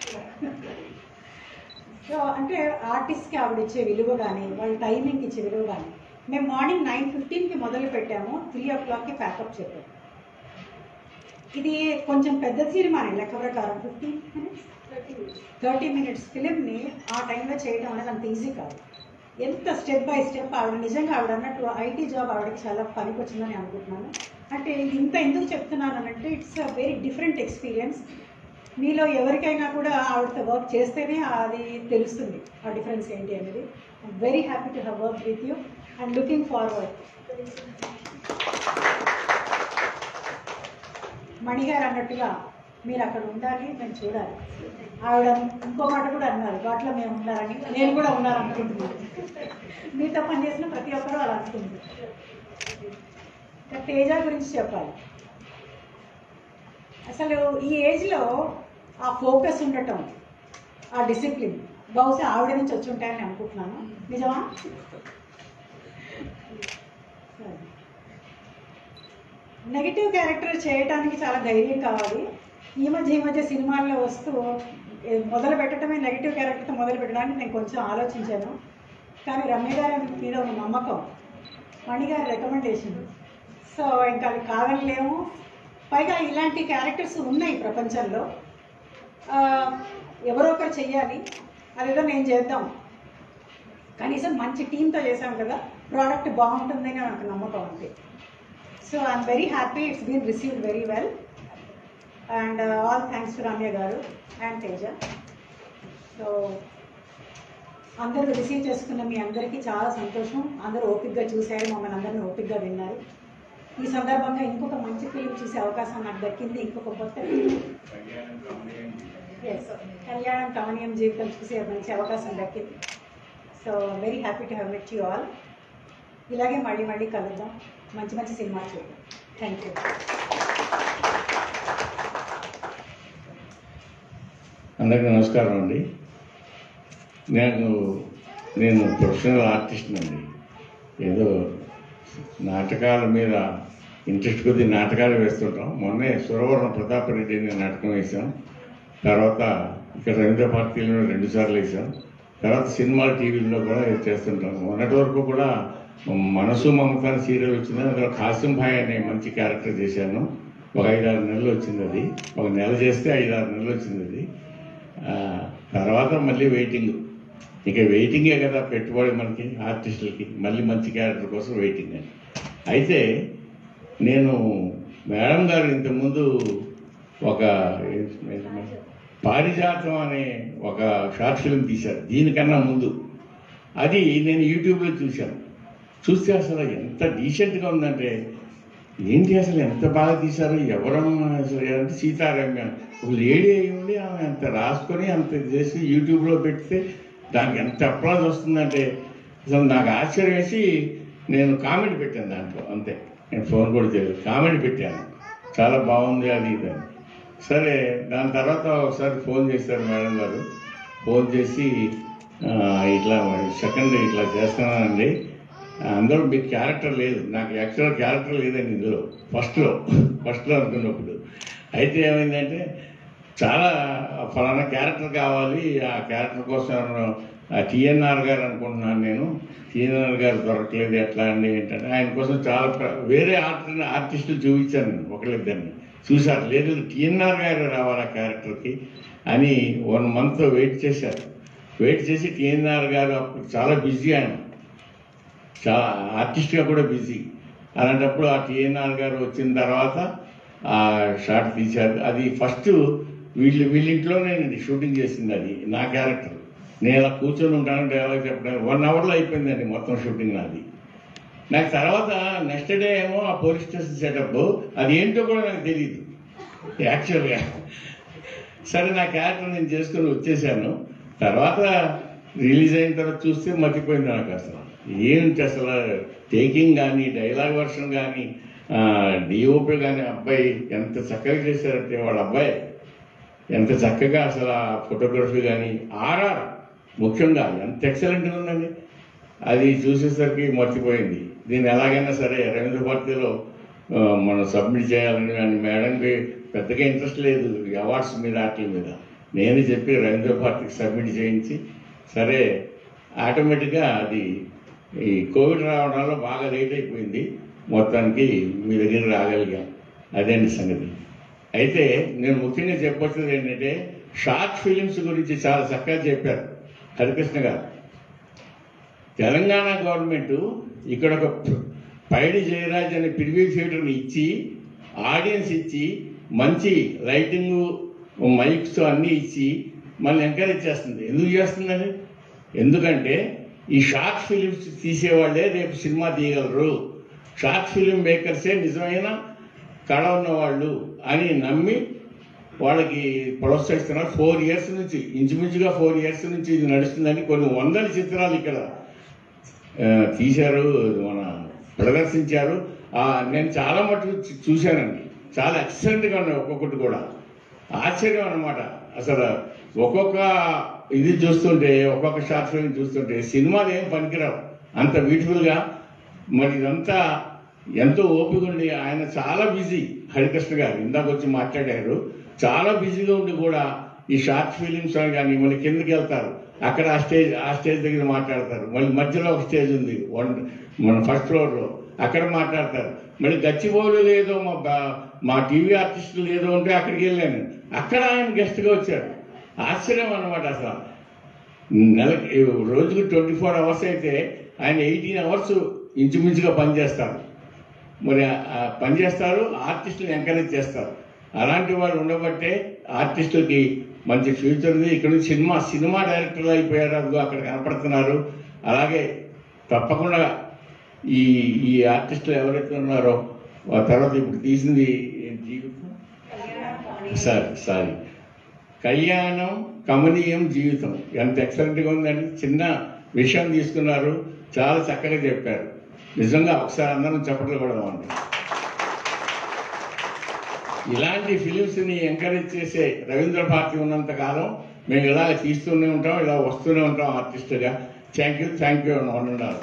[SPEAKER 8] సో అంటే ఆర్టిస్ట్కి ఆవిడ ఇచ్చే విలువ కానీ వాళ్ళ టైమింగ్కి ఇచ్చే విలువ కానీ మేము మార్నింగ్ నైన్ ఫిఫ్టీన్కి మొదలు పెట్టాము త్రీ ఓ క్లాక్కి ప్యాకప్ చెప్పాము ఇది కొంచెం పెద్ద సినిమానే లెక్క ప్రకారం ఫిఫ్టీన్ మినిట్స్ థర్టీ మినిట్స్ ఫిలింని ఆ టైంలో చేయడం అనేది అంత ఈజీ కాదు ఎంత స్టెప్ బై స్టెప్ ఆవిడ నిజంగా ఆవిడ అన్నట్టు ఐటీ జాబ్ ఆవిడకి చాలా పనికొచ్చిందని అనుకుంటున్నాను అంటే ఇది ఇంత ఎందుకు చెప్తున్నాను అంటే it's a very different experience మీలో ఎవరికైనా కూడా ఆవిడతో వర్క్ చేస్తేనే అది తెలుస్తుంది ఆ డిఫరెన్స్ ఏంటి అనేది very happy to have work with you and looking forward మణిగారు అన్నట్టుగా మీరు అక్కడ ఉండాలి మేము చూడాలి ఆవిడ ఇంకో మాట కూడా అన్నారు వాటిలో మేము ఉండాలని నేను కూడా ఉండాలనుకుంటున్నాను మీతో పనిచేసిన ప్రతి ఒక్కరూ అలా అనుకుంటున్నారు ఇంకా తేజ గురించి చెప్పాలి అసలు ఈ ఏజ్లో ఆ ఫోకస్ ఉండటం ఆ డిసిప్లిన్ బహుశా ఆవిడ నుంచి వచ్చి ఉంటాయని అనుకుంటున్నాను నిజమా సరే. నెగిటివ్ క్యారెక్టర్ చేయడానికి చాలా ధైర్యం కావాలి ఈ మధ్య ఈ మధ్య సినిమాల్లో వస్తూ ఏ, మొదలు పెట్టడమే నెగిటివ్ క్యారెక్టర్తో మొదలు పెట్టడానికి నేను కొంచెం ఆలోచించాను కానీ రమ్య గారి మీద ఉన్న నమ్మకం మణి గారి రికమెండేషన్ సో ఇంకా అది కాదనలేము పైగా ఇలాంటి క్యారెక్టర్స్ ఉన్నాయి ప్రపంచంలో ఆ, ఎవరో ఒకరు చెయ్యాలి అదేదో నేను చేద్దాం కనీసం మంచి టీంతో చేసాం కదా ప్రోడక్ట్ బాగుంటుందని నాకు నమ్మకం అంతే so I'm very happy it's been received very well and all thanks to Ramya garu and Teja so అందరూ రిసీవ్ చేసుకున్న మీ అందరికీ చాలా సంతోషం అందరూ ఓపిక్గా చూశారు మమ్మల్ని అందరినీ ఓపిక్గా విన్నారు ఈ సందర్భంగా ఇంకొక మంచి ఫిలిం చూసే అవకాశం నాకు దక్కింది ఇంకొక కొత్త ఎస్ కళ్యాణం కమనీయం జీవితం చూసే మంచి అవకాశం దక్కింది so very happy to have met you all ఇలాగే మళ్ళీ మళ్ళీ కలుద్దాం మంచి మంచి సినిమా చూద్దాం థ్యాంక్ యూ
[SPEAKER 9] అందరికీ నమస్కారం అండి నేను నేను ప్రొఫెషనల్ ఆర్టిస్ట్ అండి ఏదో నాటకాల మీద ఇంట్రెస్ట్ కొద్ది నాటకాలు వేస్తుంటాం మొన్నే సురవరం ప్రతాప్ రెడ్డి అనే నాటకం వేసాం తర్వాత ఇక్కడ రవీంద్ర భారతీలో రెండు సార్లు వేసాం తర్వాత సినిమాలు టీవీల్లో కూడా చేస్తుంటాం మొన్నటి వరకు కూడా మనసు మమత అని సీరియల్ వచ్చింది అందులో కాసిం భాయ్ అనే మంచి క్యారెక్టర్ చేశాను ఒక ఐదారు నెలలు వచ్చింది అది ఒక నెల చేస్తే ఐదారు నెలలు వచ్చింది అది ఆ, తర్వాత మళ్ళీ వెయిటింగ్ ఇక వెయిటింగే కదా పెట్టుబడి మనకి ఆర్టిస్టులకి మళ్ళీ మంచి క్యారెక్టర్ కోసం వెయిటింగ్ అని అయితే నేను మేడం గారు ఇంతకుముందు ఒక పారిజాతం అనే ఒక షార్ట్ ఫిల్మ్ తీశారు దీనికన్నా ముందు అది నేను యూట్యూబ్లో చూశాను చూస్తే అసలు ఎంత డీసెంట్గా ఉందంటే ఏంటి అసలు ఎంత బాగా తీశారు ఎవరమ్మా అసలు అంటే సీతారామ్య ఒక లేడీ అయి ఉండి ఆమె అంత రాసుకొని అంత చేసి యూట్యూబ్లో పెడితే దానికి ఎంత అప్లాజ్ వస్తుందంటే అసలు నాకు ఆశ్చర్యం వేసి నేను కామెంట్ పెట్టాను దాంట్లో అంతే నేను ఫోన్ కూడా చేయలేదు కామెంట్ పెట్టాను చాలా బాగుంది అది ఇది అని సరే దాని తర్వాత ఒకసారి ఫోన్ చేశారు మేడం గారు ఫోన్ చేసి "ఆ, ఇట్లా సెకండ్ ఇట్లా చేస్తున్నానండి అందులో మీకు క్యారెక్టర్ లేదు నాకు యాక్చువల్ క్యారెక్టర్ లేదండి ఇందులో ఫస్ట్లో ఫస్ట్లో అనుకున్నప్పుడు అయితే ఏమైందంటే చాలా ఫలానా క్యారెక్టర్ కావాలి ఆ క్యారెక్టర్ కోసం టిఎన్ఆర్ గారు అనుకుంటున్నాను నేను టిఎన్ఆర్ గారు దొరకలేదు ఎట్లా అండి ఏంటంటే ఆయన కోసం చాలా ప్ర- వేరే ఆర్ట్ ఆర్టిస్టులు చూపించాను నేను ఒకళ్ళిద్దరిని చూశారు లేదు టిఎన్ఆర్ గారు రావాలి ఆ క్యారెక్టర్కి అని వన్ మంత్ వెయిట్ చేశారు వెయిట్ చేసి టిఎన్ఆర్ గారు అప్పుడు చాలా బిజీ ఆయన చాలా ఆర్టిస్ట్గా కూడా బిజీ అలాంటప్పుడు ఆ టిఎన్ఆర్ గారు వచ్చిన తర్వాత ఆ షాట్ తీశారు అది ఫస్ట్ వీళ్ళు వీళ్ళింట్లోనే నేను షూటింగ్ చేసింది అది నా క్యారెక్టర్ నేను ఇలా కూర్చొని ఉంటాను డైలాగ్ చెప్పడానికి వన్ అవర్లో అయిపోయిందండి మొత్తం షూటింగ్ నాది నాకు తర్వాత నెక్స్ట్ డే ఏమో ఆ పోలీస్ స్టేషన్ సెటప్ అది ఏంటో కూడా నాకు తెలియదు యాక్చువల్గా సరే నా క్యారెక్టర్ నేను చేసుకుని వచ్చేసాను తర్వాత రిలీజ్ అయిన తర్వాత చూస్తే మర్చిపోయింది నాకు అసలు ఏంటి అసలు టేకింగ్ కానీ డైలాగ్ వర్షన్ కానీ డిఓపి కానీ అబ్బాయి ఎంత చక్కగా చేశారంటే వాళ్ళ అబ్బాయి ఎంత చక్కగా అసలు ఆ ఫోటోగ్రఫీ కానీ ఆర్ఆర్ ముఖ్యంగా ఎంత ఎక్సలెంట్గా ఉందండి అది చూసేసరికి మర్చిపోయింది దీన్ని ఎలాగైనా సరే రవీంద్ర భారతిలో ఆ, మనం సబ్మిట్ చేయాలని అని మేడంకి పెద్దగా ఇంట్రెస్ట్ లేదు ఈ అవార్డ్స్ మీద వాటి మీద నేను చెప్పి రవీంద్ర భారతికి సబ్మిట్ చేయించి సరే ఆటోమేటిక్గా అది ఈ కోవిడ్ రావడం వల్ల బాగా లేట్ అయిపోయింది మొత్తానికి మీ దగ్గర రాగలిగాం అదేంటి సంగతి అయితే నేను ముఖ్యంగా చెప్పొచ్చేది ఏంటంటే షార్ట్ ఫిలిమ్స్ గురించి చాలా చక్కగా చెప్పారు హరికృష్ణ గారు తెలంగాణ గవర్నమెంట్ ఇక్కడ ఒక పైడి జయరాజ్ అనే ప్రివ్యూ థియేటర్ని ఇచ్చి ఆడియన్స్ ఇచ్చి మంచి లైటింగ్ మైక్స్ అన్నీ ఇచ్చి మళ్ళీ ఎంకరేజ్ చేస్తుంది ఎందుకు చేస్తుందని ఎందుకంటే ఈ షార్ట్ ఫిలిమ్స్ తీసేవాళ్ళే రేపు సినిమా తీయగలరు షార్ట్ ఫిలిం మేకర్సే నిజమైన కళ ఉన్నవాళ్ళు అని నమ్మి వాళ్ళకి ప్రోత్సహిస్తున్నారు ఫోర్ ఇయర్స్ నుంచి ఇంచుమించుగా ఫోర్ ఇయర్స్ నుంచి ఇది నడుస్తుందని కొన్ని వందల చిత్రాలు ఇక్కడ ఆ, తీశారు మన ప్రదర్శించారు ఆ, నేను చాలా మటుకు చూ- చూశానండి చాలా ఎక్సలెంట్గా ఉన్నాయి ఒక్కొక్కటి కూడా ఆశ్చర్యం అన్నమాట అసలు ఒక్కొక్క ఇది చూస్తుంటే ఒక్కొక్క షార్ట్ ఫిల్మ్ చూస్తుంటే సినిమాలు ఏం పనికిరావు అంత బ్యూటిఫుల్గా మరి ఇదంతా ఎంతో ఓపిక ఉండి ఆయన చాలా బిజీ హరికృష్ణ గారు ఇందాక వచ్చి మాట్లాడారు చాలా బిజీగా ఉండి కూడా ఈ షార్ట్ ఫిలిమ్స్ అని కానీ మళ్ళీ కిందకి వెళ్తారు అక్కడ ఆ స్టేజ్ ఆ స్టేజ్ దగ్గర మాట్లాడతారు మళ్ళీ మధ్యలో ఒక స్టేజ్ ఉంది వన్ మన ఫస్ట్ ఫ్లోర్లో అక్కడ మాట్లాడతారు మళ్ళీ గచ్చిబౌలి ఏదో మా బా- మా టీవీ ఆర్టిస్టులు ఏదో ఉంటే అక్కడికి వెళ్ళాను అక్కడ ఆయన గెస్ట్గా వచ్చారు ఆశ్చర్యం అన్నమాట అసలు నెలకి రోజుకి ట్వంటీ ఫోర్ అవర్స్ అయితే ఆయన ఎయిటీన్ అవర్స్ ఇంచుమించుగా పనిచేస్తారు మరి ఆ- ఆ పనిచేస్తారు ఆర్టిస్టులు ఎంకరేజ్ చేస్తారు అలాంటి వాళ్ళు ఉండబట్టే ఆర్టిస్టులకి మంచి ఫ్యూచర్ ఉంది ఇక్కడ నుంచి సినిమా సినిమా డైరెక్టర్లు అయిపోయారు అదిగో అక్కడ కనపడుతున్నారు అలాగే తప్పకుండా ఈ ఈ ఆర్టిస్టులు ఎవరైతే ఉన్నారో ఆ తర్వాత ఇప్పుడు తీసింది ఏం జీవితం సారీ సారీ కళ్యాణం కమనీయం జీవితం ఎంత ఎక్సలెంట్గా ఉందండి చిన్న విషయం తీసుకున్నారు చాలా చక్కగా చెప్పారు నిజంగా ఒకసారి అందరం చప్పట్లు కొడదామండి ఇలాంటి ఫిలిమ్స్ని ఎంకరేజ్ చేసే రవీంద్ర భారతి ఉన్నంత కాలం మేము ఇలా తీస్తూనే ఉంటాం ఇలా వస్తూనే ఉంటాం ఆర్టిస్ట్గా థ్యాంక్ యూ థ్యాంక్ యూ అని ఉన్నారు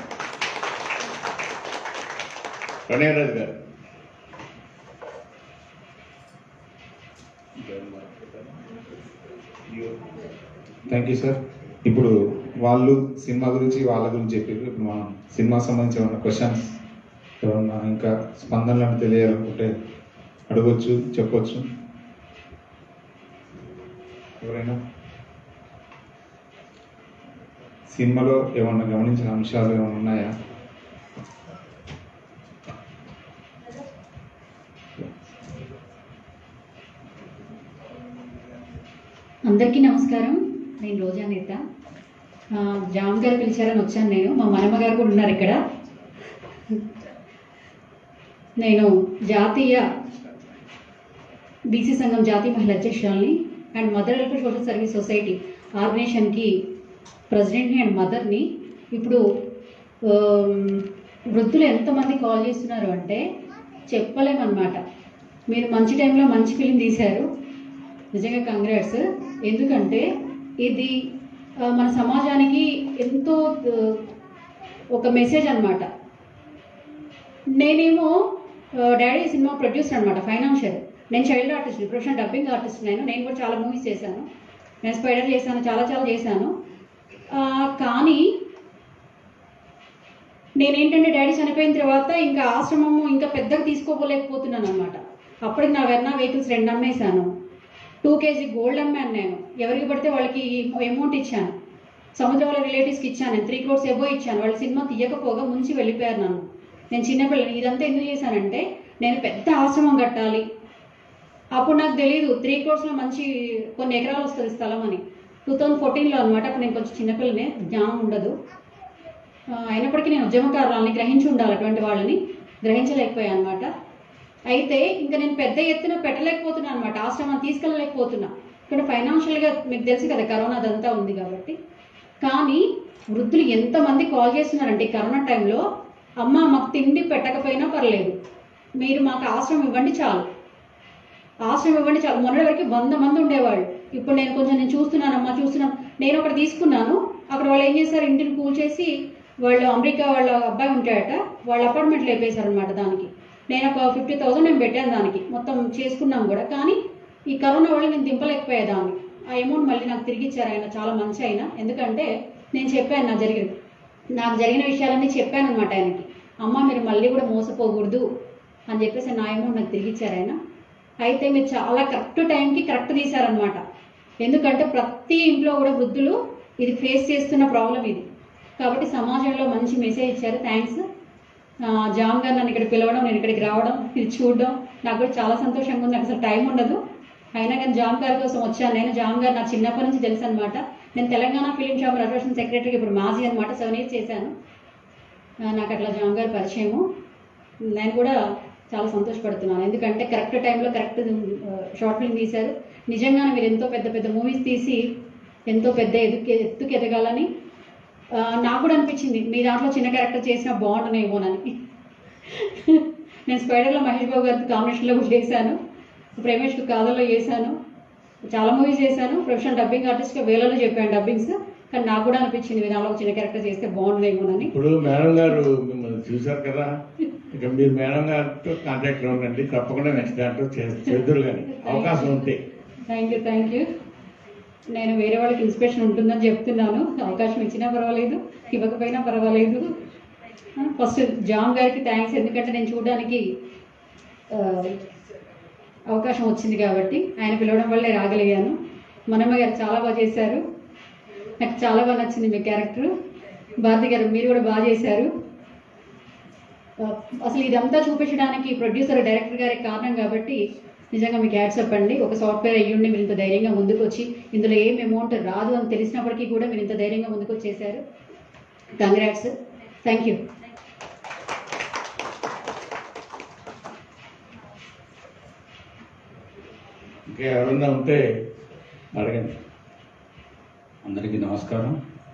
[SPEAKER 9] ప్రణయరాజు గారు
[SPEAKER 2] థ్యాంక్ యూ సార్ ఇప్పుడు వాళ్ళు సినిమా గురించి వాళ్ళ గురించి చెప్పారు ఇప్పుడు మనం సినిమా సంబంధించి ఏమైనా క్వశ్చన్స్ ఏమన్నా ఇంకా స్పందనలను తెలియాలనుకుంటే అడగొచ్చు చెప్పొచ్చు ఎవరైనా సినిమాలో ఏమన్నా గమనించిన అంశాలు ఏమైనా ఉన్నాయా
[SPEAKER 10] అందరికీ నమస్కారం నేను రోజా నేత ఆ, జామ్ గారు పిలిచారని వచ్చాను నేను మా మనమ్మ గారు కూడా ఉన్నారు ఇక్కడ నేను జాతీయ బీసీ సంఘం జాతీయ మహిళా అధ్యక్షురాలని and mother welfare social service society ఆర్గనైజేషన్కి ప్రెసిడెంట్ని అండ్ మదర్ని ఇప్పుడు ఆమ్, వృద్ధులు ఎంతమంది కాల్ చేస్తున్నారు అంటే చెప్పలేమన్నమాట మీరు మంచి టైంలో మంచి ఫిలిం తీశారు నిజంగా కంగ్రాట్స్ ఎందుకంటే ఇది ఆ, మన సమాజానికి ఎంతో ఆ, ఒక మెసేజ్ అన్నమాట నేనేమో ఆ, డాడీ సినిమా ప్రొడ్యూసర్ అనమాట ఫైనాన్షియల్ నేను child artist professional dubbing artist నేను నేను కూడా చాలా మూవీస్ చేశాను నేను స్పైడర్ చేశాను చాలా చాలా చేశాను ఆ, కానీ నేనేంటంటే డాడీ చనిపోయిన తర్వాత ఇంకా ఆశ్రమము ఇంకా పెద్దగా తీసుకోపోలేకపోతున్నాను అనమాట అప్పటికి నా వెర్నా వెహికల్స్ రెండు అమ్మేశాను టూ కేజీ గోల్డ్ అమ్మాను నేను ఎవరికి పడితే వాళ్ళకి అమౌంట్ ఇచ్చాను సముద్రంలో రిలేటివ్స్కి ఇచ్చాను నేను త్రీ క్రోర్స్ ఎబో ఇచ్చాను వాళ్ళు సినిమా తీయకపోగా ముంచి వెళ్ళిపోయారు నన్ను నేను చిన్నపిల్లని ఇదంతా ఎందుకు చేశానంటే నేను పెద్ద ఆశ్రమం కట్టాలి అప్పుడు నాకు తెలియదు త్రీ క్రోర్స్లో మంచి కొన్ని ఎకరాలు వస్తుంది స్థలం అని టూ థౌజండ్ ఫోర్టీన్లో అనమాట అప్పుడు నేను కొంచెం చిన్నపిల్లనే జ్ఞానం ఉండదు ఆ, అయినప్పటికీ నేను ఉద్యమకారులని గ్రహించి ఉండాలి అటువంటి వాళ్ళని గ్రహించలేకపోయాను అనమాట అయితే ఇంకా నేను పెద్ద ఎత్తున పెట్టలేకపోతున్నాను అనమాట ఆశ్రమం తీసుకెళ్ళలేకపోతున్నా ఇక్కడ ఫైనాన్షియల్గా మీకు తెలుసు కదా కరోనా అదంతా ఉంది కాబట్టి కానీ వృద్ధులు ఎంతమంది కాల్ చేస్తున్నారంటే ఈ కరోనా టైంలో అమ్మ మాకు తిండి పెట్టకపోయినా పర్లేదు మీరు మాకు ఆశ్రమం ఇవ్వండి చాలు ఆశ్రమం ఇవ్వండి చాలు మొన్నటి వరకు వంద మంది ఉండేవాళ్ళు ఇప్పుడు నేను కొంచెం నేను చూస్తున్నానమ్మా చూస్తున్నాను నేను ఒకటి తీసుకున్నాను అక్కడ వాళ్ళు ఏం చేశారు ఇంటిని కూల్చేసి వాళ్ళు అమెరికా వాళ్ళ అబ్బాయి ఉంటాడట వాళ్ళ అపార్ట్మెంట్ లేపేశారు అనమాట దానికి నేను ఒక ఫిఫ్టీ థౌసండ్ నేను పెట్టాను దానికి మొత్తం చేసుకున్నాం కూడా కానీ ఈ కరోనా వల్ల నేను దింపలేకపోయేదాన్ని ఆ అమౌంట్ మళ్ళీ నాకు తిరిగి ఇచ్చారు ఆయన చాలా మంచి ఆయన ఎందుకంటే నేను చెప్పాను నాకు జరిగిన నాకు జరిగిన విషయాలన్నీ చెప్పాను అనమాట ఆయనకి అమ్మ మీరు మళ్ళీ కూడా మోసపోకూడదు అని చెప్పేసి నా అమౌంట్ నాకు తిరిగి ఇచ్చారు ఆయన అయితే మీరు చాలా కరెక్ట్ టైంకి కరెక్ట్ తీశారనమాట ఎందుకంటే ప్రతి ఇంట్లో కూడా వృద్ధులు ఇది ఫేస్ చేస్తున్న ప్రాబ్లం ఇది కాబట్టి సమాజంలో మంచి మెసేజ్ ఇచ్చారు థ్యాంక్స్ జామ్ గారు నన్ను ఇక్కడ పిలవడం నేను ఇక్కడికి రావడం ఇది చూడడం నాకు కూడా చాలా సంతోషంగా ఉంది నాకు అసలు టైం ఉండదు అయినా కానీ జామ్ గారి కోసం వచ్చాను నేను జామ్ గారు నా చిన్నప్పటి నుంచి తెలుసు అనమాట నేను తెలంగాణ ఫిలిం ఛాంబర్ అసోసియేషన్ సెక్రటరీకి ఇప్పుడు మాజీ అనమాట సెవెన్ ఇయర్స్ చేశాను ఆ, నాకు అట్లా జామ్ గారి పరిచయము నేను కూడా చాలా సంతోషపడుతున్నాను ఎందుకంటే కరెక్ట్ టైంలో కరెక్ట్ షార్ట్ ఫిల్మ్ తీశారు నిజంగానే మీరు ఎంతో పెద్ద పెద్ద మూవీస్ తీసి ఎంతో పెద్ద ఎదుకు ఎత్తుకు ఎదగాలని ఆ, నాకు కూడా అనిపించింది మీ దాంట్లో చిన్న క్యారెక్టర్ చేసినా బాగుండనేమోనని నేను స్పైడర్లో మహేష్ బాబు గారితో కాంబినేషన్లో కూడా చేశాను ప్రేమేష్కి కాదల్లో చేశాను చాలా మూవీస్ చేశాను ప్రొఫెషనల్ డబ్బింగ్ ఆర్టిస్ట్గా వేలలో చెప్పాను డబ్బింగ్స్ కానీ నాకు కూడా అనిపించింది మీ దాంట్లో ఒక చిన్న క్యారెక్టర్ చేస్తే బాగుండేమోనని
[SPEAKER 9] ఇప్పుడు మేడం గారు మిమ్మల్ని చూశారు కదా ఇక మీరు మేడం గారితో కాంటాక్ట్లో ఉండండి తప్పకుండా నెక్స్ట్ దాంట్లో చే- చేద్దురు కానీ అవకాశం ఉంటే
[SPEAKER 10] థ్యాంక్ యూ థ్యాంక్ యూ నేను వేరే వాళ్ళకి ఇన్స్పిరేషన్ ఉంటుందని చెప్తున్నాను అవకాశం ఇచ్చినా పర్వాలేదు ఇవ్వకపోయినా పర్వాలేదు ఫస్ట్ జామ్ గారికి థ్యాంక్స్ ఎందుకంటే నేను చూడడానికి ఆ, అవకాశం వచ్చింది కాబట్టి ఆయన పిలవడం వల్లే రాగలిగాను మనమ్మ గారు చాలా బాగా చేశారు నాకు చాలా బాగా నచ్చింది మీ క్యారెక్టర్ భారతి గారు మీరు కూడా బాగా చేశారు ఆ, అసలు ఇదంతా చూపించడానికి ప్రొడ్యూసర్ డైరెక్టర్ గారే కారణం కాబట్టి నిజంగా మీకు యాడ్సప్ అండి ఒక సాఫ్ట్వేర్ అయ్యుండి మీరు ఇంత ధైర్యంగా ముందుకు వచ్చి ఇందులో ఏం అమౌంట్ రాదు అని తెలిసినప్పటికీ కూడా మీరు ఇంత ధైర్యంగా ముందుకు వచ్చేసారు కంగ్రాట్స్ థ్యాంక్ యూ
[SPEAKER 9] ఇంకా ఎవరన్నా ఉంటే అడగండి
[SPEAKER 11] అందరికీ నమస్కారం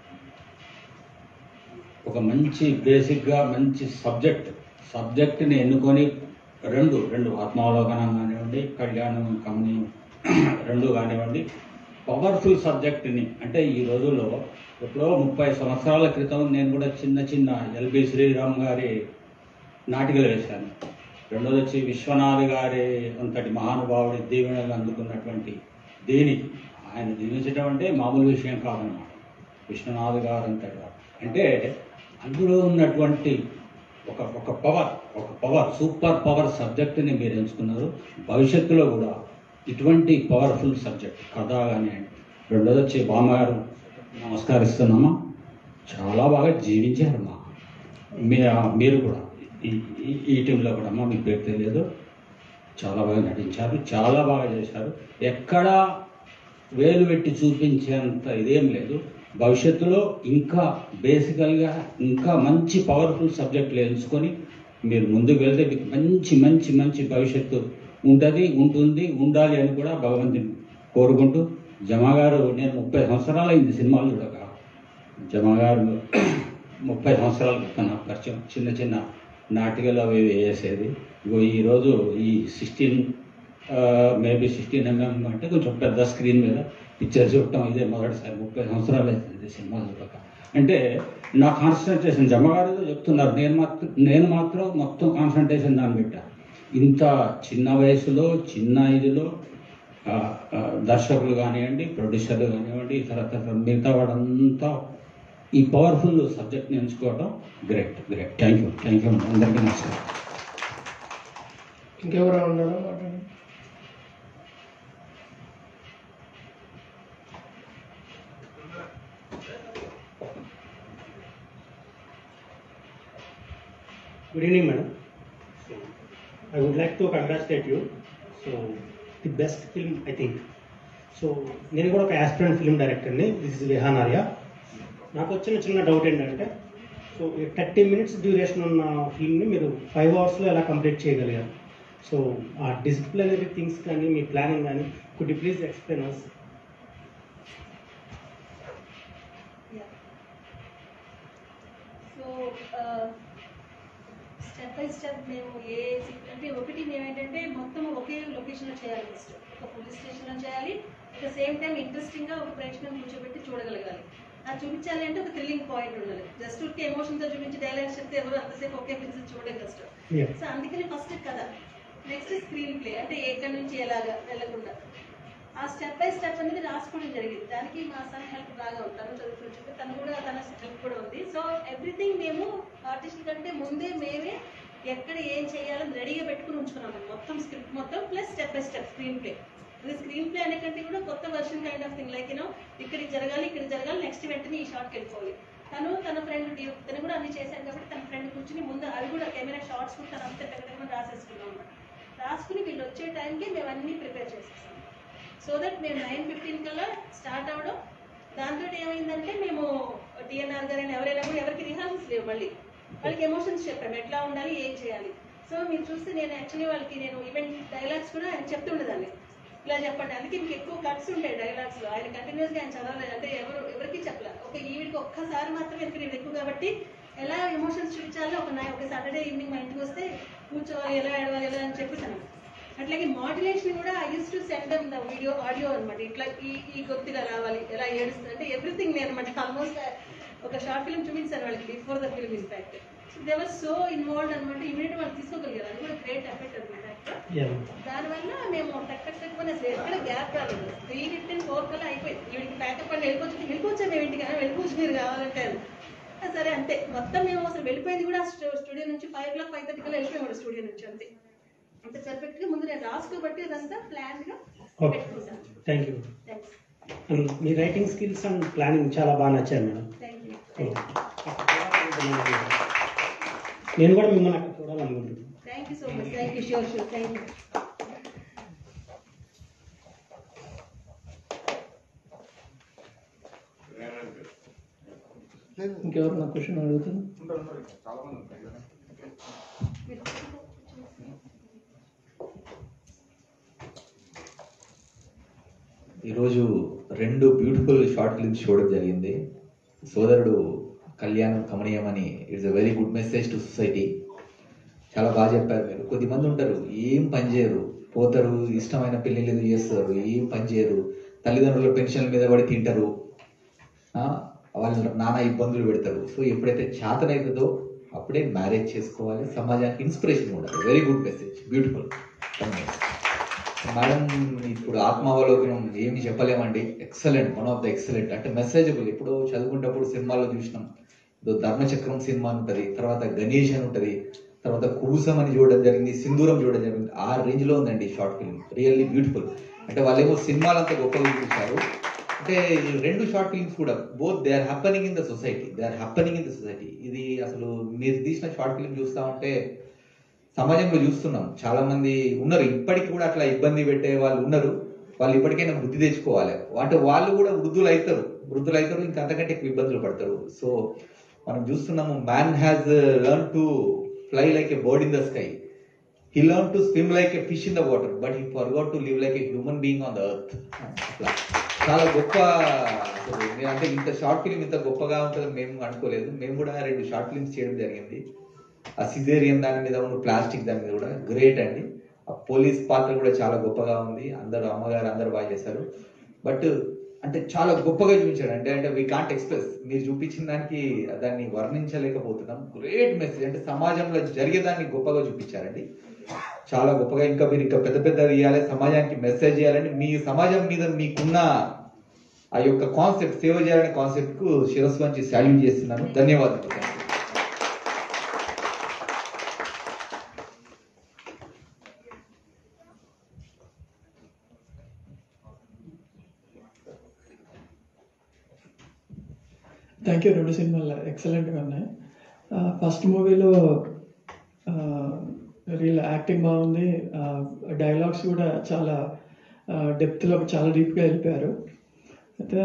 [SPEAKER 11] ఒక మంచి బేసిక్గా మంచి సబ్జెక్ట్ సబ్జెక్ట్ని ఎన్నుకొని రెండు రెండు ఆత్మావలోకనం కానివ్వండి కళ్యాణం కమని రెండు కానివ్వండి పవర్ఫుల్ సబ్జెక్ట్ని అంటే ఈ రోజుల్లో ఎప్పుడో ముప్పై సంవత్సరాల క్రితం నేను కూడా చిన్న చిన్న ఎల్బి శ్రీరామ్ గారి నాటికలు వేశాను రెండోది వచ్చి విశ్వనాథ్ గారి అంతటి మహానుభావుడి దీవెనలు అందుకున్నటువంటి దీని ఆయన దీవించడం అంటే మామూలు విషయం కాదనమాట విశ్వనాథ్ గారు అంతటి వారు అంటే అందులో ఉన్నటువంటి ఒక ఒక పవర్ ఒక పవర్ సూపర్ పవర్ సబ్జెక్ట్ని మీరు ఎంచుకున్నారు భవిష్యత్తులో కూడా ఇటువంటి పవర్ఫుల్ సబ్జెక్ట్ కథ కానీ రెండోది వచ్చి బామ్మగారు నమస్కరిస్తున్నామా చాలా బాగా జీవించారమ్మా మీ మీరు కూడా ఈ ఈ- ఈ టీంలో కూడా అమ్మా మీ పేరు తెలియదు చాలా బాగా నటించారు చాలా బాగా చేశారు ఎక్కడా వేలు పెట్టి చూపించేంత ఇదేం లేదు భవిష్యత్తులో ఇంకా బేసికల్గా ఇంకా మంచి పవర్ఫుల్ సబ్జెక్టులు ఎంచుకొని మీరు ముందుకు వెళ్తే మీకు మంచి మంచి మంచి భవిష్యత్తు ఉంటుంది ఉంటుంది ఉండాలి అని కూడా భగవంతుని కోరుకుంటూ జమా గారు నేను ముప్పై సంవత్సరాలు అయింది సినిమాలు చూడక జమా గారు ముప్పై సంవత్సరాల క్రితం నాకు పరిచయం చిన్న చిన్న నాటికలు అవి ఇవి వేసేది ఇగో ఈరోజు ఈ సిక్స్టీన్ మేబీ సిక్స్టీన్ ఎంఎం అంటే కొంచెం పెద్ద స్క్రీన్ మీద పిక్చర్ చూడటం ఇదే మొదటిసారి ముప్పై సంవత్సరాలు అవుతుంది సినిమా చూడక అంటే నా కాన్సన్ట్రేషన్ జమ్మగారు చెప్తున్నారు నేను మాత్రం నేను మాత్రం మొత్తం కాన్సన్ట్రేషన్ దాన్ని పెట్టా ఇంత చిన్న వయసులో చిన్న ఇదిలో ఆ, ఆ, దర్శకులు కానివ్వండి ప్రొడ్యూసర్లు కానివ్వండి తర్వాత మిగతా వాడంతా ఈ పవర్ఫుల్ సబ్జెక్ట్ని ఎంచుకోవడం great great thank you thank you అందరికీ నమస్కారం
[SPEAKER 3] ఇంకెవరైనా ఉన్నారా మాట్లాడండి
[SPEAKER 12] Good evening, madam. So, I would like to congratulate you. So, the best film, I think. So నేను కూడా ఒక ఆస్పిరెంట్ ఫిల్మ్ డైరెక్టర్ని దిస్ ఇస్ విహాన్ ఆర్య నాకు వచ్చిన చిన్న డౌట్ ఏంటంటే సో ఈ థర్టీ మినిట్స్ డ్యూరేషన్ ఉన్న ఫిల్మ్ని మీరు ఫైవ్ అవర్స్లో ఎలా కంప్లీట్ చేయగలిగారు సో ఆ డిసిప్లినరీ థింగ్స్ కానీ మీ ప్లానింగ్ కానీ could please explain us
[SPEAKER 6] so step by step మేము ఏ సీ- అంటే ఒకటి మేము ఏంటంటే మొత్తం ఒకే లొకేషన్లో చేయాలి ఫస్ట్ ఒక పోలీస్ స్టేషన్లో చేయాలి అట్ ద సేమ్ టైం ఇంట్రెస్టింగ్గా ఒక ప్రేక్షకులను కూర్చోబెట్టి చూడగలగాలి అది చూపించాలి అంటే ఒక థ్రిల్లింగ్ పాయింట్ ఉండాలి జస్ట్ ఉట్టి ఎమోషన్తో చూపించి డైలాగ్స్ చెప్తే ఎవరు అంతసేపు ఒకే పిక్చర్ చూడడం కష్టం
[SPEAKER 12] Yeah.
[SPEAKER 6] సో అందుకని ఫస్ట్ కథ నెక్స్ట్ స్క్రీన్ ప్లే అంటే ఎక్కడి నుంచి ఎలాగా వెళ్ళకుండా ఆ స్టెప్ బై స్టెప్ అనేది రాసుకోవడం జరిగింది దానికి మా సన్ హెల్ప్ బాగా ఉంటాను చదువుకుని చెప్పి తను కూడా తన హెల్ప్ కూడా ఉంది సో ఎవ్రీథింగ్ మేము ఆర్టిస్ట్ కంటే ముందే మేమే ఎక్కడ ఏం చేయాలని రెడీగా పెట్టుకుని ఉంచుకున్నాము మొత్తం స్క్రిప్ట్ మొత్తం plus step by step screen play ఇది స్క్రీన్ ప్లే అనే కంటే కూడా కొత్త version kind of thing like you know ఇక్కడికి జరగాలి ఇక్కడ జరగాలి నెక్స్ట్ వెంటనే ఈ షాట్కి వెళ్ళిపోవాలి తను తన ఫ్రెండ్ తను కూడా అన్ని చేశాను కాబట్టి తన ఫ్రెండ్ కూర్చుని ముందు అవి కూడా కెమెరా షార్ట్స్ కూడా తను అంతా పెట్టడం రాసేసుకున్నాం అన్నమాట రాసుకుని వీళ్ళు వచ్చే టైంకి మేము అన్నీ ప్రిపేర్ చేసేసాం సో దట్ మేము నైన్ ఫిఫ్టీన్ కల్లా స్టార్ట్ అవ్వడం దాంతో ఏమైందంటే మేము టిఎన్ఆర్ గారు అయినా ఎవరైనా కూడా ఎవరికి రిహార్సల్స్ లేవు మళ్ళీ వాళ్ళకి ఎమోషన్స్ చెప్పాము ఎట్లా ఉండాలి ఏం చేయాలి సో మీరు చూస్తే నేను యాక్చువల్లీ వాళ్ళకి నేను ఈవెంట్ డైలాగ్స్ కూడా ఆయన చెప్తుండేదాన్ని ఇలా చెప్పండి అందుకే మీకు ఎక్కువ కట్స్ ఉంటాయి డైలాగ్స్లో ఆయన కంటిన్యూస్గా ఆయన చదవలేదు అంటే ఎవరు ఎవరికి చెప్పలేదు ఒక ఈవెంట్కి ఒక్కసారి మాత్రమే ఎందుకు నేను ఎక్కువ కాబట్టి ఎలా ఎమోషన్స్ చూపించాలో ఒక నై ఒక సాటర్డే ఈవినింగ్ మా ఇంటికి వస్తే కూర్చోవాలి ఎలా ఏడవాలి ఎలా అని చెప్పేసాను అట్లాగే మాడ్యులేషన్ కూడా I use to send the video audio అనమాట ఇట్లా ఈ ఈ గొత్తిగా రావాలి ఎలా ఏడుస్తుంది అంటే ఎవ్రీథింగ్ నేను అనమాట ఆల్మోస్ట్ ఒక షార్ట్ ఫిల్మ్ చూపించాను వాళ్ళకి before the film in fact they were so involved అనమాట ఇమీడియట్ వాళ్ళు తీసుకోగలిగారు అది కూడా గ్రేట్ ఎఫెక్ట్ అనమాట దానివల్ల మేము టక్ టక్ టక్ అని అసలు ఎక్కడ గ్యాప్ రాలేదు త్రీ ఫిఫ్టీన్ ఫోర్ కల్లా అయిపోయింది వీడికి ప్యాకప్ అని వెళ్ళిపోవచ్చు వెళ్ళిపోవచ్చా మేము ఇంటికి "ఆ, వెళ్ళిపోవచ్చు మీరు కావాలంటే అని. ఆ, సరే అంతే మొత్తం మేము అసలు వెళ్ళిపోయింది కూడా స్టూడియో నుంచి five o'clock five thirty కల్లా వెళ్ళిపోయాము స్టూడియో నుంచి అంతే అంత పర్ఫెక్ట్ గా ముందు నేను రాసుకోబట్టి అదంతా ప్లాన్ గా
[SPEAKER 12] ఓకే
[SPEAKER 6] పెట్టుకుంటాను
[SPEAKER 12] థ్యాంక్ యూ
[SPEAKER 6] థ్యాంక్స్
[SPEAKER 12] అండ్ మీ రైటింగ్ స్కిల్స్ అండ్ ప్లానింగ్ చాలా బాగా నచ్చాయి మేడం
[SPEAKER 6] థ్యాంక్ యూ
[SPEAKER 12] నేను కూడా మిమ్మల్ని అక్కడ చూడాలనుకుంటున్నాను
[SPEAKER 6] thank you so much thank you sure sure thank you
[SPEAKER 3] ఇంకెవరైనా క్వశ్చన్ అడుగుతుంది
[SPEAKER 13] ఈరోజు రెండు బ్యూటిఫుల్ షార్ట్ ఫిల్మ్స్ చూడడం జరిగింది సోదరుడు కళ్యాణం కమనీయం అని it's a very good message to society చాలా బాగా చెప్పారు మీరు కొద్దిమంది ఉంటారు ఏం పని చేయరు పోతారు ఇష్టమైన పెళ్ళిళ్ళు ఏదో చేస్తారు ఏం పని చేయరు తల్లిదండ్రుల పెన్షన్ల మీద పడి తింటారు ఆ, వాళ్ళ నానా ఇబ్బందులు పెడతారు సో ఎప్పుడైతే చేతనవుతుందో అప్పుడే మ్యారేజ్ చేసుకోవాలి సమాజానికి ఇన్స్పిరేషన్ ఉండాలి very good message beautiful madam ఇప్పుడు ఆత్మావలోకనం ఏమి చెప్పలేమండి excellent one of the excellent అంటే మెసేజబుల్ ఇప్పుడు చదువుకునేటప్పుడు సినిమాలో చూసినాం ఏదో ధర్మచక్రం సినిమా అని ఉంటుంది తర్వాత గణేష్ అని ఉంటుంది తర్వాత కుబుసం అని చూడడం జరిగింది సింధూరం చూడడం జరిగింది ఆ రేంజ్ లో ఉందండి షార్ట్ ఫిల్మ్ రియల్లీ బ్యూటిఫుల్ అంటే వాళ్ళేమో సినిమాలు అంతా గొప్పగా చూపించారు అంటే ఈ రెండు షార్ట్ ఫిల్మ్స్ కూడా both they are happening in the society they are happening in the society ఇది అసలు మీరు తీసిన షార్ట్ ఫిల్మ్ చూస్తా ఉంటే సమాజంలో చూస్తున్నాం చాలా మంది ఉన్నారు ఇప్పటికి కూడా అట్లా ఇబ్బంది పెట్టే వాళ్ళు ఉన్నారు వాళ్ళు ఇప్పటికైనా వృద్ధి తెచ్చుకోవాలి అంటే వాళ్ళు కూడా వృద్ధులు అవుతారు వృద్ధులు అవుతారు ఇంకా అంతకంటే ఎక్కువ ఇబ్బందులు పడతారు సో మనం చూస్తున్నాము man has learn to fly like a bird in the sky he learn to swim like a fish in the water but he forgot to live like a human being on the earth అట్లా చాలా గొప్ప అసలు నేను అంటే ఇంత short film ఇంత గొప్పగా ఉంటుందని మేము అనుకోలేదు మేము కూడా రెండు షార్ట్ ఫిల్మ్స్ చేయడం జరిగింది ఆ సిజేరియన్ దాని మీద ఉన్న ప్లాస్టిక్ దాని మీద కూడా గ్రేట్ అండి ఆ పోలీస్ పాత్ర కూడా చాలా గొప్పగా ఉంది అందరూ అమ్మగారు అందరూ బాగా చేశారు బట్ అంటే చాలా గొప్పగా చూపించాడు అంటే అంటే వీ కాంట్ ఎక్స్ప్రెస్ మీరు చూపించిన దానికి దాన్ని వర్ణించలేకపోతున్నాం గ్రేట్ మెసేజ్ అంటే సమాజంలో జరిగేదాన్ని గొప్పగా చూపించారండి చాలా గొప్పగా ఇంకా మీరు ఇంకా పెద్ద పెద్ద ఇవ్వాలి సమాజానికి మెసేజ్ చేయాలని మీ సమాజం మీద మీకున్న ఆ యొక్క కాన్సెప్ట్ సేవ చేయాలనే కాన్సెప్ట్ కు శిరస్సు వంచి శాల్యూట్ చేస్తున్నాను ధన్యవాదాలు
[SPEAKER 14] థ్యాంక్ యూ రెండు సినిమాలు ఎక్సలెంట్గా ఉన్నాయి ఫస్ట్ మూవీలో రియల్ యాక్టింగ్ బాగుంది డైలాగ్స్ కూడా చాలా డెప్త్లో చాలా డీప్గా వెళ్ళిపోయారు అయితే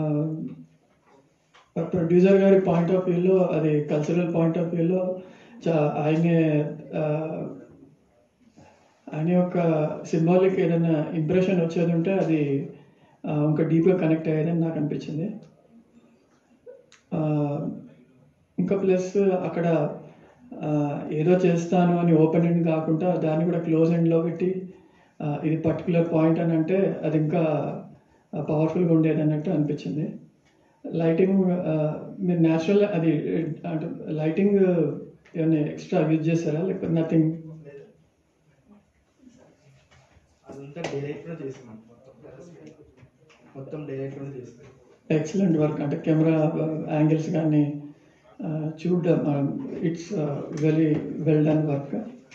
[SPEAKER 14] ప్రొడ్యూసర్ గారి పాయింట్ ఆఫ్ వ్యూలో అది కల్చరల్ పాయింట్ ఆఫ్ వ్యూలో చా ఆయనే ఆ, ఆయన యొక్క సింబాలిక్ ఏదైనా ఇంప్రెషన్ వచ్చేది ఉంటే అది ఆ, ఇంకా డీప్గా కనెక్ట్ అయ్యేదని నాకు అనిపించింది ఆ, ఇంకా ప్లస్ అక్కడ ఆ, ఏదో చేస్తాను అని ఓపెన్ ఎండ్ కాకుండా దాన్ని కూడా క్లోజ్ ఎండ్లో పెట్టి ఆ, ఇది పర్టికులర్ పాయింట్ అని అంటే అది ఇంకా పవర్ఫుల్గా ఉండేది అన్నట్టు అనిపించింది లైటింగ్ మీరు న్యాచురల్ అది అంటే లైటింగ్ ఏమైనా ఎక్స్ట్రా యూజ్ చేస్తారా లేకపోతే నథింగ్
[SPEAKER 3] అదంతా డే లైట్లో చేసాం మొత్తం డే లైట్లో చేసాం
[SPEAKER 14] ఎక్సలెంట్ వర్క్ అంటే కెమెరా యాంగిల్స్ కానీ చూడడం it's very well done work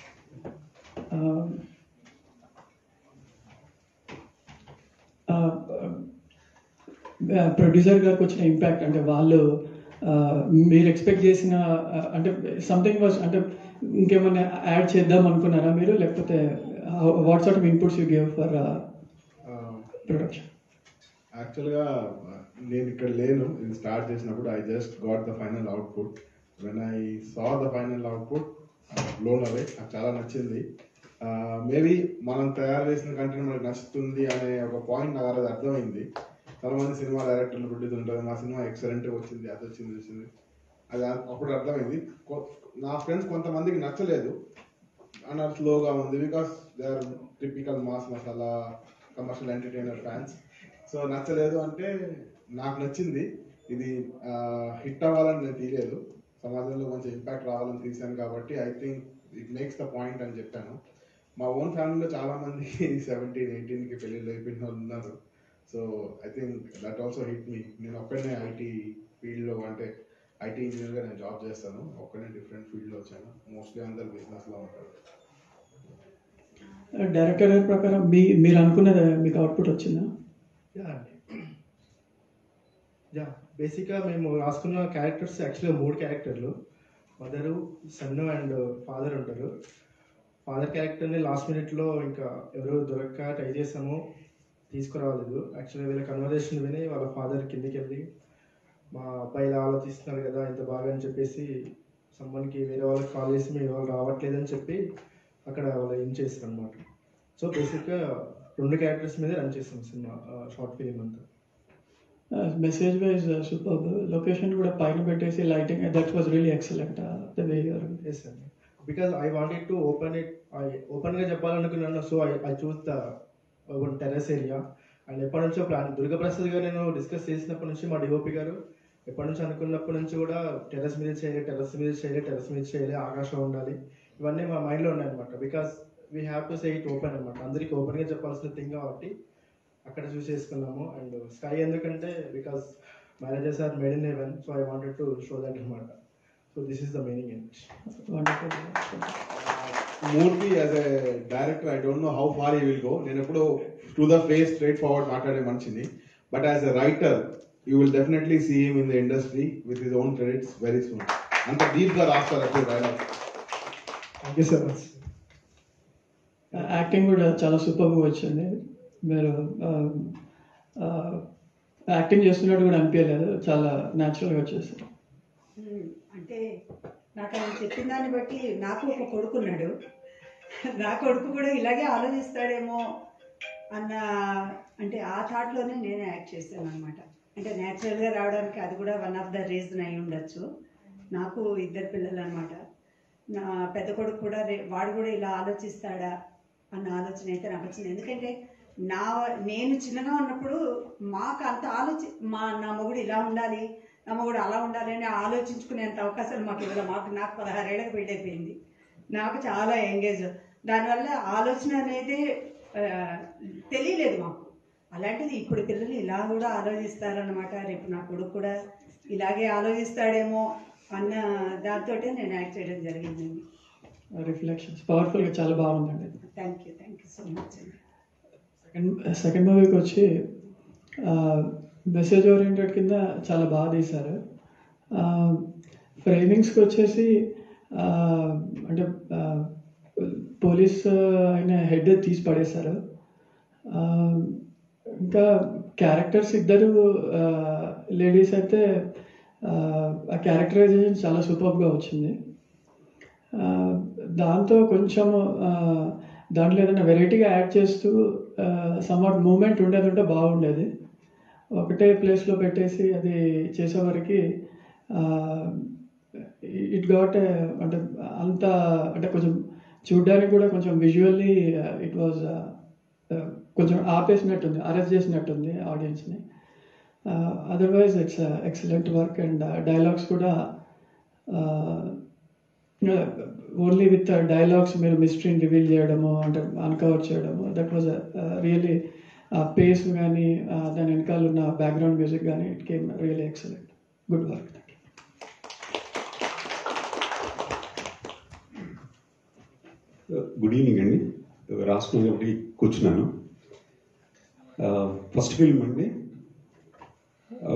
[SPEAKER 14] producer గారికి వచ్చిన ఇంపాక్ట్ అంటే వాళ్ళు uh, మీరు ఎక్స్పెక్ట్ చేసిన uh, అంటే సంథింగ్ వాజ్ అంటే ఇంకేమైనా యాడ్ చేద్దాం అనుకున్నారా మీరు లేకపోతే what sort of inputs you give for production
[SPEAKER 4] యాక్చువల్గా నేను ఇక్కడ లేను ఇది స్టార్ట్ చేసినప్పుడు I just got the final output when I saw the final output లోన్ అవే నాకు చాలా నచ్చింది మేబీ మనం తయారు చేసిన కంటెంట్ మనకు నచ్చుతుంది అనే ఒక పాయింట్ నాకు అది అర్థమైంది చాలా మంది సినిమా డైరెక్టర్లు ప్రొడ్యూసర్ ఉంటారు మా సినిమా ఎక్సలెంట్గా వచ్చింది అది వచ్చింది ఇది వచ్చింది అది అప్పుడు అర్థమైంది కొ- నా ఫ్రెండ్స్ కొంతమందికి నచ్చలేదు అన్నారు స్లోగా ఉంది because they are typical mass masala commercial entertainer fans so నచ్చలేదు అంటే నాకు నచ్చింది ఇది హిట్ అవ్వాలని నేను తీయలేదు సమాజంలో కొంచెం ఇంపాక్ట్ రావాలని తీశాను కాబట్టి I think it makes the point అని చెప్పాను మా ఓన్ ఫ్యామిలీలో చాలా మంది సెవెంటీన్ ఎయిటీన్కి పెళ్ళిళ్ళు అయిపోయిన వాళ్ళు ఉన్నారు so I think that also hit me నేను ఒక్కడనే ఐటీ ఫీల్డ్లో అంటే ఐటీ ఇంజనీర్గా నేను జాబ్ చేస్తాను ఒక్కనే డిఫరెంట్ ఫీల్డ్లో వచ్చాను మోస్ట్లీ అందరు బిజినెస్లో ఉంటారు
[SPEAKER 14] డైరెక్టర్ గారి ప్రకారం మీ మీరు అనుకున్నది మీకు అవుట్పుట్ వచ్చిందా
[SPEAKER 3] యా అండి యా బేసిక్గా మేము రాసుకున్న క్యారెక్టర్స్ యాక్చువల్గా మూడు క్యారెక్టర్లు మదరు సన్ అండ్ ఫాదర్ ఉంటారు ఫాదర్ క్యారెక్టర్ని లాస్ట్ మినిట్లో ఇంకా ఎవరు దొరక్క ట్రై చేసాము తీసుకురావలేదు యాక్చువల్గా వీళ్ళ కన్వర్జేషన్ విని వాళ్ళ ఫాదర్ కిందికి వెళ్ళి మా అబ్బాయి ఇలా ఆలోచిస్తున్నారు కదా ఇంత బాగా అని చెప్పేసి సమ్మన్కి వేరే వాళ్ళకి కాల్ చేసి మీరు వాళ్ళు రావట్లేదని చెప్పి అక్కడ వాళ్ళు ఏం చేస్తారు అనమాట సో బేసిక్గా రెండు క్యారెక్టర్స్ మీద రన్ చేస్తాం సినిమా షార్ట్ ఫిలిం అంతా
[SPEAKER 14] మెసేజ్ వైజ్ సూపర్ లొకేషన్ కూడా పైన పెట్టేసి lighting that was really excellent the way you're
[SPEAKER 3] yes అండి because I wanted to open it I ఓపెన్గా చెప్పాలనుకున్నాను so I I choose the one terrace area and ఎప్పటి నుంచో plan Durgaprasad గారు నేను డిస్కస్ చేసినప్పటి నుంచి మా డిఓపి గారు ఎప్పటి నుంచి అనుకున్నప్పటి నుంచి కూడా టెర్రస్ మీద చేయాలి టెర్రస్ మీద చేయాలి టెర్రస్ మీద చేయాలి ఆకాశం ఉండాలి ఇవన్నీ మా మైండ్లో ఉన్నాయన్నమాట because we have to say it open అనమాట అందరికీ ఓపెన్గా చెప్పాల్సిన థింగ్ కాబట్టి అక్కడ చూస్ చేసుకున్నాము అండ్ స్కై ఎందుకంటే because marriages are made in heaven so I wanted to show that అనమాట so this is the meaning in
[SPEAKER 4] Murthy as a director I don't know how far he will go నేను ఎప్పుడు to the face straight forward మాట్లాడే మనిషిని but as a writer you will definitely see him in the industry with his own credits very soon అంత deep గా రాస్తారు అప్పుడు dialogue
[SPEAKER 3] thank you so much
[SPEAKER 14] acting కూడా చాలా సూపర్గా వచ్చింది మీరు యాక్టింగ్ చేస్తున్నట్టు కూడా అనిపించలేదు చాలా న్యాచురల్గా వచ్చేసారు
[SPEAKER 5] ఉమ్, అంటే నాకు ఆయన చెప్పిన దాన్ని బట్టి నాకు ఒక కొడుకున్నాడు నా కొడుకు కూడా ఇలాగే ఆలోచిస్తాడేమో అన్న అంటే ఆ థాట్లోనే నేనే యాక్ట్ చేశాను అనమాట అంటే న్యాచురల్గా రావడానికి అది కూడా వన్ ఆఫ్ ద రీజన్ అయి ఉండొచ్చు నాకు ఇద్దరు పిల్లలు అనమాట నా పెద్ద కొడుకు కూడా రే వాడు కూడా ఇలా ఆలోచిస్తాడా అన్న ఆలోచన అయితే నాకు వచ్చింది ఎందుకంటే నా నేను చిన్నగా ఉన్నప్పుడు మాకు అంత ఆలోచి మా నా మొగుడు ఇలా ఉండాలి నా మొగుడు అలా ఉండాలి అని ఆలోచించుకునేంత అవకాశాలు మాకు ఇవ్వలేదు మాకు నాకు పదహారేళ్ళకి పెళ్ళి అయిపోయింది నాకు చాలా ఎంగేజ్ దానివల్ల ఆలోచన అనేది ఆ, తెలియలేదు మాకు అలాంటిది ఇప్పుడు పిల్లలు ఇలా కూడా ఆలోచిస్తారనమాట రేపు నా కొడుకు కూడా ఇలాగే ఆలోచిస్తాడేమో అన్న దాంతో నేను యాక్ట్ చేయడం జరిగిందండి
[SPEAKER 14] రిఫ్లెక్షన్స్ పవర్ఫుల్గా చాలా బాగుందండి
[SPEAKER 5] thank you thank you so much అండి
[SPEAKER 14] సెకండ్ సెకండ్ మూవీకి వచ్చి మెసేజ్ ఓరియంటెడ్ కింద చాలా బాగా తీశారు ఫ్రేమింగ్స్కి వచ్చేసి ఆ, అంటే పోలీస్ అయిన హెడ్ తీసి పడేశారు ఆ, ఇంకా క్యారెక్టర్స్ ఇద్దరు లేడీస్ అయితే ఆ, ఆ క్యారెక్టరైజేషన్ చాలా సూపర్గా వచ్చింది ఆ, దాంతో కొంచెం ఆ, దాంట్లో ఏదైనా వెరైటీగా యాడ్ చేస్తూ సమ్వాట్ మూమెంట్ ఉండేది ఉంటే బాగుండేది ఒకటే ప్లేస్లో పెట్టేసి అది చేసేవరకు ఇట్ గాట్ అంటే అంత అంటే కొంచెం చూడ్డానికి కూడా కొంచెం విజువల్లీ ఇట్ వాజ్ కొంచెం ఆపేసినట్టుంది అరెస్ట్ చేసినట్టుంది ఆడియన్స్ని otherwise it's excellent work and dialogues కూడా ఓన్లీ విత్ డైలాగ్స్ మీరు మిస్టరీని రివీల్ చేయడము అంటే అన్కవర్ చేయడము దట్ వాజ్ రియలీ పేస్ కానీ దాని వెనకాల ఉన్న బ్యాక్గ్రౌండ్ మ్యూజిక్ కానీ it came really excellent good work
[SPEAKER 15] good evening అండి రాసుకుని ఒకటి కూర్చున్నాను ఫస్ట్ ఫిల్మ్ అండి ఆ,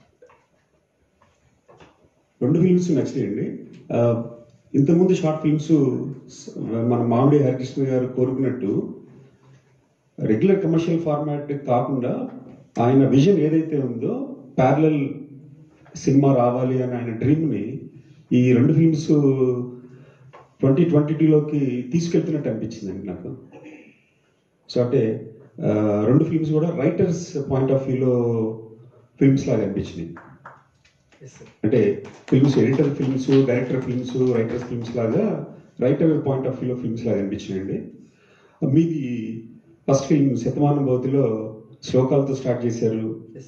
[SPEAKER 15] రెండు ఫిల్మ్స్ నచ్చాయండి ఆ, ఇంతకుముందు షార్ట్ ఫిల్మ్స్ మన మామిడి హరికృష్ణ గారు కోరుకున్నట్టు రెగ్యులర్ కమర్షియల్ ఫార్మాట్ కాకుండా ఆయన విజన్ ఏదైతే ఉందో ప్యారలల్ సినిమా రావాలి అని ఆయన డ్రీమ్ని ఈ రెండు ఫిల్మ్స్ ట్వంటీ ట్వంటీ టూలోకి తీసుకెళ్తున్నట్టు అనిపించిందండి నాకు సో అంటే ఆ, రెండు ఫిల్మ్స్ కూడా రైటర్స్ పాయింట్ ఆఫ్ వ్యూలో ఫిల్మ్స్ లాగా అనిపించినాయి అంటే films editor films director films writers films లాగా రైటర్ పాయింట్ ఆఫ్ వ్యూలో ఫిల్మ్స్ లాగా అనిపించినాయండి మీది ఫస్ట్ ఫిల్మ్ శతమానం భవతిలో శ్లోకాలతో స్టార్ట్ చేశారు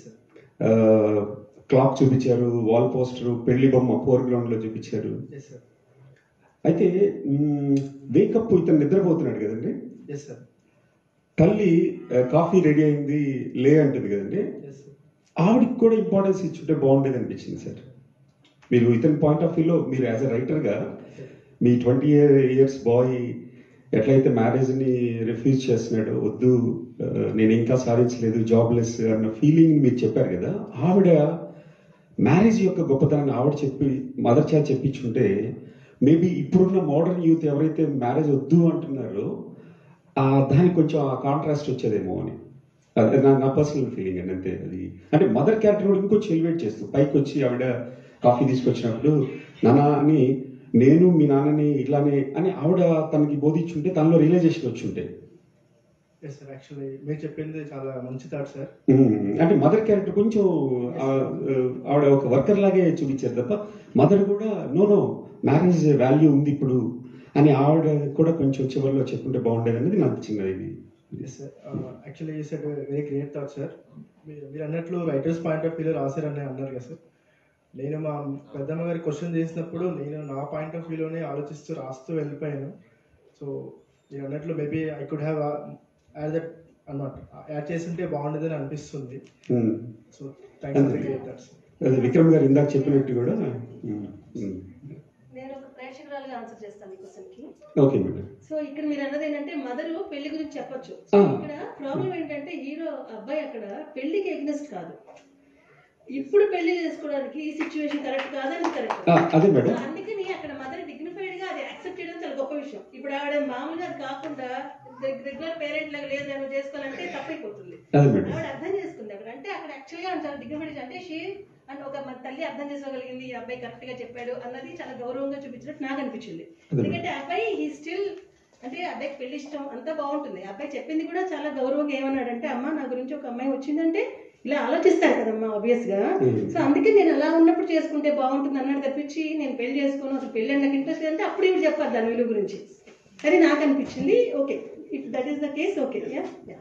[SPEAKER 15] క్లాక్ చూపించారు వాల్ పోస్టర్ పెళ్లి బొమ్మ ఫోర్ గ్రౌండ్ లో చూపించారు
[SPEAKER 3] ఎస్ సార్
[SPEAKER 15] అయితే వేకప్ ఇతను నిద్రపోతున్నాడు కదండి
[SPEAKER 3] ఎస్ సార్
[SPEAKER 15] తల్లి ఆ, కాఫీ రెడీ అయింది లే అంటుంది కదండి
[SPEAKER 3] ఎస్ సార్
[SPEAKER 15] ఆవిడకి కూడా ఇంపార్టెన్స్ ఇచ్చుంటే బాగుండేది అనిపించింది సార్ మీరు ఇతని పాయింట్ ఆఫ్ వ్యూలో మీరు యాజ్ అ రైటర్గా మీ ట్వంటీ ఇయర్ ఇయర్స్ బాయ్ ఎట్లయితే మ్యారేజ్ని రిఫ్యూజ్ చేస్తున్నాడు వద్దు ఆ, నేను ఇంకా సాధించలేదు జాబ్లెస్ అన్న ఫీలింగ్ మీరు చెప్పారు కదా ఆవిడ మ్యారేజ్ యొక్క గొప్పతనాన్ని ఆవిడ చెప్పి మదర్ చా చెప్పించుంటే మేబీ ఇప్పుడున్న మోడర్న్ యూత్ ఎవరైతే మ్యారేజ్ వద్దు అంటున్నారో ఆ దానికి కొంచెం ఆ కాంట్రాస్ట్ వచ్చేదేమో అని అదే నా నా పర్సనల్ ఫీలింగ్ అండి అంతే అది అంటే మదర్ క్యారెక్టర్ కూడా ఇంకొంచెం ఎలివేట్ చేస్తూ పైకి వచ్చి ఆవిడ కాఫీ తీసుకొచ్చినప్పుడు నాన్న అని నేను మీ నాన్నని ఇట్లానే అని ఆవిడ తనకి బోధించుంటే తనలో రియలైజేషన్ వచ్చుంటే
[SPEAKER 3] ఎస్ సార్ యాక్చువల్లీ మీరు చెప్పింది చాలా మంచి థాట్ సార్
[SPEAKER 15] ఉమ్, అంటే మదర్ క్యారెక్టర్ కొంచెం ఆ, ఆవిడ ఒక వర్కర్ లాగే చూపించారు తప్ప మదర్ కూడా నో నో మ్యారేజ్ వాల్యూ ఉంది ఇప్పుడు అని ఆవిడ కూడా కొంచెం చివరిలో చెప్పుంటే బాగుండేది అనేది నాకు చిన్నది ఇది
[SPEAKER 3] yes sir actually said very great thought sir మీరు మీరు అన్నట్లు రైటర్స్ పాయింట్ ఆఫ్ వ్యూలో రాశారని అన్నారు కదా సార్ నేను మా పెద్దమ్మ గారి క్వశ్చన్ చేసినప్పుడు నేను నా పాయింట్ ఆఫ్ వ్యూలోనే ఆలోచిస్తూ రాస్తూ వెళ్ళిపోయాను సో మీరు అన్నట్లు maybe I could have add that అన్నమాట యాడ్ చేస్తుంటే బాగుండేదని అనిపిస్తుంది
[SPEAKER 15] um.
[SPEAKER 3] So thanks for great thoughts
[SPEAKER 15] అదే విక్రమ్ గారు ఇందాక చెప్పినట్టు కూడా ఉమ్, ఉమ్.
[SPEAKER 6] నేను ఒక ప్రేక్షకురాలుగా ఆన్సర్ చేస్తాను ఈ క్వశ్చన్కి
[SPEAKER 15] ఓకే మేడం
[SPEAKER 6] సో ఇక్కడ మీరు అన్నది ఏంటంటే మదర్ పెళ్లి గురించి చెప్పొచ్చు
[SPEAKER 15] ఆ.
[SPEAKER 6] ఇక్కడ ప్రాబ్లం ఏంటంటే హీరో అబ్బాయి అక్కడ పెళ్లికి ఎగ్నెస్ట్ కాదు ఇప్పుడు పెళ్లి చేసుకోవడానికి ఈ సిచ్యువేషన్ కరెక్ట్ కాదని కరెక్ట్
[SPEAKER 15] ఆ, అదే మేడం.
[SPEAKER 6] అందుకని అక్కడ మదర్ డిగ్నిఫైడ్ గా అది యాక్సెప్ట్ చేయడం చాలా గొప్ప విషయం ఇప్పుడు ఆవిడ మామూలుగా అది కాకుండా రెగ్యులర్ పేరెంట్ లాగా లేదు నేను చేసుకోవాలంటే తప్పైపోతుంది
[SPEAKER 15] అదే మేడం.
[SPEAKER 6] ఆవిడ అర్థం చేసుకుంది అక్కడ అంటే అక్కడ యాక్చువల్గా చాలా డిగ్నిఫైడ్ అంటే షీ అంటే ఒక మన తల్లి అర్థం చేసుకోగలిగింది ఈ అబ్బాయి కరెక్ట్ గా చెప్పాడు అన్నది చాలా గౌరవంగా చూపించినట్టు నాకు అనిపించింది
[SPEAKER 15] అదే.
[SPEAKER 6] ఎందుకంటే అబ్బాయి హీ స్టిల్ అంటే అబ్బాయికి పెళ్లి ఇష్టం అంతా బాగుంటుంది అబ్బాయి చెప్పింది కూడా చాలా గౌరవంగా ఏమన్నాడంటే అమ్మ నా గురించి ఒక అమ్మాయి వచ్చిందంటే ఇలా ఆలోచిస్తారు కదమ్మా ఆబ్వియస్ గా
[SPEAKER 15] Hmm.
[SPEAKER 6] సో అందుకే నేను అలా ఉన్నప్పుడు చేసుకుంటే బాగుంటుంది అన్నాడు తప్పించి నేను పెళ్లి చేసుకోను అసలు పెళ్లి నాకు ఇంట్రెస్ట్ అంటే అప్పుడు ఇవి చెప్పాలి దాని విలువ గురించి సరే నాకు అనిపించింది okay if that is the case okay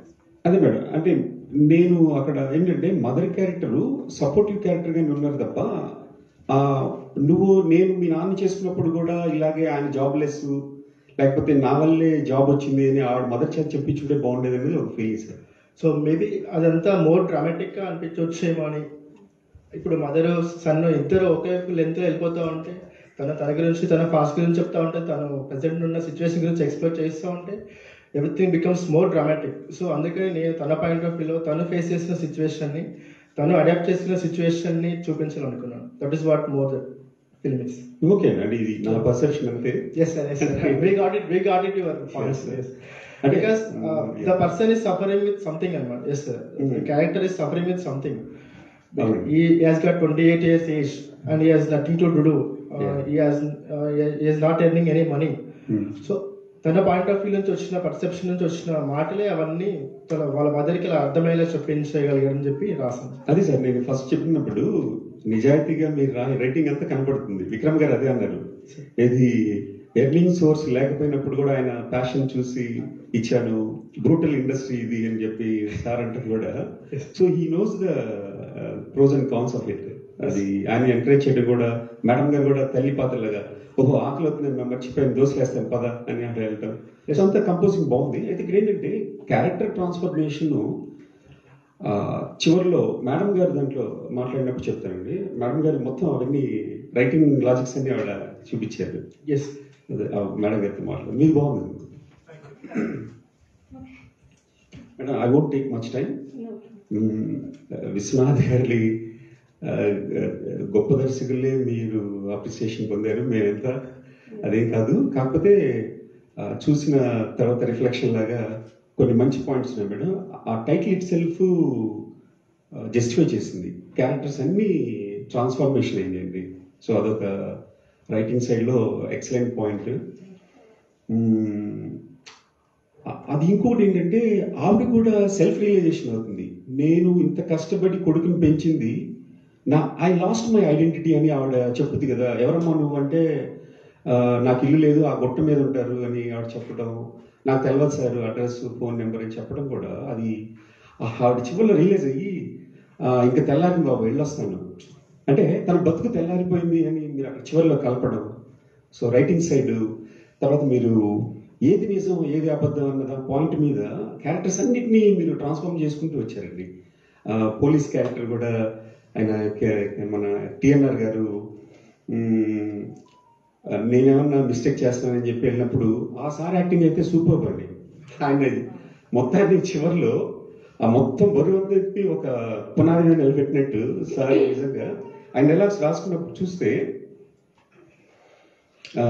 [SPEAKER 15] అదే మేడం అంటే నేను అక్కడ ఏంటంటే మదర్ క్యారెక్టరు సపోర్టివ్ క్యారెక్టర్గానే ఉన్నారు తప్ప ఆ, నువ్వు నేను మీ నాన్న చేసుకున్నప్పుడు కూడా ఇలాగే ఆయన జాబ్లెస్ లేకపోతే నా వల్లే జాబ్ వచ్చింది అని ఆవిడ మదర్ చేత చెప్పించుంటే బాగుండేది అనేది ఒక ఫీలింగ్ సార్
[SPEAKER 3] సో మేబీ అదంతా మోర్ డ్రామాటిక్గా అనిపించవచ్చేమో అని ఇప్పుడు మదర్ సన్ ఇద్దరు ఒకే లెంత్లో వెళ్ళిపోతూ ఉంటే తన తన గురించి తన పాస్ట్ గురించి చెప్తా ఉంటే తను ప్రజెంట్ ఉన్న సిచ్యువేషన్ గురించి ఎక్స్ప్లోర్ చేస్తూ ఉంటే everything becomes more dramatic so అందుకని నేను తన పాయింట్ ఆఫ్ వ్యూలో తను ఫేస్ చేసిన సిచ్యువేషన్ని తను అడాప్ట్ చేసిన సిచ్యువేషన్ని చూపించాలనుకున్నాను that is what more the film is
[SPEAKER 15] okay అండి ఇది నా పర్సెప్షన్ అంతే
[SPEAKER 3] yes sir yes sir we got it we got it your points
[SPEAKER 15] Yes,
[SPEAKER 3] yes
[SPEAKER 15] అంటే-
[SPEAKER 3] because uh,
[SPEAKER 15] Mm,
[SPEAKER 3] the
[SPEAKER 15] yeah.
[SPEAKER 3] person is suffering with something అన్నమాట yes sir the
[SPEAKER 15] Mm.
[SPEAKER 3] character is suffering with something
[SPEAKER 15] అవును.
[SPEAKER 3] he has got 28 years age and he has nothing to do uh,
[SPEAKER 15] Yeah.
[SPEAKER 3] he has uh, he is not earning any money
[SPEAKER 15] Hmm.
[SPEAKER 3] So తన point of view నుంచి వచ్చిన perception నుంచి వచ్చిన మాటలే అవన్నీ తన వాళ్ళ మదర్కి ఇలా అర్థమయ్యేలా చెప్పించగలిగాడని చెప్పి రాసాను
[SPEAKER 15] అదే సార్ నేను ఫస్ట్ చెప్పినప్పుడు నిజాయితీగా మీరు రా రైటింగ్ అంతా కనపడుతుంది విక్రమ్ గారు అదే అన్నారు ఇది ఎర్నింగ్ సోర్స్ లేకపోయినప్పుడు కూడా ఆయన ప్యాషన్ చూసి ఇచ్చాను బ్రూటల్ ఇండస్ట్రీ ఇది అని చెప్పి సార్ అంటారు కూడా so he knows the pros and cons of it అది ఆయన ఎంకరేజ్ చేయడం కూడా మేడం గారు కూడా తల్లి పాత్రలుగా ఓహో ఆకలి అవుతుంది నేను మర్చిపోయాను దోశలు వేస్తాను పద అని అంటే వెళ్తాం సో అంతా కంపోజింగ్ బాగుంది అయితే ఇక్కడ ఏంటంటే క్యారెక్టర్ ట్రాన్స్ఫర్మేషన్ చివరిలో మేడం గారు దాంట్లో మాట్లాడినప్పుడు చెప్తానండి మేడం గారు మొత్తం అవన్నీ రైటింగ్ లాజిక్స్ అన్ని ఆవిడ చూపించారు
[SPEAKER 3] ఎస్
[SPEAKER 15] అదే ఆ మేడం గారితో మాట్లాడు మీది బాగుంది madam I won't take much time Viswanath గారి ఆ, గొప్ప దర్శకులే మీరు అప్రిసియేషన్ పొందారు మేమెంతా అదేం కాదు కాకపోతే ఆ, చూసిన తర్వాత రిఫ్లెక్షన్ లాగా కొన్ని మంచి పాయింట్స్ ఉన్నాయి మేడం ఆ టైటిల్ ఇట్ సెల్ఫ్ జస్టిఫై చేసింది క్యారెక్టర్స్ అన్నీ ట్రాన్స్ఫర్మేషన్ అయిందండి సో అదొక రైటింగ్ సైడ్లో ఎక్సలెంట్ పాయింట్ అది ఇంకోటి ఏంటంటే ఆవిడ కూడా సెల్ఫ్ రియలైజేషన్ అవుతుంది నేను ఇంత కష్టపడి కొడుకుని పెంచింది నా ఐ లాస్ట్ మై ఐడెంటిటీ అని ఆవిడ చెప్పుద్ది కదా ఎవరమ్మా నువ్వు అంటే "ఆ, నాకు ఇల్లు లేదు ఆ గుట్ట మీద ఉంటారు అని ఆవిడ చెప్పడం నాకు తెలియదు సార్ అడ్రస్ ఫోన్ నెంబర్ అని చెప్పడం కూడా అది ఆ ఆవిడ చివరిలో రియలైజ్ అయ్యి "ఆ, ఇంకా తెల్లారింది బాబు వెళ్ళొస్తాను అంటే తన బతుకు తెల్లారిపోయింది అని మీరు అక్కడ చివరిలో కలపడం సో రైటింగ్ సైడ్ తర్వాత మీరు ఏది నిజం ఏది అబద్ధం అన్న దాని పాయింట్ మీద క్యారెక్టర్స్ అన్నిటినీ మీరు ట్రాన్స్ఫార్మ్ చేసుకుంటూ వచ్చారండి ఆ, పోలీస్ క్యారెక్టర్ కూడా ఆయన కే- మన టిఎన్ఆర్ గారు మ్మ్, ఆ, నేనేమన్నా మిస్టేక్ చేస్తానని చెప్పి వెళ్ళినప్పుడు ఆ సార్ యాక్టింగ్ అయితే సూపర్ అండి ఆయన మొత్తాన్ని చివరిలో ఆ మొత్తం బరువు అంతా ఎత్తి ఒక పునాది మీద నిలబెట్టినట్టు సార్ నిజంగా ఆయన డైలాగ్స్ రాసుకున్నప్పుడు చూస్తే ఆ,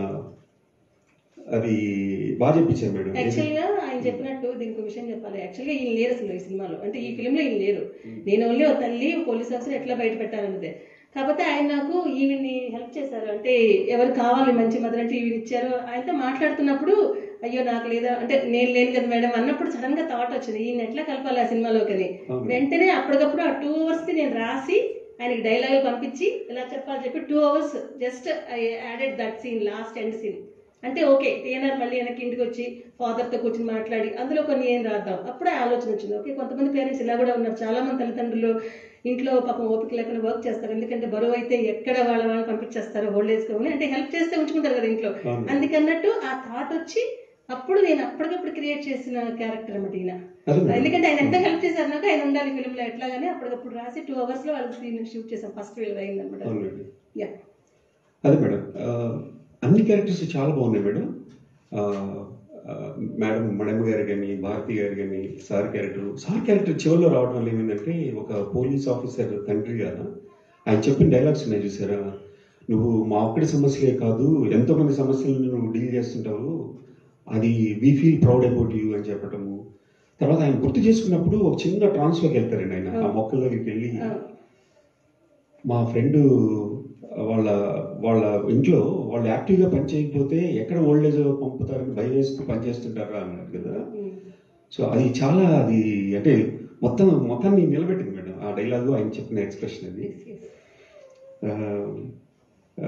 [SPEAKER 15] అది బాగా చెప్పించారు మేడం
[SPEAKER 6] యాక్చువల్గా ఆయన చెప్పినట్టు దీనికి ఒక విషయం చెప్పాలి యాక్చువల్గా ఈయన లేరు అసలు ఈ సినిమాలో అంటే ఈ ఫిలింలో ఈయన లేరు నేను ఓన్లీ ఒక తల్లి ఒక పోలీస్ ఆఫీసర్ ఎట్లా బయట పెట్టాలన్నదే కాకపోతే ఆయన నాకు ఈవిని హెల్ప్ చేశారు అంటే ఎవరు కావాలి మంచి మదర్ అంటే ఈవిని ఇచ్చారు ఆయనతో మాట్లాడుతున్నప్పుడు అయ్యో నాకు లేదా అంటే నేను లేను కదా మేడం అన్నప్పుడు సడన్ గా థాట్ వచ్చింది ఈయన ఎట్లా కలపాలి ఆ సినిమాలోకి
[SPEAKER 15] అవును.
[SPEAKER 6] వెంటనే అప్పటికప్పుడు ఆ టూ అవర్స్ కి నేను రాసి ఆయనకి డైలాగ్ పంపించి ఇలా చెప్పాలి చెప్పి two hours just I added that scene last end scene అంటే ఓకే టీఎన్ఆర్ మళ్ళీ వెనక్కి ఇంటికి వచ్చి ఫాదర్తో కూర్చొని మాట్లాడి అందులో కొన్ని ఏం రాద్దాం అప్పుడే ఆలోచన వచ్చింది ఓకే కొంతమంది పేరెంట్స్ ఇలా కూడా ఉన్నారు చాలా మంది తల్లిదండ్రులు ఇంట్లో పాపం ఓపిక లేకుండా వర్క్ చేస్తారు ఎందుకంటే బరువు అయితే ఎక్కడ వాళ్ళ వాళ్ళని పంపించేస్తారు ఓల్డ్ ఏజ్ హోమ్ అంటే హెల్ప్ చేస్తే ఉంచుకుంటారు కదా ఇంట్లో
[SPEAKER 15] అవును.
[SPEAKER 6] అందుకన్నట్టు ఆ థాట్ వచ్చి అప్పుడు నేను అప్పటికప్పుడు క్రియేట్ చేసిన క్యారెక్టర్ అన్నమాట ఈయన
[SPEAKER 15] అదే మేడం.
[SPEAKER 6] ఎందుకంటే ఆయన ఎంత హెల్ప్ చేశారు నాకు ఆయన ఉండాలి ఫిల్మ్ లో ఎట్లాగానే అప్పటికప్పుడు రాసి టూ అవర్స్ లో వాళ్ళకి సీన్ షూట్ చేసాం ఫస్ట్ ఫిల్మ్ అయింది అనమాట
[SPEAKER 15] అవునండి
[SPEAKER 6] యా
[SPEAKER 15] అదే మేడం ఆ, అన్ని క్యారెక్టర్స్ చాలా బాగున్నాయి మేడం ఆ, ఆ, మేడం మడమ్మ గారు కానీ భారతి గారు కానీ సార్ క్యారెక్టర్ సార్ క్యారెక్టర్ చివరిలో రావడం వల్ల ఏమైందంటే ఒక పోలీస్ ఆఫీసర్ తండ్రిగా ఆయన చెప్పిన డైలాగ్స్ ఉన్నాయి చూసారా నువ్వు మా ఒక్కడి సమస్యలే కాదు ఎంతో మంది సమస్యలను నువ్వు డీల్ చేస్తుంటావు అది we feel proud about you అని చెప్పటము తర్వాత ఆయన గుర్తు చేసుకున్నప్పుడు ఒక చిన్న ట్రాన్స్ఫర్కి వెళ్తారండి ఆయన ఆ మొక్కల దగ్గరికి వెళ్ళి మా ఫ్రెండ్ వాళ్ళ వాళ్ళ ఇంట్లో వాళ్ళు యాక్టివ్గా పని చేయకపోతే ఎక్కడ ఓల్డ్ ఏజ్ పంపుతారని భయం వేస్తూ పని చేస్తుంటారా అన్నారు కదా సో అది చాలా అది అంటే మొత్తం మొత్తాన్ని నిలబెట్టింది మేడం ఆ డైలాగు ఆయన చెప్పిన ఎక్స్ప్రెషన్ అది ఆ, ఆ,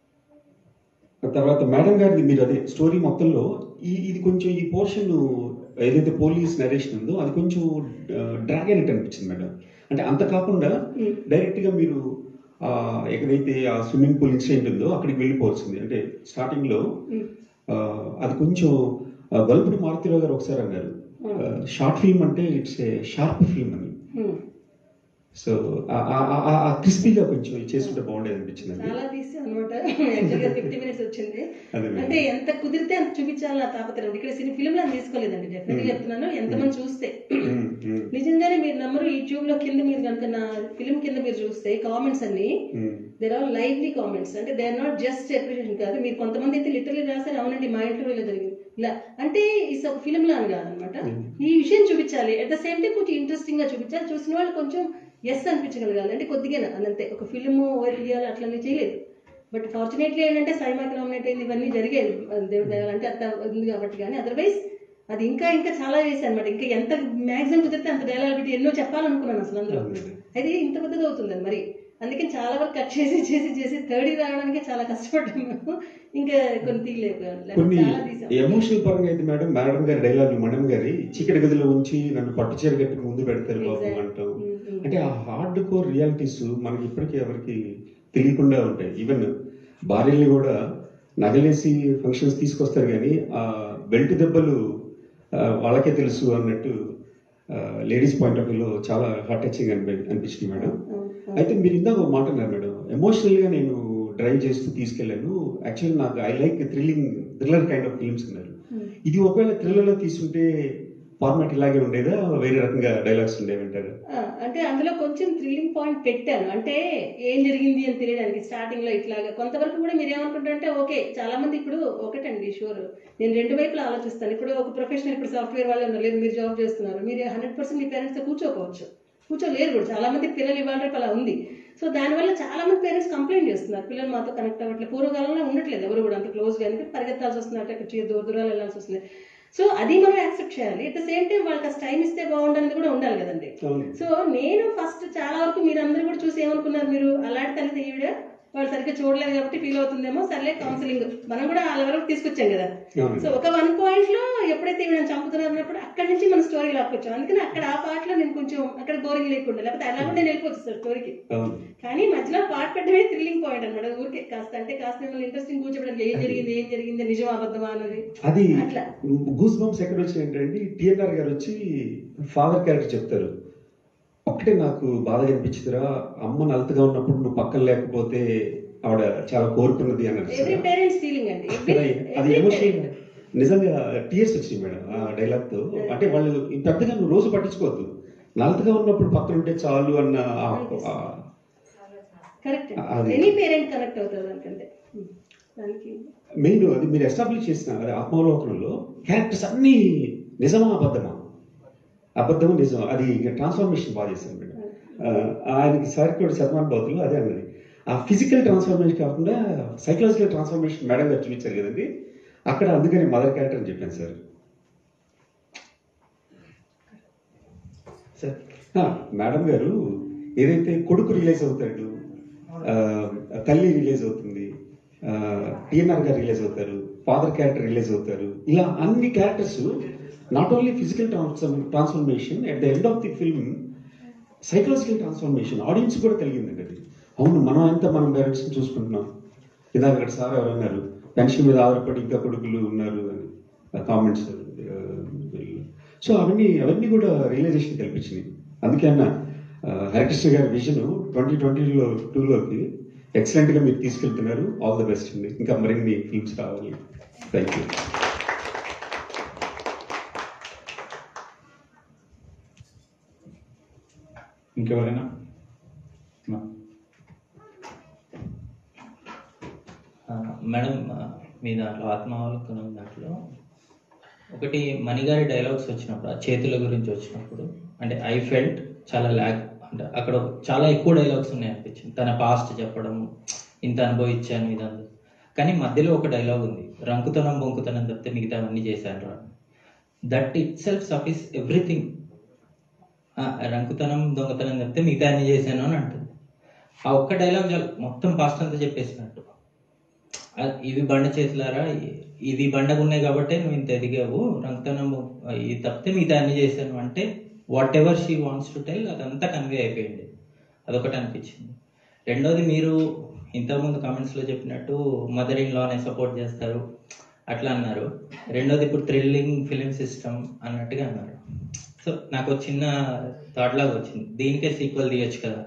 [SPEAKER 15] తర్వాత మేడం గారిది మీరు అదే స్టోరీ మొత్తంలో ఈ ఇది కొంచెం ఈ పోర్షన్ ఏదైతే పోలీస్ నరేషన్ ఉందో అది కొంచెం డ్రాగ్ అయినట్టు అనిపించింది మేడం అంటే అంత కాకుండా డైరెక్ట్గా మీరు ఆ, ఎక్కడైతే ఆ స్విమ్మింగ్ పూల్ ఇన్సిడెంట్ ఉందో అక్కడికి వెళ్ళిపోవాల్సింది అంటే స్టార్టింగ్లో ఆ, అది కొంచెం ఆ, గల్పుడి మారుతిరావు గారు ఒకసారి అన్నారు షార్ట్ ఫిల్మ్ అంటే ఇట్స్ ఏ షార్ప్ ఫిల్మ్ అని సో ఆ క్రిస్పీగా కొంచెం చేసుకుంటే బాగుండేది అనిపించింది అండి
[SPEAKER 6] చాలా తీసి అనమాట యాక్చువల్గా ఫిఫ్టీ మినిట్స్ వచ్చింది
[SPEAKER 15] అదే మేడం.
[SPEAKER 6] అంటే ఎంత కుదిరితే అంత చూపించాలని నా తాపత్రయం ఇక్కడ సినీ ఫిల్మ్ లో తీసుకోలేదండి డెఫినెట్ చెప్తున్నాను ఎంతమంది చూస్తే
[SPEAKER 15] ఉమ్, ఉమ్,
[SPEAKER 6] నిజంగానే మీరు నమ్మరు యూట్యూబ్ లో కింద మీరు కనుక నా ఫిల్మ్ కింద మీరు చూస్తే కామెంట్స్ అన్ని
[SPEAKER 15] um.
[SPEAKER 6] There are lively comments అంటే they are not just appreciation కాదు మీరు కొంతమంది అయితే లిటరలీ రాశారు అవునండి మా ఇంట్లో ఇలా జరిగింది ఇలా అంటే ఇది ఒక ఫిల్మ్ లా అని కాదనమాట ఈ విషయం చూపించాలి అట్ ద సేమ్ టైం కొంచెం ఇంట్రెస్టింగ్ గా చూపించాలి చూసిన వాళ్ళు కొంచెం ఎస్ అనిపించగలగాలి అంటే కొద్దిగా అంతే ఒక ఫిల్మ్ తీయాలి అట్లనే చేయలేదు బట్ ఫార్చునేట్లీ ఏంటంటే సైమాకి నామినేట్ అయింది ఇవన్నీ జరిగాయి దేవుడి దయ వల్ల అంటే అంత ఉంది కాబట్టి కానీ అదర్వైజ్ అది ఇంకా ఇంకా చాలా చేశాను అనమాట ఇంకా ఎంత మ్యాక్సిమం కుదిరితే అంత డైలాగ్ పెట్టి ఎన్నో చెప్పాలనుకున్నాను అసలు అందులో అయితే ఇంత పెద్దగా అవుతుంది మరి అందుకని చాలా వరకు కట్ చేసి చేసి చేసి థర్డ్ రావడానికి చాలా కష్టపడ్డాము మేము ఇంకా కొన్ని తీయలేకపోయాను
[SPEAKER 15] కొన్ని
[SPEAKER 6] చాలా తీసాం
[SPEAKER 15] ఎమోషనల్ పరంగా అయితే మేడం మేడం గారి డైలాగ్ మేడం గారి చీకటి గదిలో ఉంచి నన్ను పట్టు చీర కట్టి ముందు పెడతారు బాబు అంటాం అంటే ఆ హార్డ్ కోర్ రియాలిటీస్ మనకి ఇప్పటికీ ఎవరికి తెలియకుండా ఉంటాయి ఈవెన్ భార్యల్ని కూడా నగలేసి ఫంక్షన్స్ తీసుకొస్తారు కానీ ఆ బెల్ట్ దెబ్బలు ఆ, వాళ్ళకే తెలుసు అన్నట్టు లేడీస్ పాయింట్ ఆఫ్ వ్యూలో చాలా హార్ట్ టచింగ్ అనిపి అనిపించింది మేడం అయితే మీరు ఇందాక ఒక మాట అన్నారు మేడం ఎమోషనల్గా నేను డ్రైవ్ చేస్తూ తీసుకెళ్ళాను యాక్చువల్లీ నాకు I like thrilling thriller kind of films అన్నారు ఇది ఒకవేళ థ్రిల్లర్లో తీసుంటే ఫార్మాట్ ఇలాగే ఉండేదా వేరే రకంగా డైలాగ్స్ ఉండేవి అంటారు
[SPEAKER 6] ఆ, అంటే అందులో కొంచెం థ్రిల్లింగ్ పాయింట్ పెట్టాను అంటే ఏం జరిగింది అని తెలియడానికి స్టార్టింగ్ లో ఇట్లాగా కొంతవరకు కూడా మీరు ఏమనుకుంటారంటే ఓకే చాలా మంది ఇప్పుడు ఒకటండి షూర్ నేను రెండు వైపులా ఆలోచిస్తాను ఇప్పుడు ఒక ప్రొఫెషనల్ ఇప్పుడు సాఫ్ట్వేర్ వాళ్ళు ఉన్నారు లేదు మీరు జాబ్ చేస్తున్నారు మీరు హండ్రెడ్ పర్సెంట్ మీ పేరెంట్స్ తో కూర్చోకపోవచ్చు కూర్చోలేరు కూడా చాలా మంది పిల్లలు ఇవాళ రేపు అలా ఉంది సో దానివల్ల చాలా మంది పేరెంట్స్ కంప్లైంట్ చేస్తున్నారు పిల్లలు మాతో కనెక్ట్ అవ్వట్లేదు పూర్వకాలంలో ఉండట్లేదు ఎవరు కూడా అంత క్లోజ్ గా ఎందుకంటే పరిగెత్తాల్సి వస్తుంది అటు అక్కడ దూర దూరాలు వెళ్ళాల్సి వస్తుంది సో అది మనం యాక్సెప్ట్ చేయాలి అట్ ద సేమ్ టైం వాళ్ళకి అసలు టైం ఇస్తే బాగుండనేది కూడా ఉండాలి కదండి సో నేను ఫస్ట్ చాలా వరకు మీరు అందరూ కూడా చూసి ఏమనుకున్నారు మీరు అలాంటి తల్లి ఈవిడ వాళ్ళు సరిగ్గా చూడలేదు కాబట్టి ఫీల్ అవుతుందేమో సర్లే కౌన్సిలింగ్ మనం కూడా వాళ్ళ వరకు తీసుకొచ్చాం కదా
[SPEAKER 15] అవును.
[SPEAKER 6] సో ఒక వన్ పాయింట్ లో ఎప్పుడైతే ఈవిడ చంపుతున్నారు అన్నప్పుడు అక్కడి నుంచి మన స్టోరీ లాక్కొచ్చాం అందుకని అక్కడ ఆ పార్ట్ లో నేను కొంచెం అక్కడ బోరింగ్ లేకుండా లేకపోతే అలా కూడా నేను వెళ్ళిపోవచ్చు సార్ స్టోరీకి
[SPEAKER 15] అవును
[SPEAKER 6] కానీ మధ్యలో పాట పెట్టడమే థ్రిల్లింగ్ పాయింట్ అనమాట ఊరికే కాస్త అంటే కాస్త మిమ్మల్ని ఇంట్రెస్టింగ్ కూర్చోబెట్టడానికి ఏం జరిగింది ఏం జరిగింది నిజం అబద్ధమా అన్నది
[SPEAKER 15] అది
[SPEAKER 6] అట్లా
[SPEAKER 15] గూస్ బంప్స్ ఎక్కడ వచ్చినాయి ఏంటంటే టిఎన్ఆర్ గారు వచ్చి ఫాదర్ క్యారెక్టర్ చెప్తారు ఒక్కటే నాకు బాధగా అనిపించిందిరా అమ్మ నలతగా ఉన్నప్పుడు నువ్వు పక్కన లేకపోతే ఆవిడ చాలా కోరుకున్నది అన్నారు
[SPEAKER 6] ఎవ్రీ పేరెంట్స్ ఫీలింగ్ అండి Every-
[SPEAKER 15] అది అది
[SPEAKER 6] every
[SPEAKER 15] ఎమోషనల్
[SPEAKER 6] parent.
[SPEAKER 15] నిజంగా టీయర్స్ వచ్చినాయి మేడం ఆ డైలాగ్ తో అంటే వాళ్ళు ఇంత పెద్దగా నువ్వు రోజు పట్టించుకోవద్దు నలతగా ఉన్నప్పుడు పక్కన ఉంటే చాలు అన్న ఆ- ఆ-
[SPEAKER 6] కరెక్ట్
[SPEAKER 15] అది-
[SPEAKER 6] ఎనీ పేరెంట్ కనెక్ట్ అవుతుంది దానికంటే Hmm. దానికి
[SPEAKER 15] మెయిన్ అది మీరు ఎస్టాబ్లిష్ చేసిన అది ఆత్మావలోకనంలో క్యారెక్టర్స్ అన్ని నిజమా అబద్ధమా అబద్ధము నిజం అది ట్రాన్స్ఫర్మేషన్ బాగా చేశాను మేడం ఆ, ఆయనకి సార్ కూడా శతమాన్ భవతులు అదే అన్నది ఆ ఫిజికల్ ట్రాన్స్ఫర్మేషన్ కాకుండా సైకలాజికల్ ట్రాన్స్ఫర్మేషన్ మేడం గారు చూపించారు కదండి అక్కడ అందుకని మదర్ క్యారెక్టర్ అని చెప్పాను సార్
[SPEAKER 3] సార్
[SPEAKER 15] ఆ, మేడం గారు ఏదైతే కొడుకు రిలీజ్ అవుతాడు ఆ, తల్లి రిలీజ్ అవుతుంది టిఎన్ఆర్ గారు రిలీజ్ అవుతారు ఫాదర్ క్యారెక్టర్ రిలీజ్ అవుతారు ఇలా అన్ని characters not only physical transformation at the end of the film psychological transformation audience కూడా కలిగిందండి అది అవును మనం ఎంత మనం పేరెంట్స్ చూసుకుంటున్నాం ఇందాక అక్కడ సార్ ఎవరు అన్నారు పెన్షన్ మీద ఆధారపడి ఇంకా కొడుకులు ఉన్నారు అని కామెంట్స్ సో అవన్నీ అవన్నీ కూడా రియలైజేషన్ కల్పించినాయి అందుకే అన్న ఆ, హరికృష్ణ గారి విజన్ ట్వంటీ ట్వంటీలో టూలోకి ఎక్సలెంట్గా మీరు తీసుకెళ్తున్నారు ఆల్ ద బెస్ట్ అండి ఇంకా మరిన్ని ఫిల్మ్స్ రావాలి థ్యాంక్ యూ
[SPEAKER 2] ఇంకెవరైనా
[SPEAKER 16] ఆ, మేడం ఆ, మీ దాంట్లో ఆత్మావలోకనం దాంట్లో ఒకటి మణిగారి డైలాగ్స్ వచ్చినప్పుడు ఆ చేతుల గురించి వచ్చినప్పుడు అంటే ఐ ఫెల్ట్ చాలా ల్యాక్ అంటే అక్కడ ఒక- చాలా ఎక్కువ డైలాగ్స్ ఉన్నాయి అనిపించింది తన పాస్ట్ చెప్పడం ఇంత అనుభవించాను ఇదంతా కానీ మధ్యలో ఒక డైలాగ్ ఉంది రంకుతనం బొంకుతనం తప్పితే మిగతా అవన్నీ చేశాను రా that itself suffices everything రంకుతనం దొంగతనం తప్పితే మిగతా అన్ని చేశాను అని అంటుంది ఆ ఒక్క డైలాగ్ చాలు మొత్తం పాస్ట్ అంతా చెప్పేసినట్టు "ఆ- ఇది బండ చేతులారా ఇ- ఇది బండగా ఉన్నాయి కాబట్టి నువ్వు ఇంత ఎదిగావు రంగతనము ఇది తప్పితే మిగతా అన్ని చేశాను అంటే whatever she wants to tell అదంతా కన్వే అయిపోయింది అదొకటి అనిపించింది రెండోది మీరు ఇంతకుముందు కామెంట్స్లో చెప్పినట్టు మదర్ ఇన్ లానే సపోర్ట్ చేస్తారు అట్లా అన్నారు రెండోది ఇప్పుడు థ్రిల్లింగ్ ఫిలిం సిస్టమ్ అన్నట్టుగా అన్నారు సో నాకు ఒక చిన్న థాట్ లాగా వచ్చింది దీనికే సీక్వెల్ తీయొచ్చు కదా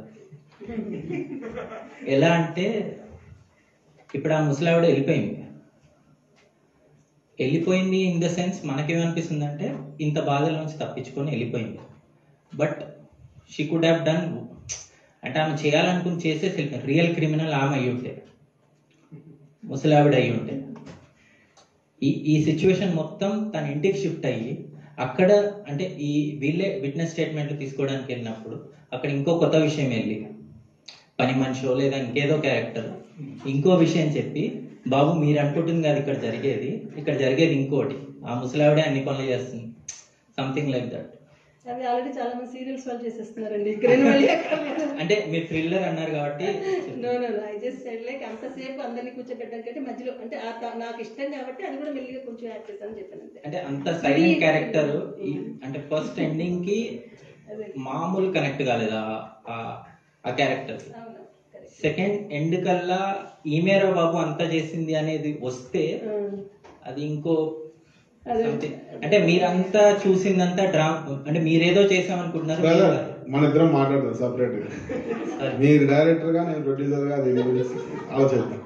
[SPEAKER 16] ఎలా అంటే ఇప్పుడు ఆ ముసలావిడ వెళ్ళిపోయింది వెళ్ళిపోయింది ఇన్ ద సెన్స్ మనకేమనిపిస్తుంది అంటే ఇంత బాధల నుంచి తప్పించుకొని వెళ్ళిపోయింది but she could have done అంటే ఆమె చేయాలనుకుని చేసేసి వెళ్ళిపోయింది రియల్ క్రిమినల్ ఆమె అయ్యి ఉంటే ముసలావిడ అయ్యి ఉంటే ఈ ఈ సిచ్యువేషన్ మొత్తం తన ఇంటికి షిఫ్ట్ అయ్యి అక్కడ అంటే ఈ వీళ్ళే విట్నెస్ స్టేట్మెంట్లు తీసుకోవడానికి వెళ్ళినప్పుడు అక్కడ ఇంకో కొత్త విషయం వెళ్ళి పని మనిషో లేదా ఇంకేదో క్యారెక్టర్ ఇంకో విషయం చెప్పి బాబు మీరు అనుకుంటుంది కాదు ఇక్కడ జరిగేది ఇక్కడ జరిగేది ఇంకోటి ఆ ముసలావిడే అన్ని పనులు చేస్తుంది సంథింగ్ లైక్ దట్
[SPEAKER 6] అది ఆల్రెడీ చాలా మంది సీరియల్స్ వాళ్ళు చేసేస్తున్నారండి ఇక్కడ మళ్ళీ ఎక్కడ లేదు.
[SPEAKER 16] అంటే మీరు థ్రిల్లర్ అన్నారు కాబట్టి
[SPEAKER 6] no no I just said like అంతసేపు అందరినీ కూర్చోబెట్టడం కంటే మధ్యలో అంటే ఆ త- నాకు ఇష్టం కాబట్టి అది కూడా మెల్లిగా కొంచెం యాడ్ చేశాను చెప్పాను అంతే
[SPEAKER 16] అంటే అంత సైలెంట్ క్యారెక్టర్ అంటే ఫస్ట్ ఎండింగ్ కి మామూలు కనెక్ట్ కాలేదు ఆ- ఆ- ఆ క్యారెక్టర్ సెకండ్ ఎండ్ కల్లా ఈమేరా బాబు అంత చేసింది అనేది వస్తే అది ఇంకో something. అంటే మీరంతా చూసిందంతా డ్రామా అంటే మీరేదో చేసామనుకుంటున్నారు
[SPEAKER 4] బ్రదర్ మన ఇద్దరం మాట్లాడదాం సపరేట్ మీరు డైరెక్టర్ గా నేను ప్రొడ్యూసర్ గా దీని గురించి ఆలోచిద్దాం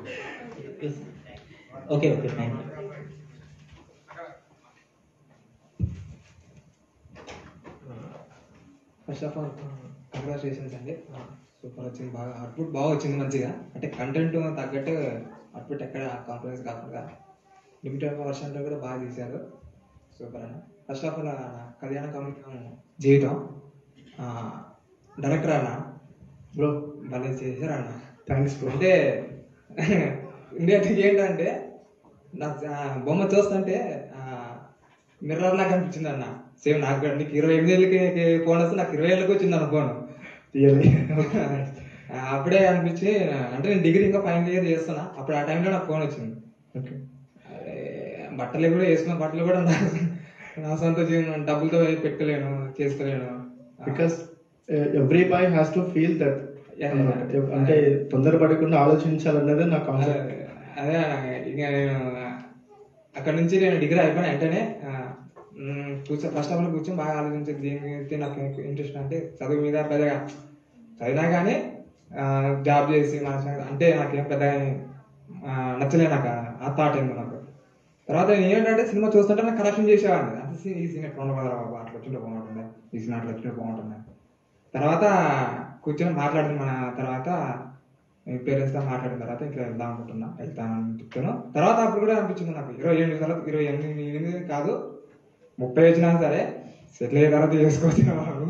[SPEAKER 16] okay okay thank you
[SPEAKER 17] first of all congratulations అండి సూపర్ వచ్చింది బాగా అవుట్పుట్ బాగా వచ్చింది మంచిగా అంటే కంటెంట్ తగ్గట్టు అవుట్పుట్ ఎక్కడ కాంప్రమైజ్ కాకుండా లిమిటెడ్ వర్షన్లో కూడా బాగా తీశారు సూపర్ అన్న ఫస్ట్ ఆఫ్ ఆల్ కళ్యాణ కమికం జీవితం డైరెక్టర్ అన్న బ్రో భలే చేశారు అన్న
[SPEAKER 3] థ్యాంక్స్ బ్రో
[SPEAKER 17] అంటే ఇండియాకి ఏంటంటే నాకు ఆ బొమ్మ చూస్తుంటే మిర్రర్ లాగా అనిపించింది అన్న సేమ్ నాకు కూడా నీకు ఇరవై ఎనిమిది ఏళ్ళకి ఫోన్ వస్తే నాకు ఇరవై ఏళ్ళకి వచ్చింది అన్న ఫోన్
[SPEAKER 3] రియల్లీ
[SPEAKER 17] అప్పుడే అనిపించి అంటే నేను డిగ్రీ ఇంకా ఫైనల్ ఇయర్ చేస్తున్నా అప్పుడు ఆ టైంలో నాకు ఫోన్ వచ్చింది
[SPEAKER 3] ఓకే
[SPEAKER 17] అరే, బట్టలు కూడా వేసుకున్న బట్టలు కూడా నా నా సొంత జీవనం డబ్బులతో పెట్టుకోలేను చేసుకోలేను
[SPEAKER 3] because every boy has to feel that
[SPEAKER 17] Yeah, yeah.
[SPEAKER 3] అంటే తొందరపడకుండా ఆలోచించాలన్నదే నా కాన్సెప్ట్
[SPEAKER 17] అదే ఇక నేను అక్కడ నుంచి నేను డిగ్రీ అయిపోయిన వెంటనే ఆ, మ్, కూర్చో ఫస్ట్ ఆఫ్ ఆల్ కూర్చొని బాగా ఆలోచించేది దీని గురించి నాకు ఇంట్రెస్ట్ అంటే చదువు మీద పెద్దగా చదివినా కానీ జాబ్ చేసి మన సంగతి- అంటే నాకేం పెద్దగా ఆ, నచ్చలే నాకు ఆ- ఆ థాట్ ఏందో నాకు తర్వాత నేను ఏంటంటే సినిమా చూస్తుంటే నాకు కరెక్షన్ చేసేవాడిని అంటే సీ- ఈ సీన్ ఎట్లా ఉండదు బాబు అట్లా వచ్చింటే బాగుంటుంది ఈ సీన్ అట్లా వచ్చింటే బాగుంటుంది తర్వాత కూర్చొని మాట్లాడిన మన తర్వాత పేరెంట్స్తో మాట్లాడిన తర్వాత ఇట్లా వెళ్దాం అనుకుంటున్నా వెళ్తానని చెప్తాను తర్వాత అప్పుడు కూడా అనిపించింది నాకు ఇరవై ఎనిమిది తర్వాత ఇరవై ఎనిమిది ఎనిమిది కాదు ముప్పై వచ్చినా సరే సెటిల్ అయిన తర్వాత చేసుకోవచ్చు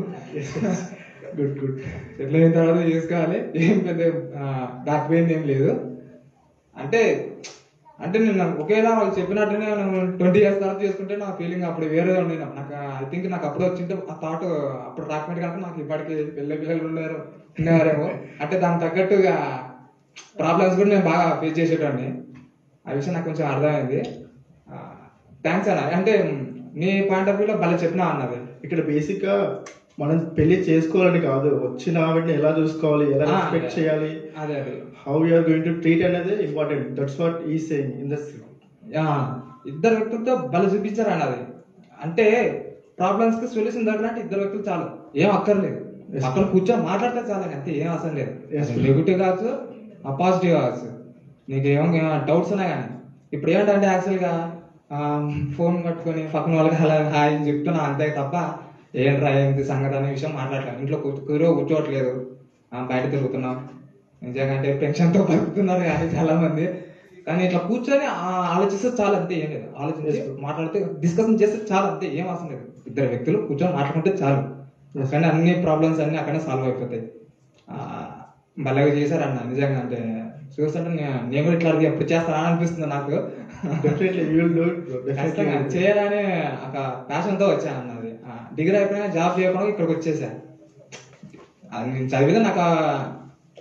[SPEAKER 3] గుడ్ గుడ్
[SPEAKER 17] సెటిల్ అయిన తర్వాత చేసుకోవాలి ఏం పెద్ద దాటిపోయింది ఏం లేదు అంటే అంటే నేను ఒకేలా వాళ్ళు చెప్పినట్టునే ట్వంటీ ఇయర్స్ తర్వాత చేసుకుంటే నా ఫీలింగ్ అప్పుడు వేరే ఉండే నాకు ఐ థింక్ నాకు అప్పుడు వచ్చింటే ఆ థాట్ అప్పుడు రాకపోయింది కనుక నాకు ఇప్పటికి పిల్ల పిల్లలు ఉన్నారు ఉండేవారేమో అంటే దానికి తగ్గట్టుగా ప్రాబ్లమ్స్ కూడా నేను బాగా ఫేస్ చేసేటండి ఆ విషయం నాకు కొంచెం అర్థమైంది థ్యాంక్స్ అన్న అంటే నీ పాయింట్ ఆఫ్ వ్యూలో భలే చెప్పినా అన్నది
[SPEAKER 3] ఇక్కడ బేసిక్ గా మనం పెళ్లి చేసుకోవాలని కాదు వచ్చిన ఆవిడని ఎలా చూసుకోవాలి ఎలా
[SPEAKER 17] ఆ,
[SPEAKER 3] రెస్పెక్ట్
[SPEAKER 17] అదే.
[SPEAKER 3] చేయాలి
[SPEAKER 17] అదే అదే
[SPEAKER 3] how are going to treat అనేది ఇంపార్టెంట్ దట్స్ వాట్ ఈ సేయింగ్ ఇన్ ద
[SPEAKER 17] యా, ఇద్దరు వ్యక్తులతో బల చూపించారు అన్నది అంటే ప్రాబ్లమ్స్ కి సొల్యూషన్ దొరికినట్టు ఇద్దరు వ్యక్తులు చాలు ఏం అక్కర్లేదు అక్కడ కూర్చొని మాట్లాడితే చాలు అంతే ఏం అవసరం లేదు
[SPEAKER 3] Yes.
[SPEAKER 17] నెగిటివ్ కావచ్చు ఆ పాజిటివ్ కావచ్చు నీకు ఏమో డౌట్స్ ఉన్నాయి కానీ ఇప్పుడు ఏంటంటే యాక్చువల్గా ఫోన్ పట్టుకొని పక్కన వాళ్ళకి అలా హాయ్ అని చెప్తున్నా అంతే తప్ప ఏంట్రా ఏంటి సంగతి అనే విషయం మాట్లాడలేదు ఇంట్లో కూర్చో కుదిరో కూర్చోవట్లేదు ఆ, బయట తిరుగుతున్నాం నిజంగా అంటే పెన్షన్తో బతుకుతున్నారు కానీ చాలా మంది కానీ ఇట్లా కూర్చొని ఆ, ఆలోచిస్తే చాలా అంతే ఏం లేదు ఆలోచించి మాట్లాడితే డిస్కషన్ చేస్తే చాలా అంతే ఏం అవసరం లేదు ఇద్దరు వ్యక్తులు కూర్చొని మాట్లాడుకుంటే చాలు కానీ అన్ని ప్రాబ్లమ్స్ అన్ని అక్కడే సాల్వ్ అయిపోతాయి ఆ, భలేగా చేశారు అన్న నిజంగా అంటే చూస్తుంటే నే- నేను కూడా ఇట్లా ఎప్పుడు చేస్తానా అనిపిస్తుంది నాకు
[SPEAKER 3] Definitely, you will do it, bro. Definitely
[SPEAKER 17] ఖచ్చితంగా
[SPEAKER 3] you will.
[SPEAKER 17] చేయాలని ఒక passion తో వచ్చాను అన్నది ఆ, డిగ్రీ అయిపోయినా జాబ్ చేయకుండా ఇక్కడికి వచ్చేసా అది నేను చదివితే నాకు ఆ-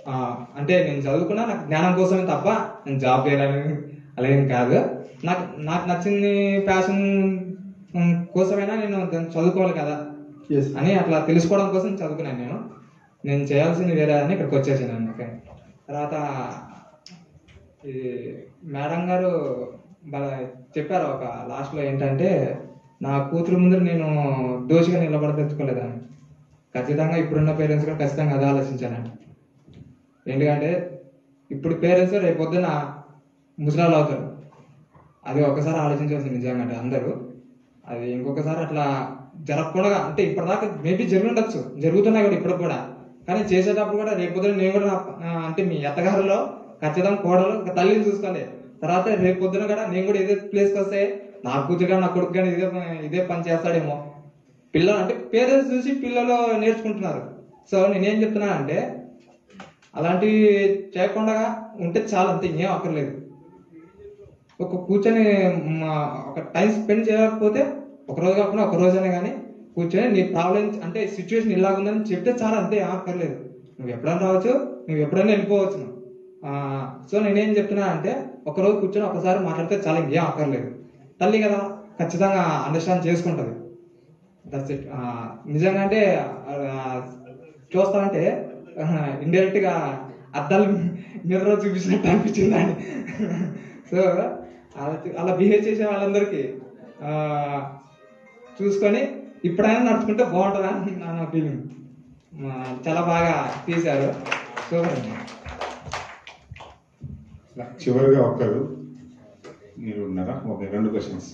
[SPEAKER 17] ఆ, అంటే నేను చదువుకున్నా నాకు జ్ఞానం కోసమే తప్ప నేను జాబ్ చేయాలని అలా ఏం కాదు నాకు నాకు నచ్చింది ప్యాషన్ కోసమైనా నేను దాన్ని చదువుకోవాలి కదా అని అట్లా తెలుసుకోవడం కోసం చదువుకున్నాను నేను నేను చేయాల్సింది వేరే అని ఇక్కడికి వచ్చేసాను ఓకే తర్వాత ఈ మేడం గారు బాగా చెప్పారు ఒక లాస్ట్లో ఏంటంటే నా కూతురు ముందు నేను దోషిగా నిలబడదలుచుకోలేదని ఖచ్చితంగా ఇప్పుడున్న పేరెంట్స్ కూడా ఖచ్చితంగా అదే ఆలోచించానండి ఎందుకంటే ఇప్పుడు పేరెంట్స్ రేపు పొద్దున ముసలాళ్ళు అవుతారు అది ఒకసారి ఆలోచించాల్సింది నిజంగా అంటే అందరూ అది ఇంకొకసారి అట్లా జరగకుండా అంటే ఇప్పటిదాకా మేబీ జరిగి ఉండొచ్చు జరుగుతున్నాయి కూడా ఇప్పటికి కూడా కానీ చేసేటప్పుడు కూడా రేపు పొద్దున నేను కూడా నా- ఆ, అంటే మీ అత్తగారిలో ఖచ్చితంగా కోడలు ఒక తల్లిని చూసుకోండి తర్వాత రేపు పొద్దున కూడా నేను కూడా ఇదే ప్లేస్కి వస్తే నా కూతురు కానీ నా కొడుకు కానీ ఇదే ఇదే పని చేస్తాడేమో పిల్లలు అంటే పేరెంట్స్ చూసి పిల్లలు నేర్చుకుంటున్నారు సో నేనేం చెప్తున్నా అంటే అలాంటివి చేయకుండా ఉంటే చాలా అంతే ఏం అక్కర్లేదు ఒక కూర్చొని మా ఒక టైం స్పెండ్ చేయకపోతే ఒక రోజు కాకుండా ఒక రోజైనా కానీ కూర్చొని నీ ప్రాబ్లం అంటే సిచ్యువేషన్ ఇలా ఉందని చెప్తే చాలా అంతే ఏం అక్కర్లేదు నువ్వు ఎప్పుడైనా రావచ్చు నువ్వు ఎప్పుడైనా వెళ్ళిపోవచ్చు ఆ, సో నేనేం చెప్తున్నా అంటే ఒక రోజు కూర్చొని ఒకసారి మాట్లాడితే చాలా ఇంకేం అక్కర్లేదు తల్లి కదా ఖచ్చితంగా అండర్స్టాండ్ చేసుకుంటది దట్స్ ఇట్ నిజంగా అంటే ఆ, చూస్తామంటే ఇండైరెక్ట్ గా అద్దాలు మిర్రర్ చూపించినట్టు అనిపించింది అని సో అలా అలా బిహేవ్ చేసే వాళ్ళందరికీ ఆ, చూసుకొని ఇప్పుడైనా నడుచుకుంటే బాగుంటుందని నా నా ఫీలింగ్ చాలా బాగా తీశారు సూపర్ అండి
[SPEAKER 2] చివరిగా ఒక్కరు మీరు ఉన్నారా ఓకే రెండు క్వశ్చన్స్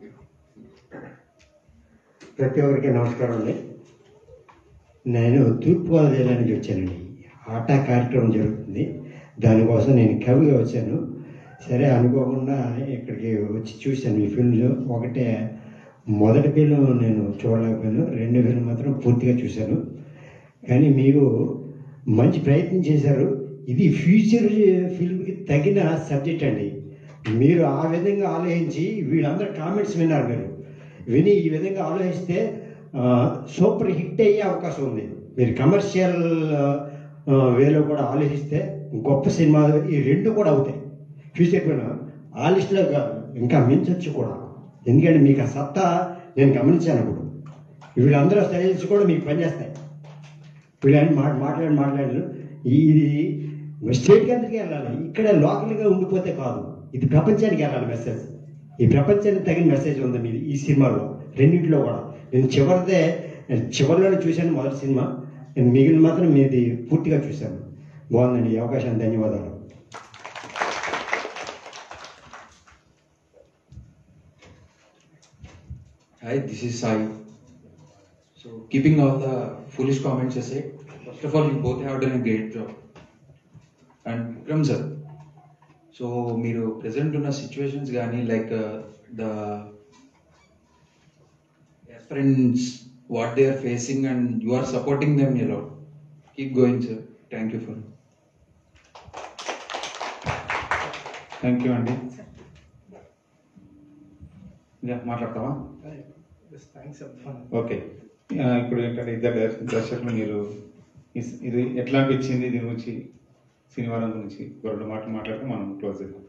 [SPEAKER 18] ప్రతి ఒక్కరికి నమస్కారం అండి నేను తూర్పుగోదావరి నుంచి వచ్చానండి ఆటా కార్యక్రమం జరుగుతుంది దానికోసం నేను కవిగా వచ్చాను సరే అనుకోకుండా ఇక్కడికి వచ్చి చూశాను ఈ ఫిల్మ్లో ఒకటే మొదటి ఫిల్మ్ నేను చూడలేకపోయాను రెండు ఫిల్మ్ మాత్రం పూర్తిగా చూశాను కానీ మీరు మంచి ప్రయత్నం చేశారు ఇది ఫ్యూచర్ ఫిల్మ్కి తగిన సబ్జెక్ట్ అండి మీరు ఆ విధంగా ఆలోచించి వీళ్ళందరూ కామెంట్స్ విన్నారు మీరు విని ఈ విధంగా ఆలోచిస్తే ఆ, సూపర్ హిట్ అయ్యే అవకాశం ఉంది మీరు కమర్షియల్ ఆ, వేలో కూడా ఆలోచిస్తే గొప్ప సినిమా ఈ రెండు కూడా అవుతాయి ఫ్యూచర్ పైన ఆ లిస్టులో కాదు ఇంకా మించొచ్చు కూడా ఎందుకంటే మీకు ఆ సత్తా నేను గమనించాను అప్పుడు వీళ్ళందరూ స్టైల్స్ కూడా మీకు పనిచేస్తాయి వీళ్ళని మాట మాట్లాడి మాట్లాడారు ఇది స్టేట్కి అందరికీ వెళ్ళాలి ఇక్కడ లోకల్గా ఉండిపోతే కాదు ఇది ప్రపంచానికి వెళ్ళాలి మెసేజ్ ఈ ప్రపంచానికి తగిన మెసేజ్ ఉంది మీది ఈ సినిమాలో రెండింటిలో కూడా నేను చివరిదే చివరిలోనే చూశాను మొదటి సినిమా నేను మిగిలిన మాత్రం మీది పూర్తిగా చూశాను బాగుందండి ఈ అవకాశానికి ధన్యవాదాలు
[SPEAKER 19] Hi, this is Sai. So, keeping all the foolish comments aside, first of all, you both have done a great job. And Vikram sir, so మీరు ప్రెసెంట్ ఉన్న సిచ్యువేషన్స్ కానీ like the friends what they are facing and you are supporting them you lot keep going sir thank you for
[SPEAKER 2] thank you అండి ఇంకా మాట్లాడతావా
[SPEAKER 3] thanks
[SPEAKER 2] okay ఆ, ఇప్పుడు ఏంటంటే ఇద్దరు దర్శ- దర్శకులు మీరు ఇస్- ఇది ఎట్లా అనిపించింది దీని గురించి శనివారం గురించి ఒక రెండు మాటలు మాట్లాడితే మనం క్లోజ్ చేద్దాం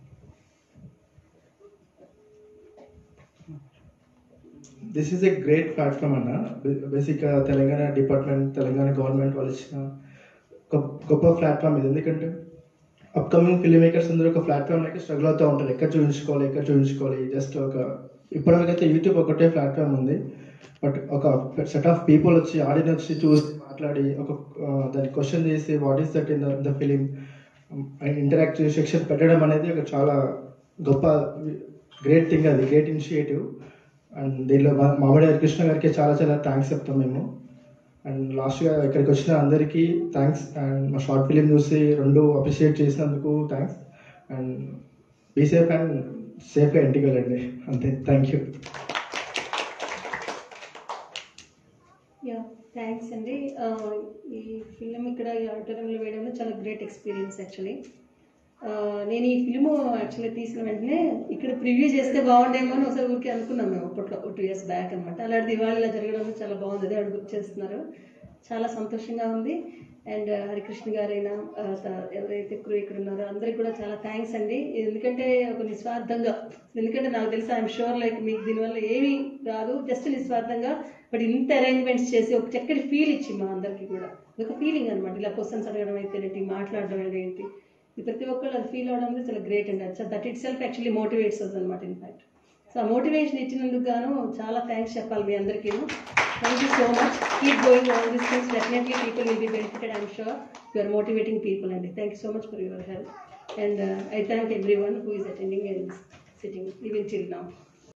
[SPEAKER 3] this is a great platform అన్న బేసిక్గా తెలంగాణ డిపార్ట్మెంట్ తెలంగాణ గవర్నమెంట్ వాళ్ళు ఇచ్చిన ఒక గొప్ప ప్లాట్ఫామ్ ఇది ఎందుకంటే అప్కమింగ్ ఫిల్మ్ మేకర్స్ అందరూ ఒక ప్లాట్ఫామ్ లేక స్ట్రగుల్ అవుతూ ఉంటారు ఎక్కడ చూపించుకోవాలి ఎక్కడ చూపించుకోవాలి జస్ట్ ఒక ఇప్పటివరకైతే యూట్యూబ్ ఒకటే ప్లాట్ఫామ్ ఉంది బట్ ఒక సెట్ ఆఫ్ పీపుల్ వచ్చి ఆడియన్స్ వచ్చి చూసి మాట్లాడి ఒక ఆ, దాన్ని క్వశ్చన్ చేసి what is that in the the film interactive section పెట్టడం అనేది ఒక చాలా గొప్ప గ్రేట్ థింగ్ అది గ్రేట్ ఇనిషియేటివ్ అండ్ దీనిలో మా మామిడి హరికృష్ణ గారికి చాలా చాలా థ్యాంక్స్ చెప్తాం మేము అండ్ లాస్ట్గా ఇక్కడికి వచ్చిన అందరికీ థ్యాంక్స్ అండ్ మా షార్ట్ ఫిలిం చూసి రెండు అప్రిషియేట్ చేసినందుకు thanks and be safe and సేఫ్గా ఇంటికి వెళ్ళండి అంతే థ్యాంక్ యూ
[SPEAKER 6] యా థ్యాంక్స్ అండి ఆ, ఈ ఫిలిం ఇక్కడ ఈ ఆడిటోరియంలో వేయడంలో చాలా గ్రేట్ ఎక్స్పీరియన్స్ యాక్చువల్లీ నేను ఈ ఫిలిం యాక్చువల్లీ తీసిన వెంటనే ఇక్కడ ప్రివ్యూ చేస్తే బాగుండేమో అని ఒకసారి ఊరికే అనుకున్నాం మేము అప్పట్లో టూ ఇయర్స్ బ్యాక్ అనమాట అలాంటిది ఇవాళ ఇలా జరగడం చాలా బాగుంది అదే అడుగు చేస్తున్నారు చాలా సంతోషంగా ఉంది అండ్ హరికృష్ణ గారైనా ఆ, త- ఎవరైతే క్రూ ఇక్కడ ఉన్నారో అందరికి కూడా చాలా థ్యాంక్స్ అండి ఎందుకంటే ఒక నిస్వార్థంగా ఎందుకంటే నాకు తెలిసి ఐఎమ్ షూర్ లైక్ మీకు దీనివల్ల ఏమీ రాదు జస్ట్ నిస్వార్థంగా బట్ ఇంత అరేంజ్మెంట్స్ చేసి ఒక చక్కటి ఫీల్ ఇచ్చి మా అందరికీ కూడా ఒక ఫీలింగ్ అనమాట ఇలా క్వశ్చన్స్ అడగడం అయితే ఏంటి మాట్లాడడం అనేది ఏంటి ఇది ప్రతి ఒక్కళ్ళు అది ఫీల్ అవడం అనేది చాలా గ్రేట్ అండి అది that itself actually motivates us అనమాట ఇన్ఫాక్ట్ సో ఆ మోటివేషన్ ఇచ్చినందుకు గాను చాలా థ్యాంక్స్ చెప్పాలి మీ అందరికీ thank you so much keep going all this things definitely people will be benefited I'm sure you are motivating people అండి thank you so much for your help and I thank everyone who is attending and sitting even chill now